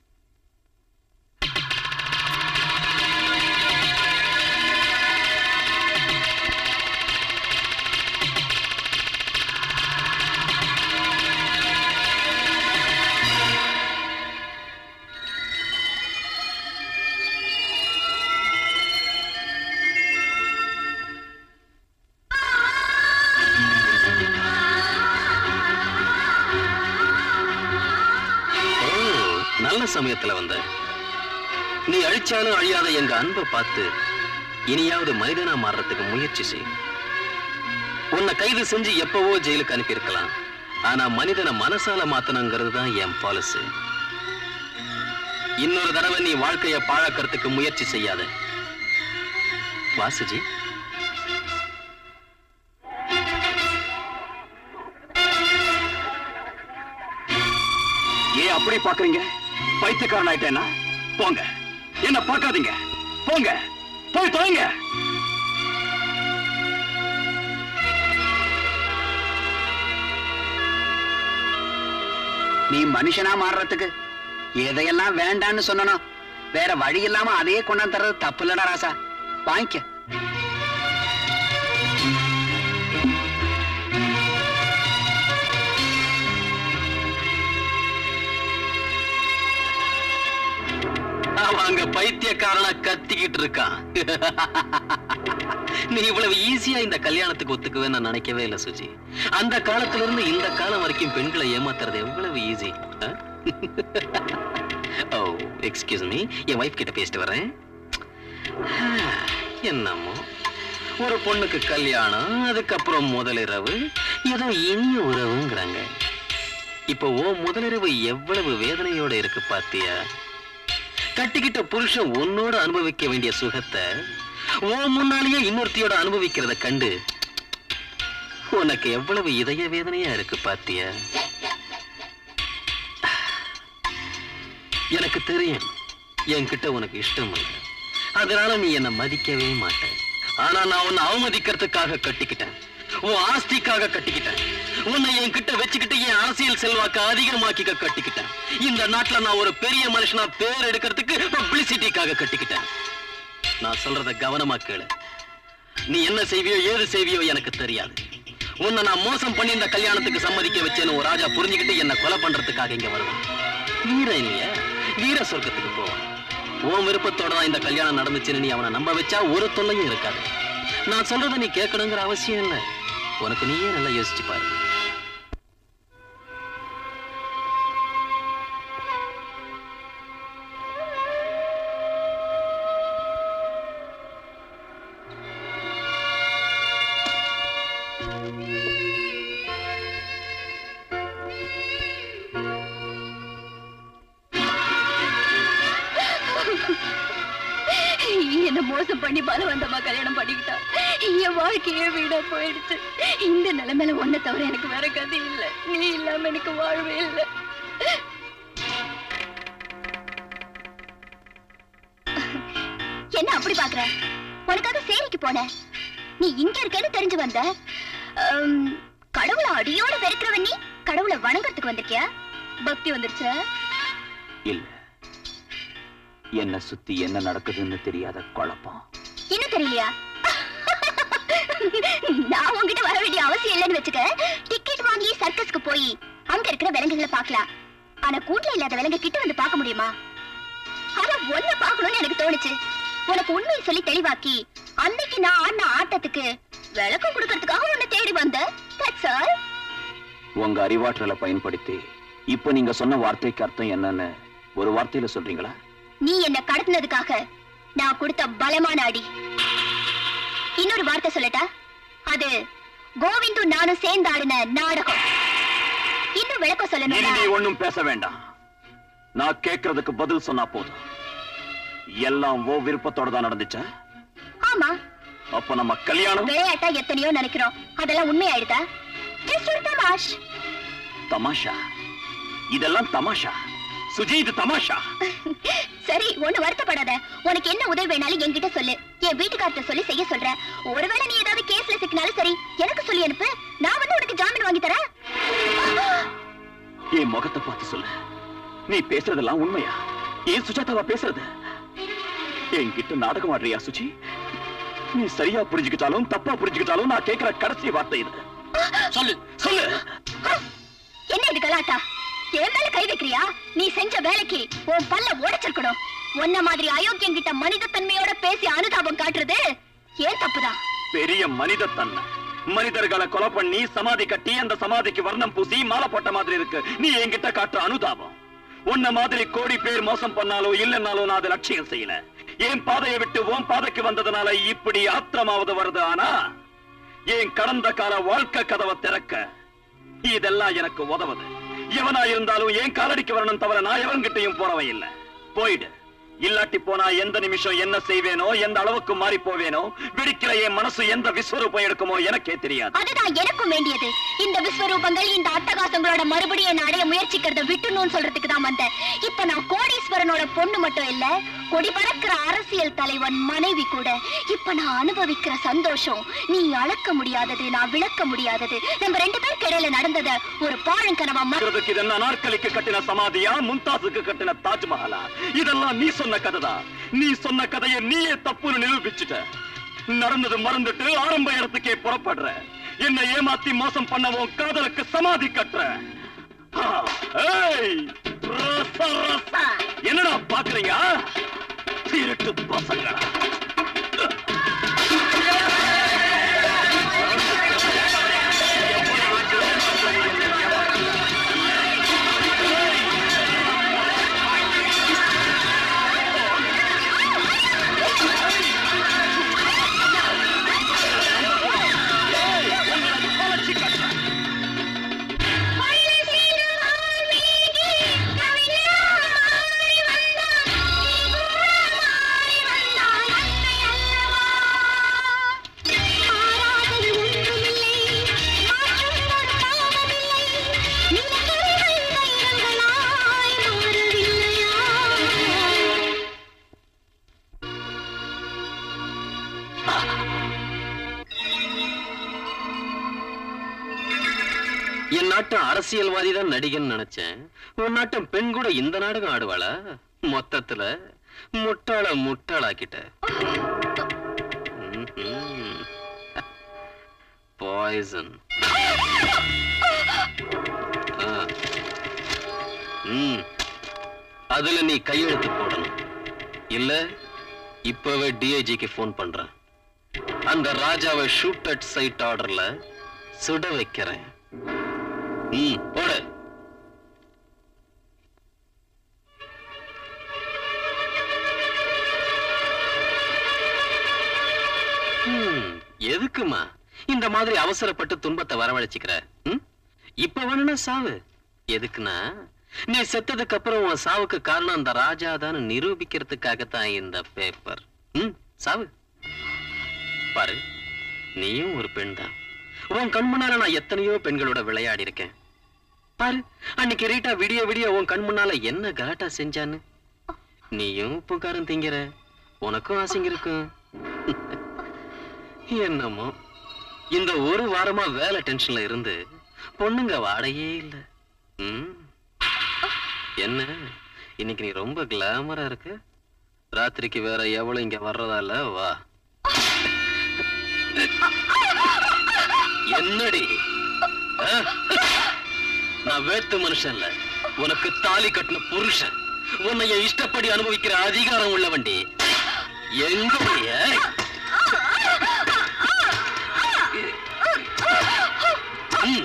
ஓ, நல்ல சமயத்துல வந்த நீ அழிச்சாலும் அழியாத எங்க அன்பை பார்த்து இனியாவது மனிதனா மாறுறதுக்கு முயற்சி செய் உன்னை கைது செஞ்சு எப்பவோ ஜெயிலுக்கு அனுப்பியிருக்கலாம் ஆனா மனிதனை மனசால மாத்தணுங்கிறது தான் என் பாலிசி இன்னொரு தடவை நீ வாழ்க்கைய பாழாக்கறதுக்கு முயற்சி செய்யாத வாசுஜி ஏன் அப்படி பாக்குறீங்க பைத்தியக்காரன் ஆயிட்டேனா போங்க என்ன பார்க்காதீங்க போங்க போய் தொலைங்க நீ மனுஷனா மாறுறதுக்கு எதையெல்லாம் வேண்டான்னு சொன்னனோ வேற வழி இல்லாம அதையே கொண்டாந்து தர்றது தப்பு இல்லடா ராசா வாங்கிக்க அவன் அங்க பைத்தியக்காரனா கத்திக்கிட்டு இருக்கான் நீ இவ்வளவு ஈஸியா இந்த கல்யாணத்துக்கு ஒத்துக்குவே நான் நினைக்கவே இல்லை சுஜி அந்த காலத்துல இருந்து இந்த காலம் வரைக்கும் பெண்களை ஏமாத்துறது எவ்வளவு ஈஸி ஓ எக்ஸ்கியூஸ் மீ என் வைஃப் கிட்ட பேசிட்டு வரேன் என்னமோ ஒரு பொண்ணுக்கு கல்யாணம் அதுக்கப்புறம் முதலிரவு ஏதோ இனிய உறவுங்கிறாங்க இப்போ ஓ முதலிரவு எவ்வளவு வேதனையோட இருக்கு பாத்தியா கட்டிக்கிட்ட புருஷன் உன்னோட அனுபவிக்க வேண்டிய சுகத்தை உன் முன்னாலேயே இன்னொருத்தியோட அனுபவிக்கிறத கண்டு உனக்கு எவ்வளவு இதய வேதனையா இருக்கு பாத்தியா எனக்கு தெரியும் என்கிட்ட உனக்கு இஷ்டம் இல்லை அதனால நீ என்னை மதிக்கவே மாட்ட ஆனா நான் உன்னை அவமதிக்கிறதுக்காக கட்டிக்கிட்டேன் உன் ஆஸ்திக்காக கட்டிக்கிட்டேன் உன்னை என்கிட்ட வச்சுக்கிட்டு என் அரசியல் செல்வாக்க அதிகமாக்கிக்க கட்டிக்கிட்டேன் இந்த நாட்டுல நான் ஒரு பெரிய மனுஷனா பேர் எடுக்கிறதுக்கு பப்ளிசிட்டிக்காக கட்டிக்கிட்டேன் நான் சொல்றத கவனமா கேளு நீ என்ன செய்வியோ ஏது செய்வியோ எனக்கு தெரியாது உன்னை நான் மோசம் பண்ணி இந்த கல்யாணத்துக்கு சம்மதிக்க வச்சேன்னு ஒரு ராஜா புரிஞ்சுக்கிட்டு என்ன கொலை பண்றதுக்காக இங்க வருவான் வீர இல்லையா வீர சொர்க்கத்துக்கு போவான் உன் விருப்பத்தோட தான் இந்த கல்யாணம் நடந்துச்சுன்னு நீ அவனை நம்ப வச்சா ஒரு தொல்லையும் இருக்காது நான் சொல்றத நீ கேட்கணுங்கிற அவசியம் இல்லை உனக்கு நீயே நல்லா யோசிச்சு பாரு என்ன மோசம் பண்ணி பலவந்தமா கல்யாணம் பண்ணிக்கிட்டா என் வாழ்க்கையே வீடா போயிடுச்சு இந்த நிலைமையில ஒன்ன தவிர எனக்கு வேற கதை இல்ல நீ இல்லாம எனக்கு வாழ்வே இல்ல என்ன அப்படி பாக்குற உனக்காக சேரிக்கு போனேன் நீ இங்க இருக்கேன்னு தெரிஞ்சு வந்த அம், கடவுளை அடியோட வெறுக்கிறவன் நீ கடவுளை வணங்கறதுக்கு வந்திருக்கியா பக்தி வந்துருச்சா இல்ல என்ன சுத்தி என்ன நடக்குதுன்னு தெரியாத குழப்பம் இன்னும் தெரியலையா நான் உன்கிட்ட வர வேண்டிய அவசியம் இல்லைன்னு வச்சுக்க டிக்கெட் வாங்கி சர்க்கஸ்க்கு போய் அங்க இருக்கிற விலங்குகளை பார்க்கலாம் ஆனா கூட்டுல இல்லாத விலங்கு கிட்ட வந்து பார்க்க முடியுமா ஆனா ஒன்ன பார்க்கணும்னு எனக்கு தோணுச்சு உனக்கு உண்மையை சொல்லி தெளிவாக்கி அன்னைக்கு நான் ஆடின ஆட்டத்துக்கு விளக்கம் கொடுக்கறதுக்காக உன்னை தேடி வந்தேன் That's all. உங்க அறிவாற்றலை பயன்படுத்தி இப்ப நீங்க சொன்ன வார்த்தைக்கு அர்த்தம் என்னன்னு ஒரு வார்த்தையில சொல்றீங்களா நீ என்ன கடத்தினதுக்காக நான் கொடுத்த பலமான அடி இன்னொரு வார்த்தை சொல்லட்டா அது கோவிந்து நானும் சேர்ந்து ஆடின நாடகம் இன்னும் விளக்கம் இனி நீ சொல்லணும் ஒண்ணும் பேச வேண்டாம் நான் கேட்கறதுக்கு பதில் சொன்னா போதும் எல்லாம் ஓ விருப்பத்தோட தான் நடந்துச்சா ஆமா அப்ப நம்ம கல்யாணம் விளையாட்டா எத்தனையோ நினைக்கிறோம் அதெல்லாம் உண்மையாயிடுதா ஜஸ்ட் ஒரு தமாஷ் தமாஷா இதெல்லாம் தமாஷா சுஜி இது தமாஷா சரி ஒண்ணு வருத்தப்படாத உனக்கு என்ன உதவி வேணாலும் என்கிட்ட சொல்லு என் வீட்டுக்கார்ட்ட சொல்லி செய்ய சொல்றேன் ஒருவேளை நீ ஏதாவது கேஸ்ல சிக்கினாலும் சரி எனக்கு சொல்லி அனுப்பு நான் வந்து உனக்கு ஜாமீன் வாங்கி தரேன் என் முகத்தை பார்த்து சொல்லு நீ பேசுறதெல்லாம் உண்மையா ஏன் சுஜாதாவா பேசுறது என்கிட்ட நாடகம் ஆடுறியா சுஜி நீ சரியா புரிஞ்சுக்கிட்டாலும் தப்பா புரிஞ்சுக்கிட்டாலும் நான் கேட்கிற கடைசி வார்த்தை இது சொல்லு சொல்லு என்ன இது கலாட்டா என் மேல கை வைக்கிறியா நீ செஞ்ச வேலைக்கு உன் பல்ல உடைச்சிருக்கணும் உன்ன மாதிரி அயோக்கியம் கிட்ட மனித தன்மையோட பேசி அனுதாபம் காட்டுறது ஏன் தப்புதான் பெரிய மனிதத்தன்மை மனிதர்களை கொலை பண்ணி சமாதி கட்டி அந்த சமாதிக்கு வர்ணம் பூசி மாலை போட்ட மாதிரி இருக்கு நீ என்கிட்ட காட்டுற அனுதாபம் உன்ன மாதிரி கோடி பேர் மோசம் பண்ணாலோ இல்லைன்னாலோ நான் அதை லட்சியம் செய்யல என் பாதையை விட்டு உன் பாதைக்கு வந்ததுனால இப்படி ஆத்திரமாவது வருது ஆனா என் கடந்த கால வாழ்க்கை கதவை திறக்க இதெல்லாம் எனக்கு உதவுது எவனா இருந்தாலும் என் காலடிக்கு வரணும் தவிர நான் எவன்கிட்டயும் போறவன் இல்ல போயிடு இல்லாட்டி போனா எந்த நிமிஷம் என்ன செய்வேனோ எந்த அளவுக்கு மாறி போவேனோ வெடிக்கிற என் மனசு எந்த விஸ்வரூபம் எடுக்குமோ எனக்கே தெரியாது அதுதான் எனக்கும் வேண்டியது இந்த விஸ்வரூபங்கள் இந்த அட்டகாசங்களோட மறுபடியும் என்ன அடைய முயற்சிக்கிறத விட்டுணும்னு சொல்றதுக்கு தான் வந்தேன் இப்ப நான் கோடீஸ்வரனோட பொண்ணு மட்டும் இல்ல கொடி பறக்கிற அரசியல் தலைவன் மனைவி கூட இப்ப நான் அனுபவிக்கிற சந்தோஷம் நீ அளக்க முடியாதது நான் விளக்க முடியாதது நம்ம ரெண்டு பேருக்கு இடையில நடந்தத ஒரு பாழங்கனவா ம- இருக்கிறதுக்கு இது என்ன நாற்கலிக்கு கட்டின சமாதியா மும்தாஸுக்கு கட்டின தாஜ்மஹாலா இதெல்லாம் நீ சொன்ன கதைதான் நீ சொன்ன கதையை நீயே தப்புன்னு நிரூபிச்சுட்ட நடந்தது மறந்துட்டு ஆரம்ப இடத்துக்கே புறப்படுற என்னை ஏமாத்தி மோசம் பண்ணவும் காதலுக்கு சமாதி கட்டுற ஆ, ஏய், ரச, ரச. என்னடா பாக்குறீங்க ஆ? திருட்டு பசங்களா என் நாட்டம் அரசியல்வாதி தான் நடிகன் நினைச்சேன் உன் நாட்டம் பெண் கூட இந்த நாடகம் ஆடுவாளா மொத்தத்துல முட்டாள முட்டாளாக்கிட்ட பாய்சன் அதுல நீ கையெழுத்து போடணும் இல்ல இப்பவே டிஐஜிக்கு ஃபோன் பண்றேன் அந்த ராஜாவை ஷூட் அட் சைட் ஆர்டர்ல சுட வைக்கிறேன் ம் போடு ம், எதுக்குமா இந்த மாதிரி அவசரப்பட்டு துன்பத்தை வரவழைச்சுக்கிற ம்? இப்ப வேணும்னா சாவு எதுக்குன்னா நீ செத்ததுக்கு அப்புறம் உன் சாவுக்கு காரணம் அந்த ராஜா தான் நிரூபிக்கிறதுக்காகத்தான் இந்த பேப்பர் ம் சாவு பாரு நீயும் ஒரு பெண் தான் உன் கண் முன்னால நான் எத்தனையோ பெண்களோட விளையாடி இருக்கேன் பாரு அன்னைக்கு ரீட்டா விடிய விடிய உன் கண் முன்னால என்ன கலாட்டா செஞ்சான்னு நீயும் புகாரம் திங்கிற உனக்கும் ஆசைங்க இருக்கும் என்னமோ இந்த ஒரு வாரமா வேலை டென்ஷன்ல இருந்து பொண்ணுங்க வாடையே இல்ல ம் என்ன இன்னைக்கு நீ ரொம்ப கிளாமரா இருக்க ராத்திரிக்கு வேற எவ்வளவு இங்க வர்றதா இல்ல வா என்னடி ஆ? நான் வேத்து மனுஷன் இல்ல உனக்கு தாலி கட்டின புருஷன் உன்னை என் இஷ்டப்படி அனுபவிக்கிற அதிகாரம் உள்ளவண்டி எங்க போய ம்.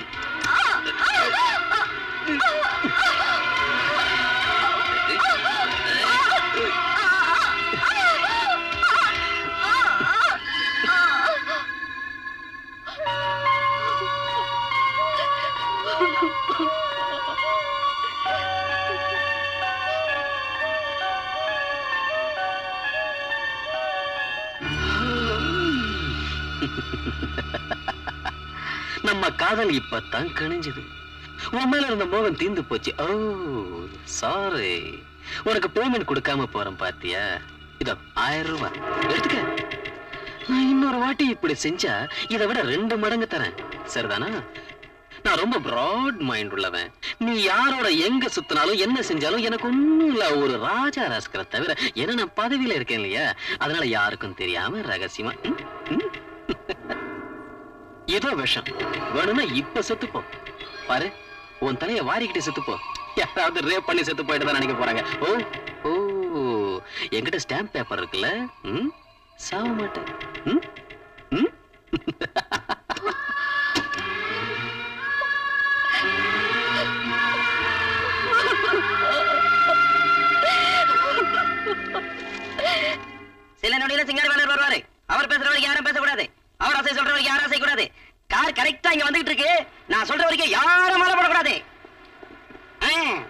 நம்ம காதல் இப்பதான் கணிஞ்சது உன் மேல இருந்த மோகம் தீந்து போச்சு ஓ சாரி உனக்கு பேமெண்ட் கொடுக்காம போறேன் பாத்தியா இதோ ஆயிரம் ரூபாய் எடுத்துக்க நான் இன்னொரு வாட்டி இப்படி செஞ்சா இதை விட ரெண்டு மடங்கு தரேன் சரிதானா நான் ரொம்ப பிராட் மைண்ட் உள்ளவன் நீ யாரோட எங்க சுத்தினாலும் என்ன செஞ்சாலும் எனக்கு ஒண்ணும் இல்ல ஒரு ராஜா ராஸ்கரை தவிர ஏன்னா நான் பதவியில இருக்கேன் இல்லையா அதனால யாருக்கும் தெரியாம ரகசியமா ம், ம். ஏதோ விஷம் வேணும்னா இப்ப செத்துப்போ பாரு உன் தலைய வாரிக்கிட்டு செத்துப்போ யாராவது ரேப் பண்ணி செத்து போயிட்டு தான் நினைக்க போறாங்க ஓ ஓ என்கிட்ட ஸ்டாம்ப் பேப்பர் இருக்குல்ல ம் சாவ மாட்டேன் ம் ம் சில நொடியில சிங்காரி வேலர் வருவாரு அவர் பேசுற வரைக்கும் யாரும் பேசக்கூடாது அவர் அசை சொல்ற வரைக்கும் யாரும் அசைக்கூடாது கார் கரெக்டா இங்க வந்துகிட்டு இருக்கு நான் சொல்ற வரைக்கும் யாரும் மேல போடக்கூடாது ஆ.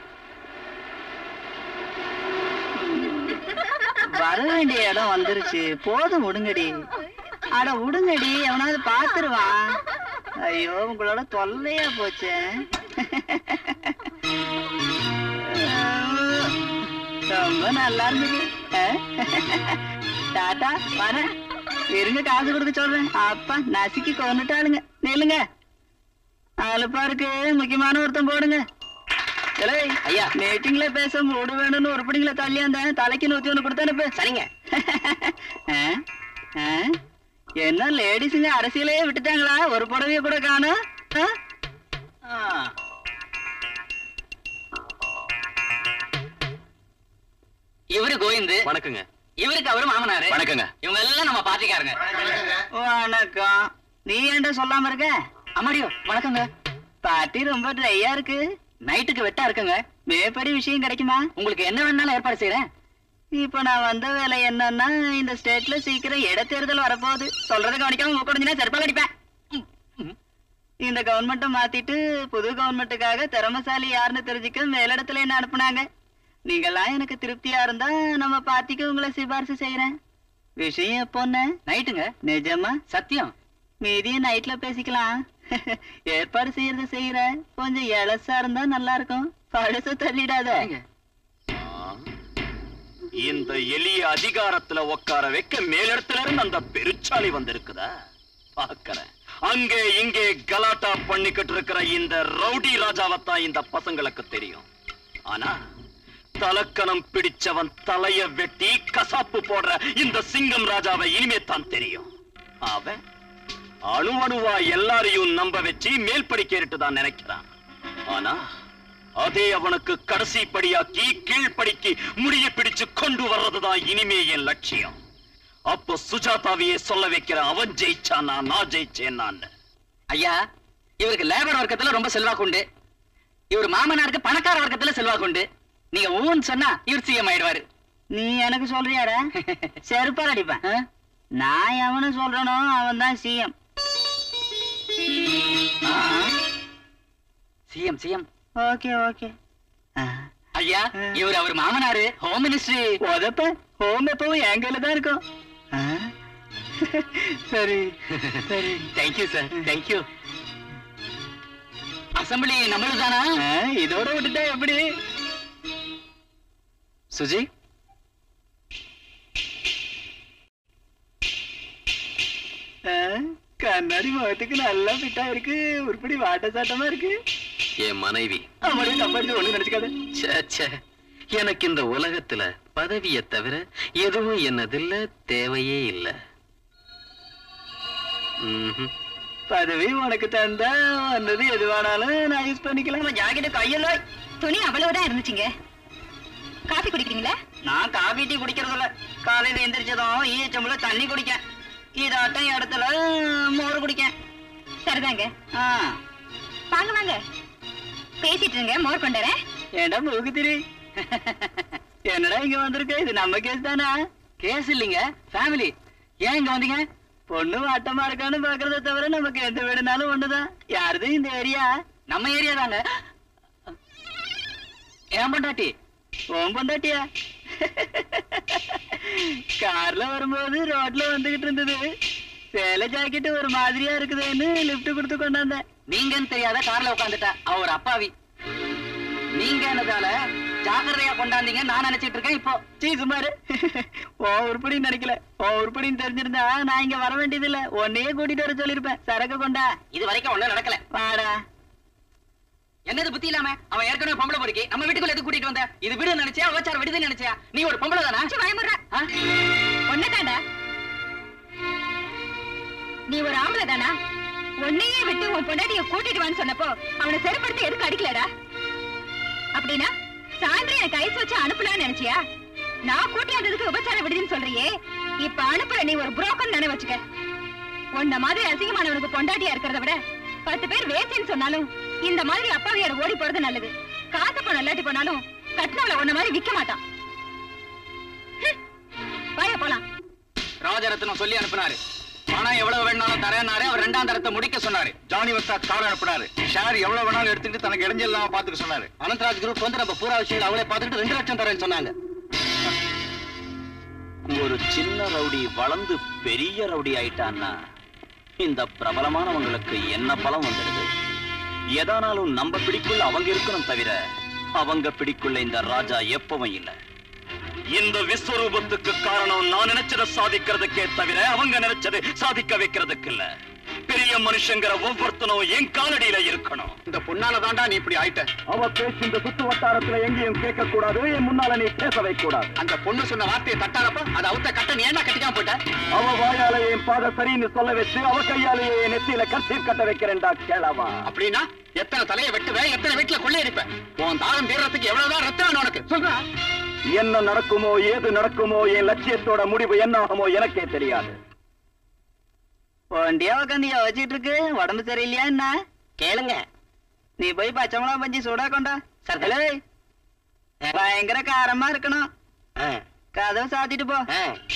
வர வேண்டிய இடம் வந்துருச்சு போதும் விடுங்கடி அட விடுங்கடி எவனாவது பாத்துருவான் ஐயோ உங்களோட தொல்லையா போச்சே ரொம்ப நல்லா இருந்தது ஆ? டாடா வரேன் இருங்க காசு கொடுக்க சொல்றேன் அப்பா நசுக்கி கொண்டுட்டாளுங்க நில்லுங்க அலுப்பாருக்கு முக்கியமான ஒருத்தன் போடுங்க ஏலே, ஐயா. மீட்டிங்ல பேச மூடு வேணும்னு உருப்படிங்கள தள்ளி அந்த தலைக்கு நூத்தி ஒண்ணு கொடுத்தானு இப்ப சரிங்க ஆ? ஆ? என்ன லேடிஸுங்க அரசியலையே விட்டுட்டாங்களா ஒரு புடவைய கூட காணும் இவரு கோவிந்து வணக்கங்க இவருக்கு அவரு மாமனாரு வணக்கங்க இவங்க எல்லாம் நம்ம பாட்டிக்காரங்க வணக்கம் நீ ஏன்டா சொல்லாம இருக்க அம்மாடியோ வணக்கங்க பாட்டி ரொம்ப ட்ரையா இருக்கு நைட்டுக்கு வெட்டா இருக்குங்க மேப்படி விஷயம் கிடைக்குமா உங்களுக்கு என்ன வேணாலும் ஏற்பாடு செய்யறேன் இப்ப நான் வந்த வேலை என்னன்னா இந்த ஸ்டேட்ல சீக்கிரம் இடைத்தேர்தல் வரப்போகுது சொல்றதை கவனிக்காம மூக்கடைஞ்சினா செருப்பால் அடிப்பேன் இந்த கவர்மெண்ட்டை மாத்திட்டு புது கவர்மெண்ட்டுக்காக திறமசாலி யாருன்னு தெரிஞ்சுக்க மேலிடத்துல என்ன அனுப்புனாங்க நீங்கெல்லாம் எனக்கு திருப்தியா இருந்தா நம்ம பார்ட்டிக்கு உங்களை சிபாரிசு செய்யறேன் விஷயம் எப்போன்னு நைட்டுங்க நிஜமா சத்தியம் மீதியும் நைட்ல பேசிக்கலாம் ஏற்பாடு செய்யறது செய்யற கொஞ்சம் எலசா இருந்தா நல்லா இருக்கும் பழச தள்ளிடாத இந்த எளிய அதிகாரத்துல உட்கார வைக்க மேலிடத்துல இருந்து அந்த பெருச்சாளி வந்திருக்குதா பாக்கறேன் அங்கே இங்கே கலாட்டா பண்ணிக்கிட்டு இருக்கிற இந்த ரவுடி ராஜாவைத்தான் இந்த பசங்களுக்கு தெரியும் ஆனா தலக்கணம் பிடிச்சவன் தலைய வெட்டி கசாப்பு போடுற இந்த சிங்கம் ராஜாவை இனிமே தான் தெரியும் அவன் அணு அணுவா எல்லாரையும் நம்ப வச்சு மேல் படிக்கேறிட்டு தான் நினைக்கிறான் ஆனா அதே அவனுக்கு கடைசி படியாக்கி கீழ்ப்படிக்கு முடிய பிடிச்சு கொண்டு வர்றதுதான் இனிமே என் லட்சியம் அப்போ சுஜாதாவையே சொல்ல வைக்கிற அவன் ஜெயிச்சானா நான் ஜெயிச்சேன்னான்னு ஐயா இவருக்கு லேபர் வர்க்கத்துல ரொம்ப செல்வாக்கு உண்டு இவர் மாமனாருக்கு பணக்கார வர்க்கத்துல செல்வாக்கு உண்டு நீங்க ஊன்னு சொன்னா இவர் சிஎம் ஆயிடுவாரு நீ எனக்கு சொல்றியாடா செருப்பால் அடிப்பேன் ஆ? நான் எவனு சொல்றனோ அவன் தான் CM CM CM okay okay ஐயா இவர் அவர் மாமனாரு ஹோம் மினிஸ்ட்ரி உதப்ப ஹோம் எப்பவும் என் கையில தான் இருக்கும் ஆ? சரி சரி தேங்க்யூ சார் தேங்க்யூ அசம்பிளி நம்மளுக்கு தானா ஆ, இதோட விட்டுட்டா எப்படி சுஜி ஆ, கண்ணாடி முகத்துக்கு நல்லா ஃபிட்டா இருக்கு உருப்படி வாட்ட சாட்டமா இருக்கு என் மனைவி அவரையும் தப்பாடி ஒண்ணு நினைச்சுக்காத ச்சே, ச்சே. எனக்கு இந்த உலகத்துல பதவியை தவிர எதுவும் என்னதில்ல தேவையே இல்ல ம்ஹும். பதவி உனக்கு தந்தா வந்தது எதுவானாலும் நான் யூஸ் பண்ணிக்கலாம் ஜாக்கெட்டு கையில துணி அவ்வளவுதான் இருந்துச்சுங்க காபி குடிக்கிறீங்களா நான் காபி டீ குடிக்கிறது இல்ல காலையில எந்திரிச்சதும் ஈச்சம்பள தண்ணி குடிக்க இதாட்டம் இடத்துல மோர் குடிக்க சரிதாங்க ஆ வாங்க வாங்க பேசிட்டு இருங்க மோர் கொண்டுறேன் ஏண்டா மூக்கு திரி என்னடா இங்க வந்திருக்க இது நம்ம கேஸ் தானா கேஸ் இல்லைங்க ஃபேமிலி ஏன் இங்க வந்தீங்க பொண்ணு வாட்டமா இருக்கான்னு பாக்குறத தவிர நமக்கு எந்த வீடுனாலும் ஒண்ணுதான் யாருது இந்த ஏரியா நம்ம ஏரியா தாங்க ஏன் பொண்டாட்டி ஓம் பொண்டாட்டியா கார்ல வரும்போது ரோட்ல வந்துகிட்டு இருந்தது சேலை ஜாக்கெட் ஒரு மாதிரியா இருக்குதுன்னு லிஃப்ட் கொடுத்து கொண்டாந்தேன் நீங்கன்னு தெரியாத கார்ல உட்காந்துட்டா அவ ஒரு அப்பாவி நீங்க என்னதால ஜாக்கிரதையா கொண்டாந்தீங்க நான் நினைச்சிட்டு இருக்கேன் இப்போ சீ சுமாரு ஓ உருப்படின்னு நினைக்கல ஓ உருப்படின்னு தெரிஞ்சிருந்தா நான் இங்க வர வேண்டியது இல்ல உன்னையே கூட்டிட்டு வர சொல்லிருப்பேன் சரக்கு கொண்டா இது வரைக்கும் ஒண்ணும் நடக்கல வாடா என்னது புத்தி இல்லாம அவன் ஏற்கனவே பொம்பளை பொறுக்கி நம்ம வீட்டுக்குள்ள எதுக்கு கூட்டிட்டு வந்த இது வீடு நினைச்சியா அவச்சார விடுதுன்னு நினைச்சியா நீ ஒரு பொம்பளை தானா பயமுறா ஆ? ஒன்னதாண்டா நீ ஒரு ஆம்பளை தானா உன்னையே விட்டு உன் பொண்டாட்டிய கூட்டிட்டு வான்னு சொன்னப்போ அவனை செருப்படுத்தி எதுக்கு அடிக்கலடா அப்படின்னா சாயந்தரம் எனக்கு ஐஸ் வச்சு அனுப்பலாம்னு நினைச்சியா நான் கூட்டி வந்ததுக்கு உபச்சாரம் விடுதுன்னு சொல்றியே இப்ப அனுப்புற நீ ஒரு புரோக்கர் நினை வச்சுக்க உன்ன மாதிரி அசிங்கமானவனுக்கு பொண்டாட்டியா இருக்கிறத விட பத்து பேர் வேசின்னு சொன்னாலும் இந்த மாதிரி அப்பாவியார் ஓடி போறது நல்லது காசு பணம் இல்லாட்டி போனாலும் கட்டினவள உன்ன மாதிரி விக்க மாட்டான் ஹம். வாயா போலாம் ராஜரத்னம் சொல்லி அனுப்புனாரு பணம் எவ்வளவு வேணாலும் தரேன்னாரு அவர் ரெண்டாம் தரத்தை முடிக்க சொன்னாரு ஜானி வஸ்தாத் கார் அனுப்புனாரு ஷேர் எவ்வளவு வேணாலும் எடுத்துக்கிட்டு தனக்கு இடைஞ்சல் இல்லாம பாத்துக்க சொன்னாரு அனந்தராஜ் குரூப் வந்து நம்ம பூரா விஷயங்கள் அவங்களே பார்த்துட்டு ரெண்டு லட்சம் தரேன்னு சொன்னாங்க ஒரு சின்ன ரவுடி வளர்ந்து பெரிய ரவுடி ஆயிட்டான்னா இந்த பிரபலமானவங்களுக்கு என்ன பலம் வந்துடுது எதானாலும் நம்ம பிடிக்குள்ள அவங்க இருக்கணும் தவிர அவங்க பிடிக்குள்ள இந்த ராஜா எப்பவும் இல்ல இந்த விஸ்வரூபத்துக்கு காரணம் நான் நினைச்சதை சாதிக்கிறதுக்கே தவிர அவங்க நினைச்சதை சாதிக்க வைக்கிறதுக்கு இல்ல பெரிய மனுஷங்கிற ஒவ்வொருத்தனும் என் காலடியில இருக்கணும் இந்த பொண்ணால தாண்டா நீ இப்படி ஆயிட்ட அவ பேச்சு இந்த சுத்து வட்டாரத்துல எங்கேயும் கேட்க கூடாது என் முன்னால நீ பேச வைக்க கூடாது அந்த பொண்ணு சொன்ன வார்த்தையை தட்டாரப்ப அதை அவுத்த கட்ட நீ என்ன கட்டிக்காம போயிட்ட அவ வாயால என் பாத சரின்னு சொல்ல வச்சு அவ கையாலேயே என் நெத்தியில கர்த்தீர் கட்ட வைக்கிறேன்டா கேளவா அப்படின்னா எத்தனை தலையை வெட்டுவேன் எத்தனை வீட்டுல கொள்ளையடிப்பேன் உன் தாகம் தீர்றதுக்கு எவ்வளவுதான் ரத்தம் வேணும் உனக்கு சொல்றா என்ன நடக்குமோ ஏது நடக்குமோ என் லட்சியத்தோட முடிவு என்ன ஆகுமோ எனக்கே தெரியாது ஒண்டியா உட்காந்து யோசிச்சுட்டு இருக்கு உடம்பு சரியில்லையா என்ன கேளுங்க நீ போய் பச்சை மிளகா பஞ்சி சூடா கொண்டா சர்க்கலை பயங்கர காரமா இருக்கணும் கதவை சாத்திட்டு போ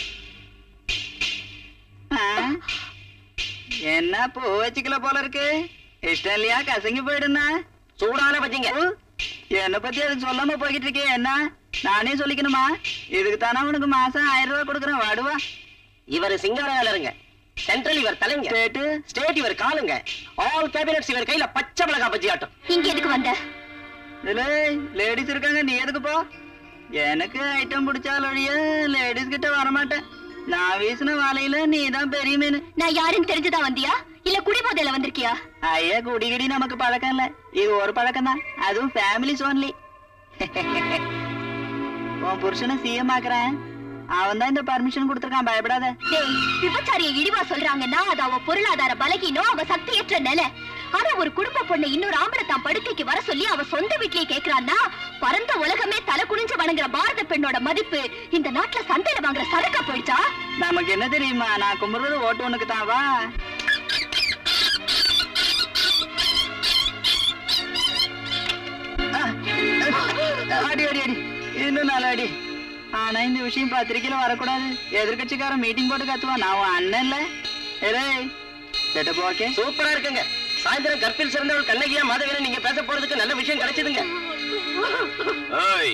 ஆ? என்ன பூ வச்சுக்கல போல இருக்கு இஷ்டம் இல்லையா கசங்கி போயிடுனா சூடான பச்சிங்க என்ன பத்தி அது சொல்லாம போய்கிட்டு இருக்கே என்ன நானே சொல்லிக்கணுமா இதுக்கு தானே உனக்கு மாசம் ஆயிரம் ரூபாய் கொடுக்குறேன் வாடுவா இவர் சிங்காரவேலருங்க சென்ட்ரல் இவர் தலைங்க ஸ்டேட்டு ஸ்டேட் இவர் காலுங்க ஆல் கேபினட்ஸ் இவர் கையில பச்சை மிளகா பஜ்ஜி ஆட்டம் இங்க எதுக்கு வந்த லேடிஸ் இருக்காங்க நீ எதுக்கு போ எனக்கு ஐட்டம் பிடிச்சால் ஒழிய லேடிஸ் கிட்ட வரமாட்டேன் நான் வீசின வாழையில நீ தான் பெரிய மீன் நான் யாருன்னு தெரிஞ்சுதான் வந்தியா இல்ல குடிபோதையில வந்திருக்கியா ஐயா குடிகிடி நமக்கு பழக்கம் இல்ல இது ஒரு பழக்கம் தான் அதுவும் ஃபேமிலிஸ் ஓன்லி உன் புருஷனை சிஎம் ஆக்குறேன் அவன் தான் இந்த பர்மிஷன் கொடுத்துருக்கான் பயப்படாத டேய் விபச்சாரிய இழிவா சொல்றாங்கன்னா அது அவ பொருளாதார பலகீனம் அவ சக்தியற்ற நிலை ஆனா ஒரு குடும்ப பொண்ணு இன்னொரு ஆம்பளை தான் படுக்கைக்கு வர சொல்லி அவ சொந்த வீட்லயே கேக்குறான்னா பரந்த உலகமே தலை குனிஞ்சு வணங்குற பாரத பெண்ணோட மதிப்பு இந்த நாட்டுல சந்தையில வாங்குற சரக்கா போயிடுச்சா நமக்கு என்ன தெரியுமா நான் கும்பிடுறது ஓட்டு உனக்கு தான் வா அடி அடி அடி இன்னும் நல்ல அடி ஆனா இந்த விஷயம் பத்திரிக்கையில வரக்கூடாது எதிர்கட்சிக்காரன் மீட்டிங் போட்டு கத்துவான் நான் உன் அண்ணன் இல்ல ஏரே செட்டப் ஓகே சூப்பரா இருக்குங்க சாயந்தரம் கற்பில் சிறந்தவள் கண்ணகியா மாதவியனை நீங்க பேச போறதுக்கு நல்ல விஷயம் கிடைச்சதுங்க ஏய்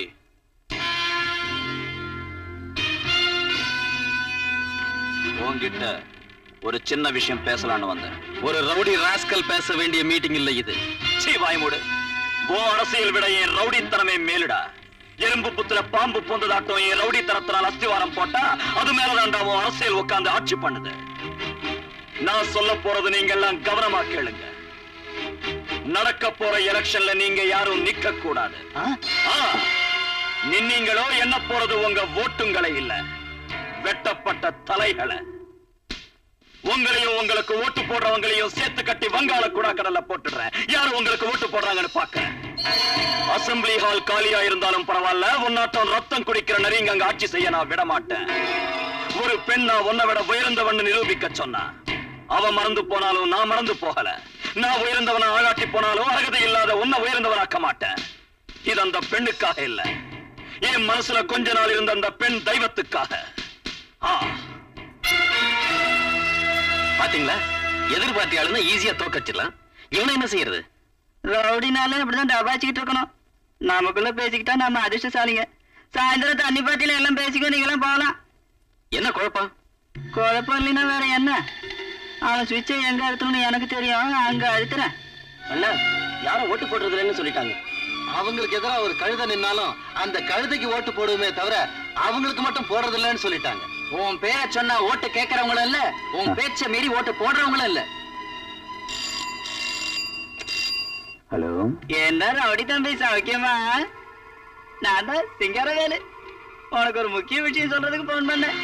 உன்கிட்ட ஒரு சின்ன விஷயம் பேசலாம்னு வந்தேன் ஒரு ரவுடி ராஸ்கல் பேச வேண்டிய மீட்டிங் இல்ல இது சீ வாய்மூடு ஓ அரசியல் விட என் ரவுடித்தனமே மேலுடா எறும்பு புத்துல பாம்பு பூந்ததாட்டம் என் ரவுடித்தனத்தினால் அஸ்திவாரம் போட்டா அது மேலதாண்டா உன் அரசியல் உட்கார்ந்து ஆட்சி பண்ணுது நான் சொல்ல போறது நீங்க எல்லாம் கவனமா கேளுங்க நடக்க போற எலெக்ஷன்ல நீங்க யாரும் நிக்க கூடாது ஆ, நின்னீங்களோ என்ன போறது உங்க ஓட்டுங்களை இல்ல வெட்டப்பட்ட தலைகளை உங்களையும் உங்களுக்கு ஓட்டு போடுறவங்களையும் சேர்த்து கட்டி வங்காள குடாக்கடல்ல போட்டுடுறேன் யார் உங்களுக்கு ஓட்டு போடுறாங்கன்னு பாக்க அசெம்பிளி ஹால் காலியா இருந்தாலும் பரவாயில்ல உன்னாட்டம் ரத்தம் குடிக்கிற நரிங்க அங்க ஆட்சி செய்ய நான் விட மாட்டேன் ஒரு பெண்ணா உன்னை விட உயர்ந்தவன் நிரூபிக்க சொன்னா அவ மறந்து போனாலும் நான் மறந்து போகல நான் உயர்ந்தவன ஆளாட்டி போனாலும் அழகதை இல்லாத உன்னை உயர்ந்தவனாக்க மாட்டேன் இது அந்த பெண்ணுக்காக இல்ல என் மனசுல கொஞ்ச நாள் இருந்த அந்த பெண் தெய்வத்துக்காக ஆ பாத்தீங்களா எதிர்பார்த்தி ஆளுன்னா ஈஸியா தோக்கச்சிடலாம் இவனை என்ன செய்யறது ரவுடினாலே அப்படிதான் டபாச்சிக்கிட்டு இருக்கணும் நமக்குள்ள பேசிக்கிட்டா நம்ம அதிர்ஷ்டசாலிங்க சாயந்தரம் தண்ணி பாட்டில எல்லாம் பேசிக்கோ நீங்களாம் போகலாம் என்ன குழப்பம் குழப்பம் இல்லைன்னா வேற என்ன அவன் சுவிட்சை எங்க அழுத்தணும்னு எனக்கு தெரியும் அங்க அழுத்துறேன் அண்ணா யாரும் ஓட்டு போடுறதுலன்னு சொல்லிட்டாங்க அவங்களுக்கு எதிராக ஒரு கழுதை நின்னாலும் அந்த கழுதைக்கு ஓட்டு போடுவோமே தவிர அவங்களுக்கு மட்டும் போடுறது இல்லைன்னு சொல்லிட்டாங்க உன் பேரை சொன்னா ஓட்டு கேட்கறவங்களும் இல்ல உன் பேச்ச மீறி ஓட்டு போடுறவங்களும் இல்ல ஹலோ என்ன ரவுடி தம்பி சௌக்கியமா நான் தான் சிங்காரவேலு உனக்கு ஒரு முக்கிய விஷயம் சொல்றதுக்கு போன் பண்ணேன்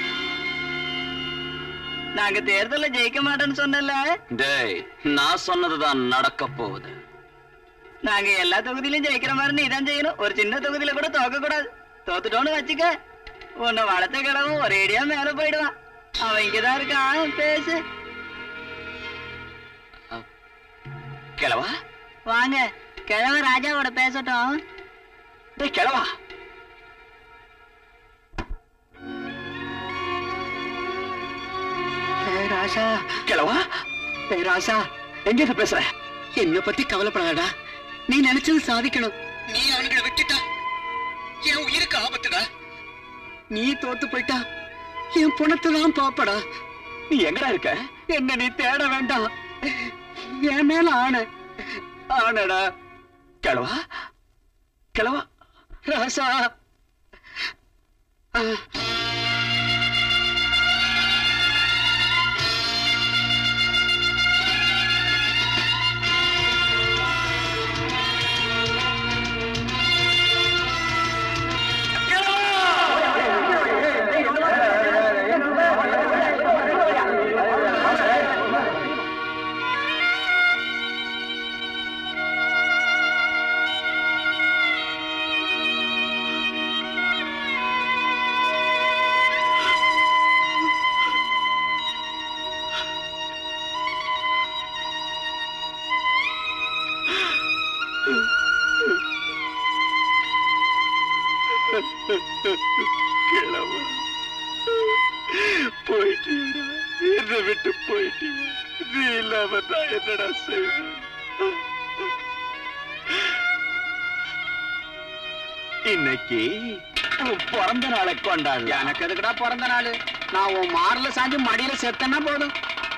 நாங்க தேர்தல்ல ஜெயிக்க மாட்டோம்னு சொன்னல டேய் நான் சொன்னதுதான் நடக்க போகுது நாங்க எல்லா தொகுதியிலும் ஜெயிக்கிற மாதிரி நீ தான் செய்யணும் ஒரு சின்ன தொகுதியில கூட தோக்க கூடாது தோத்துட்டோன்னு வச்சுக்க உன்னை வளர்த்த கிழவும் ஒரேடியா மேல போயிடுவான் அவன் இங்கதான் இருக்கான் பேசு கிழவா வாங்க கிழவ ராஜாவோட பேசட்டும் டேய் கிழவா ராசா கிழவா ஏய் ராசா எங்க இருந்து பேசுற என்ன பத்தி கவலைப்படாதடா நீ நினைச்சது சாதிக்கணும் நீ அவனுங்களை விட்டுட்டா என் உயிருக்கு ஆபத்துடா நீ தோத்து போயிட்டா என் பணத்தை தான் பாப்படா நீ எங்கடா இருக்க என்ன நீ தேட வேண்டாம் என் மேல ஆன ஆனடா கிழவா கிழவா ராசா கிழவா போயிட்டியடா என்னை விட்டு போயிட்டிய நீ இல்லாம நான் என்னடா செய்வேன் இன்னைக்கு உன் பிறந்த நாளை கொண்டாடலாம் எனக்கு எதுக்குடா பிறந்த நாள் நான் உன் மார்ல சாஞ்சு மடியில செத்தனா போதும்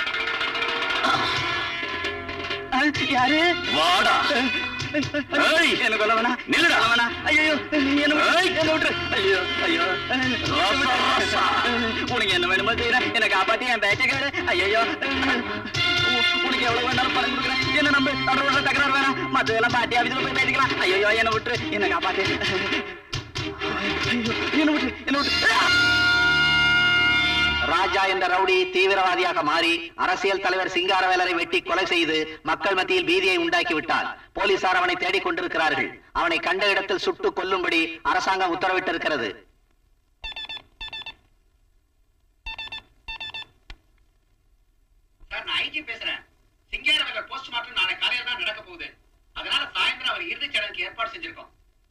யாரு வாடா ஏய், என்ன கொல்ல வேணா நில்லுடா. கொல்ல வேணா ஐயோ என்ன ஏய். என்ன விட்டுரு ஐயோ ஐயோ ராசா, ராசா. உனக்கு என்ன வேணுமோ செய்யறேன் என்ன காப்பாத்தி என் பேச்சை கேடு ஐயோ உனக்கு எவ்வளவு வேணாலும் பணம் கொடுக்குறேன் என்ன நம்பு நடுவோட தகராறு வேணாம் மத்ததெல்லாம் பாட்டி ஆபீஸ்ல போய் பேசிக்கலாம் ஐயோ என்ன விட்டுரு என்ன காப்பாத்து ஐயோ, என்ன விட்டுரு என்ன விட்டுரு ராஜா என்ற ரவுடி தீவிரவாதியாக மாறி அரசியல் தலைவர் சிங்காரவேலரை வெட்டி கொலை செய்து மக்கள் மத்தியில் பீதியை உண்டாக்கி விட்டார் போலீசார் அவனை தேடிக் கொண்டிருக்கிறார்கள் அவனை கண்ட இடத்தில் சுட்டு கொல்லும்படி அரசாங்கம் உத்தரவிட்டிருக்கிறது சார் நான் ஐஜி பேசுறேன் சிங்காரவேலர் போஸ்ட் மார்ட்டம் நாளை காலையில தான் நடக்க போகுது அதனால சாயந்தரம் அவர் இறுதிச் சடங்குக்கு ஏற்பாடு செஞ்சிருக்கோம்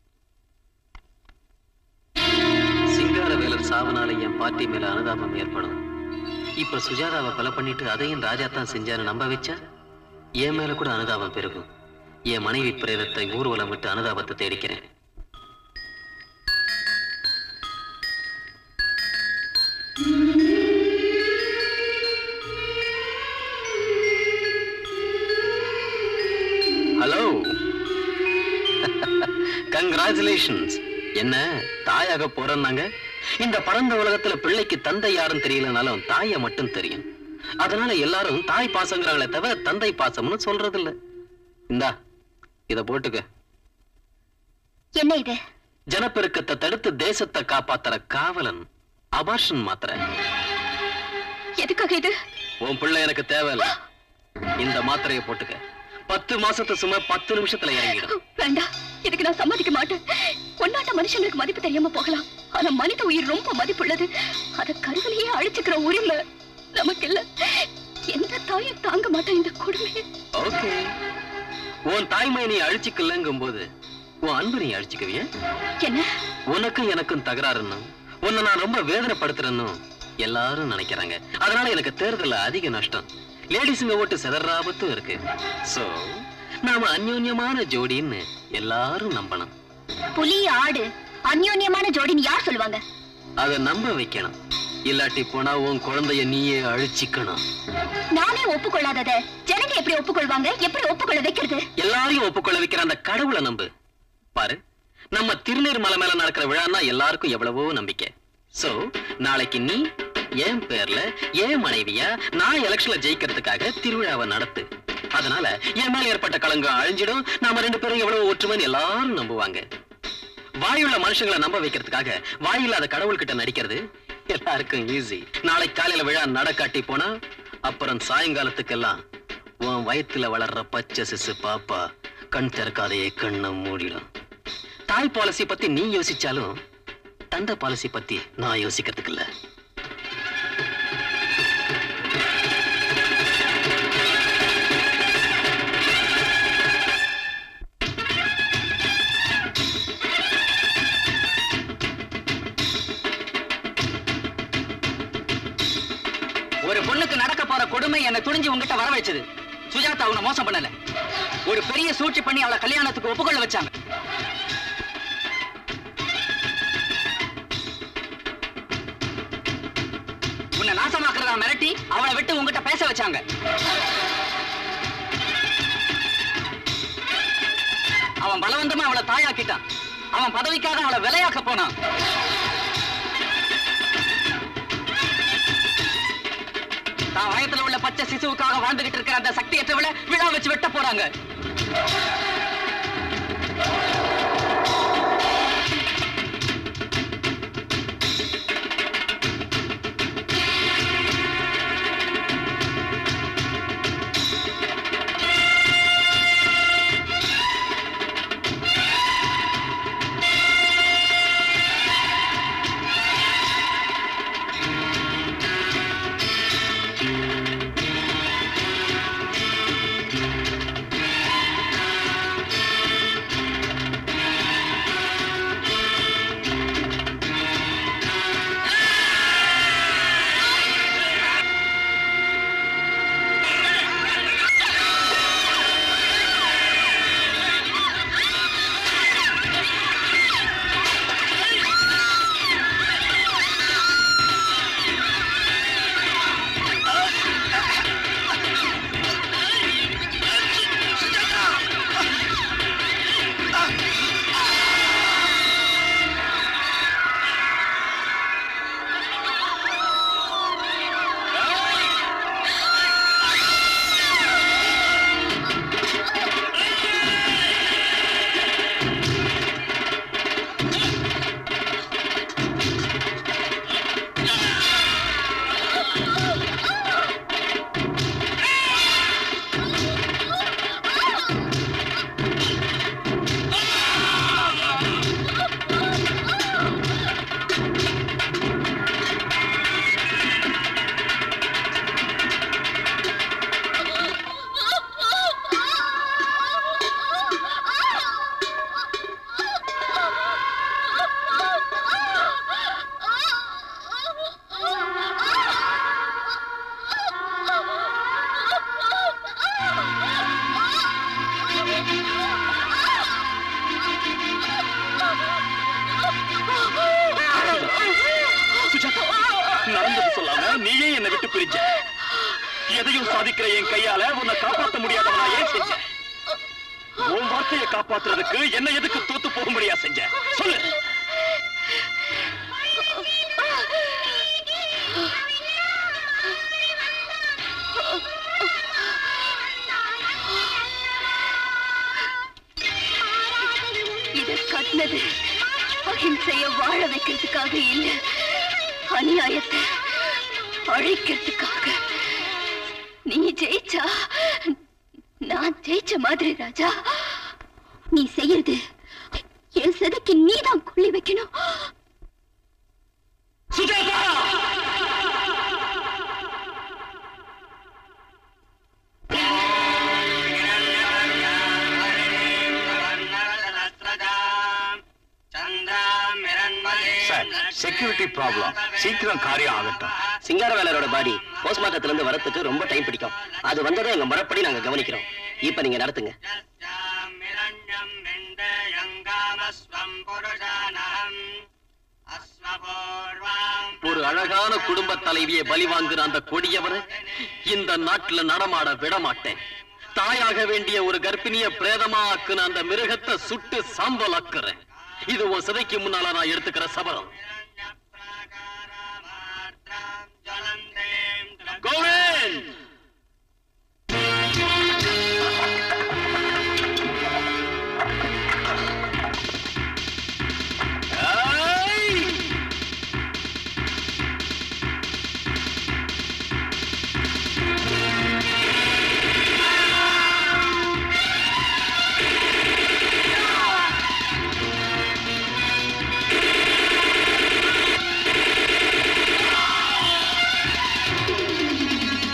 சிங்கார வேலர் சாவனால என் பார்ட்டி மேல அனுதாபம் ஏற்படும் இப்ப சுஜாதாவை கொலை பண்ணிட்டு அதையும் ராஜா தான் செஞ்சான்னு நம்ப வச்சா என் மேல கூட அனுதாபம் பெருகும் என் மனைவி பிரேதத்தை ஊர்வலம் விட்டு அனுதாபத்தை தேடிக்கிறேன் ஹலோ கங்க்ராச்சுலேஷன்ஸ் என்ன தாயாக போறேன்னாங்க இந்த பரந்த உலகத்துல பிள்ளைக்கு தந்தை யாரும் தெரியலனாலும் தாயை மட்டும் தெரியும் அதனால எல்லாரும் தாய் பாசங்கிறாங்களே தவிர தந்தை பாசம்னு சொல்றது இல்ல இந்தா இத போட்டுக்க என்ன இது ஜனப்பெருக்கத்தை தடுத்து தேசத்தை காப்பாத்துற காவலன் அபார்ஷன் மாத்திரை எதுக்காக இது உன் பிள்ளை எனக்கு தேவையில்ல இந்த மாத்திரையை போட்டுக்க பத்து மாசத்து சும்மா பத்து நிமிஷத்துல இறங்கிடும் வேண்டாம் இதுக்கு நான் சம்மதிக்க மாட்டேன் கொண்டாட்ட மனுஷங்களுக்கு மதிப்பு தெரியாம போகலாம் ஆனா மனித உயிர் ரொம்ப மதிப்புள்ளது அத கருவிலேயே அழிச்சுக்கிற உரிமை நமக்கு இல்ல எந்த தாயும் தாங்க மாட்டேன் இந்த கொடுமையை ஓகே உன் தாய்மை நீ அழிச்சுக்கலங்கும் போது உன் அன்பு நீ அழிச்சுக்கவிய என்ன உனக்கும் எனக்கும் தகராறுன்னு உன்னை நான் ரொம்ப வேதனைப்படுத்துறேன்னு எல்லாரும் நினைக்கிறாங்க அதனால எனக்கு தேர்தல்ல அதிக நஷ்டம் லேடிஸுங்க ஓட்டு செதற ஆபத்தும் இருக்கு சோ நாம அந்யோன்யமான ஜோடின்னு எல்லாரும் நம்பணும் புலி ஆடு அந்யோன்யமான ஜோடின்னு யார் சொல்லுவாங்க அதை நம்ப வைக்கணும் இல்லாட்டி போனா உன் குழந்தைய நீயே அழிச்சிக்கணும் நானே ஒப்புக்கொள்ளாதத ஜனங்க எப்படி ஒப்புக்கொள்வாங்க எப்படி ஒப்புக்கொள்ள வைக்கிறது எல்லாரையும் ஒப்புக்கொள்ள வைக்கிற அந்த கடவுளை நம்பு பாரு நம்ம திருநீர் மலை மேல நடக்கிற விழான்னா எல்லாருக்கும் எவ்வளவோ நம்பிக்கை சோ நாளைக்கு நீ என் பேர்ல என் மனைவியா நான் எலெக்ஷன்ல ஜெயிக்கிறதுக்காக திருவிழாவை நடத்து அதனால என் மேல ஏற்பட்ட களங்கம் அழிஞ்சிடும் நாம ரெண்டு பேரும் எவ்வளவு ஒற்றுமைன்னு எல்லாரும் நம்புவாங்க வாயுள்ள மனுஷங்களை நம்ப வைக்கிறதுக்காக வாயில்லாத கடவுள்கிட்ட நடிக்கிறது எல்லாருக்கும் ஈஸி நாளைக்கு காலையில விழா நடக்காட்டி போனா அப்புறம் சாயங்காலத்துக்கெல்லாம் உன் வயித்துல வளர்ற பச்சை சிசு பாப்பா கண் திறக்காதையே கண்ணை மூடிடும் தாய் பாலிசி பத்தி நீ யோசிச்சாலும் தந்தை பாலிசி பத்தி நான் யோசிக்கிறதுக்கு இல்ல ஒரு பொண்ணுக்கு நடக்க போற கொடுமை என்னை துணிஞ்சு உங்ககிட்ட வர வச்சது சுஜாதா அவனை மோசம் பண்ணல ஒரு பெரிய சூழ்ச்சி பண்ணி அவளை கல்யாணத்துக்கு ஒப்புக்கொள்ள வச்சாங்க உன்னை நாசமாக்குறதா மிரட்டி அவளை விட்டு உங்ககிட்ட பேச வச்சாங்க அவன் பலவந்தமா அவளை தாயாக்கிட்டான் அவன் பதவிக்காக அவளை விலையாக்க போனான் தான் வயத்துல உள்ள பச்சை சிசுவுக்காக வாழ்ந்துகிட்டு இருக்கிற அந்த சக்தியற்றவளை விழா வச்சு வெட்ட போறாங்க சுஜாதா நடந்தது சொல்லாம நீயே என்னை விட்டு பிரிஞ்ச எதையும் சாதிக்கிற என் கையால உன்னை காப்பாத்த முடியாதவனா ஏன் செஞ்ச உன் வார்த்தையை காப்பாத்துறதுக்கு என்ன எதுக்கு தோத்து போக முடியா செஞ்ச சொல்லு இத கட்டினது அஹிம்சைய வாழ வைக்கிறதுக்காக இல்ல அநியாயத்தை அழிக்கிறதுக்காக நீ ஜெயிச்சா நான் ஜெயிச்ச மாதிரி ராஜா நீ செய்யறது என் சதைக்கு நீதான் கொள்ளி வைக்கணும் சார் செக்யூரிட்டி ப்ராப்ளம் சீக்கிரம் காரியம் ஆகட்டும் சிங்காரவேலரோட பாடி போஸ்ட்மார்ட்டத்துல இருந்து வரத்துக்கு ரொம்ப டைம் பிடிக்கும் அது வந்ததை எங்க முறைப்படி நாங்க கவனிக்கிறோம் இப்ப நீங்க நடத்துங்க ஒரு அழகான குடும்ப தலைவியை பலி வாங்குற அந்த கொடியவரை இந்த நாட்டுல நடமாட விட மாட்டேன் தாயாக வேண்டிய ஒரு கர்ப்பிணிய பிரேதமா ஆக்குன அந்த மிருகத்தை சுட்டு சாம்பல் ஆக்குறேன் இது உன் சிதைக்கு முன்னால நான் எடுத்துக்கிற சபலம் கோவிந்த் ஆ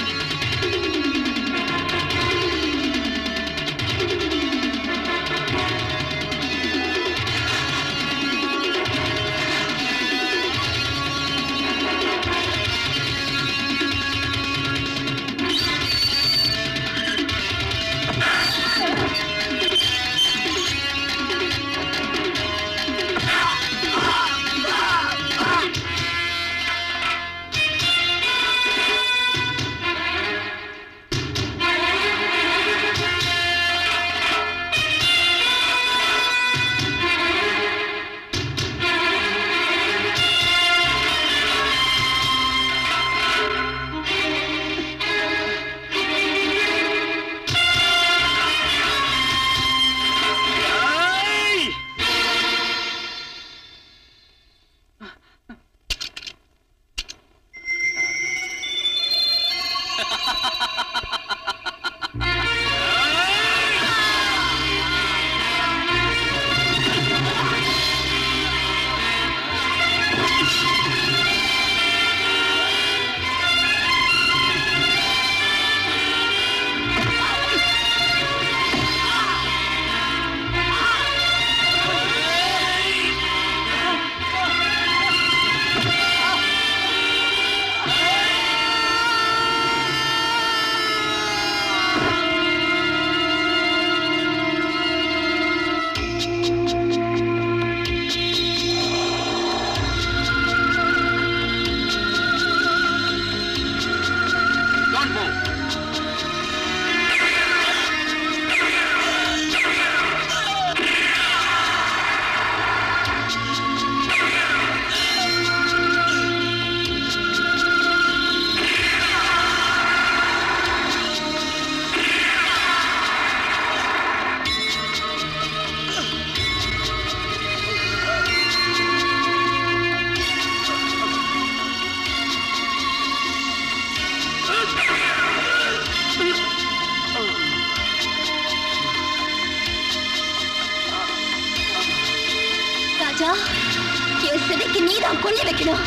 சிதைக்கு நீதான் கொல்லி வைக்கணும்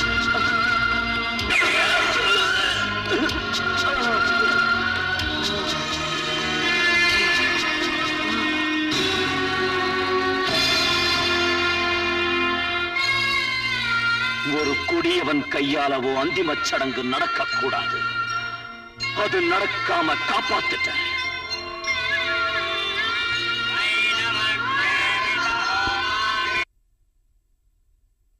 ஒரு கொடியவன் கையாலவோ அந்திமச் சடங்கு நடக்கக்கூடாது அது நடக்காம காப்பாத்துட்டேன்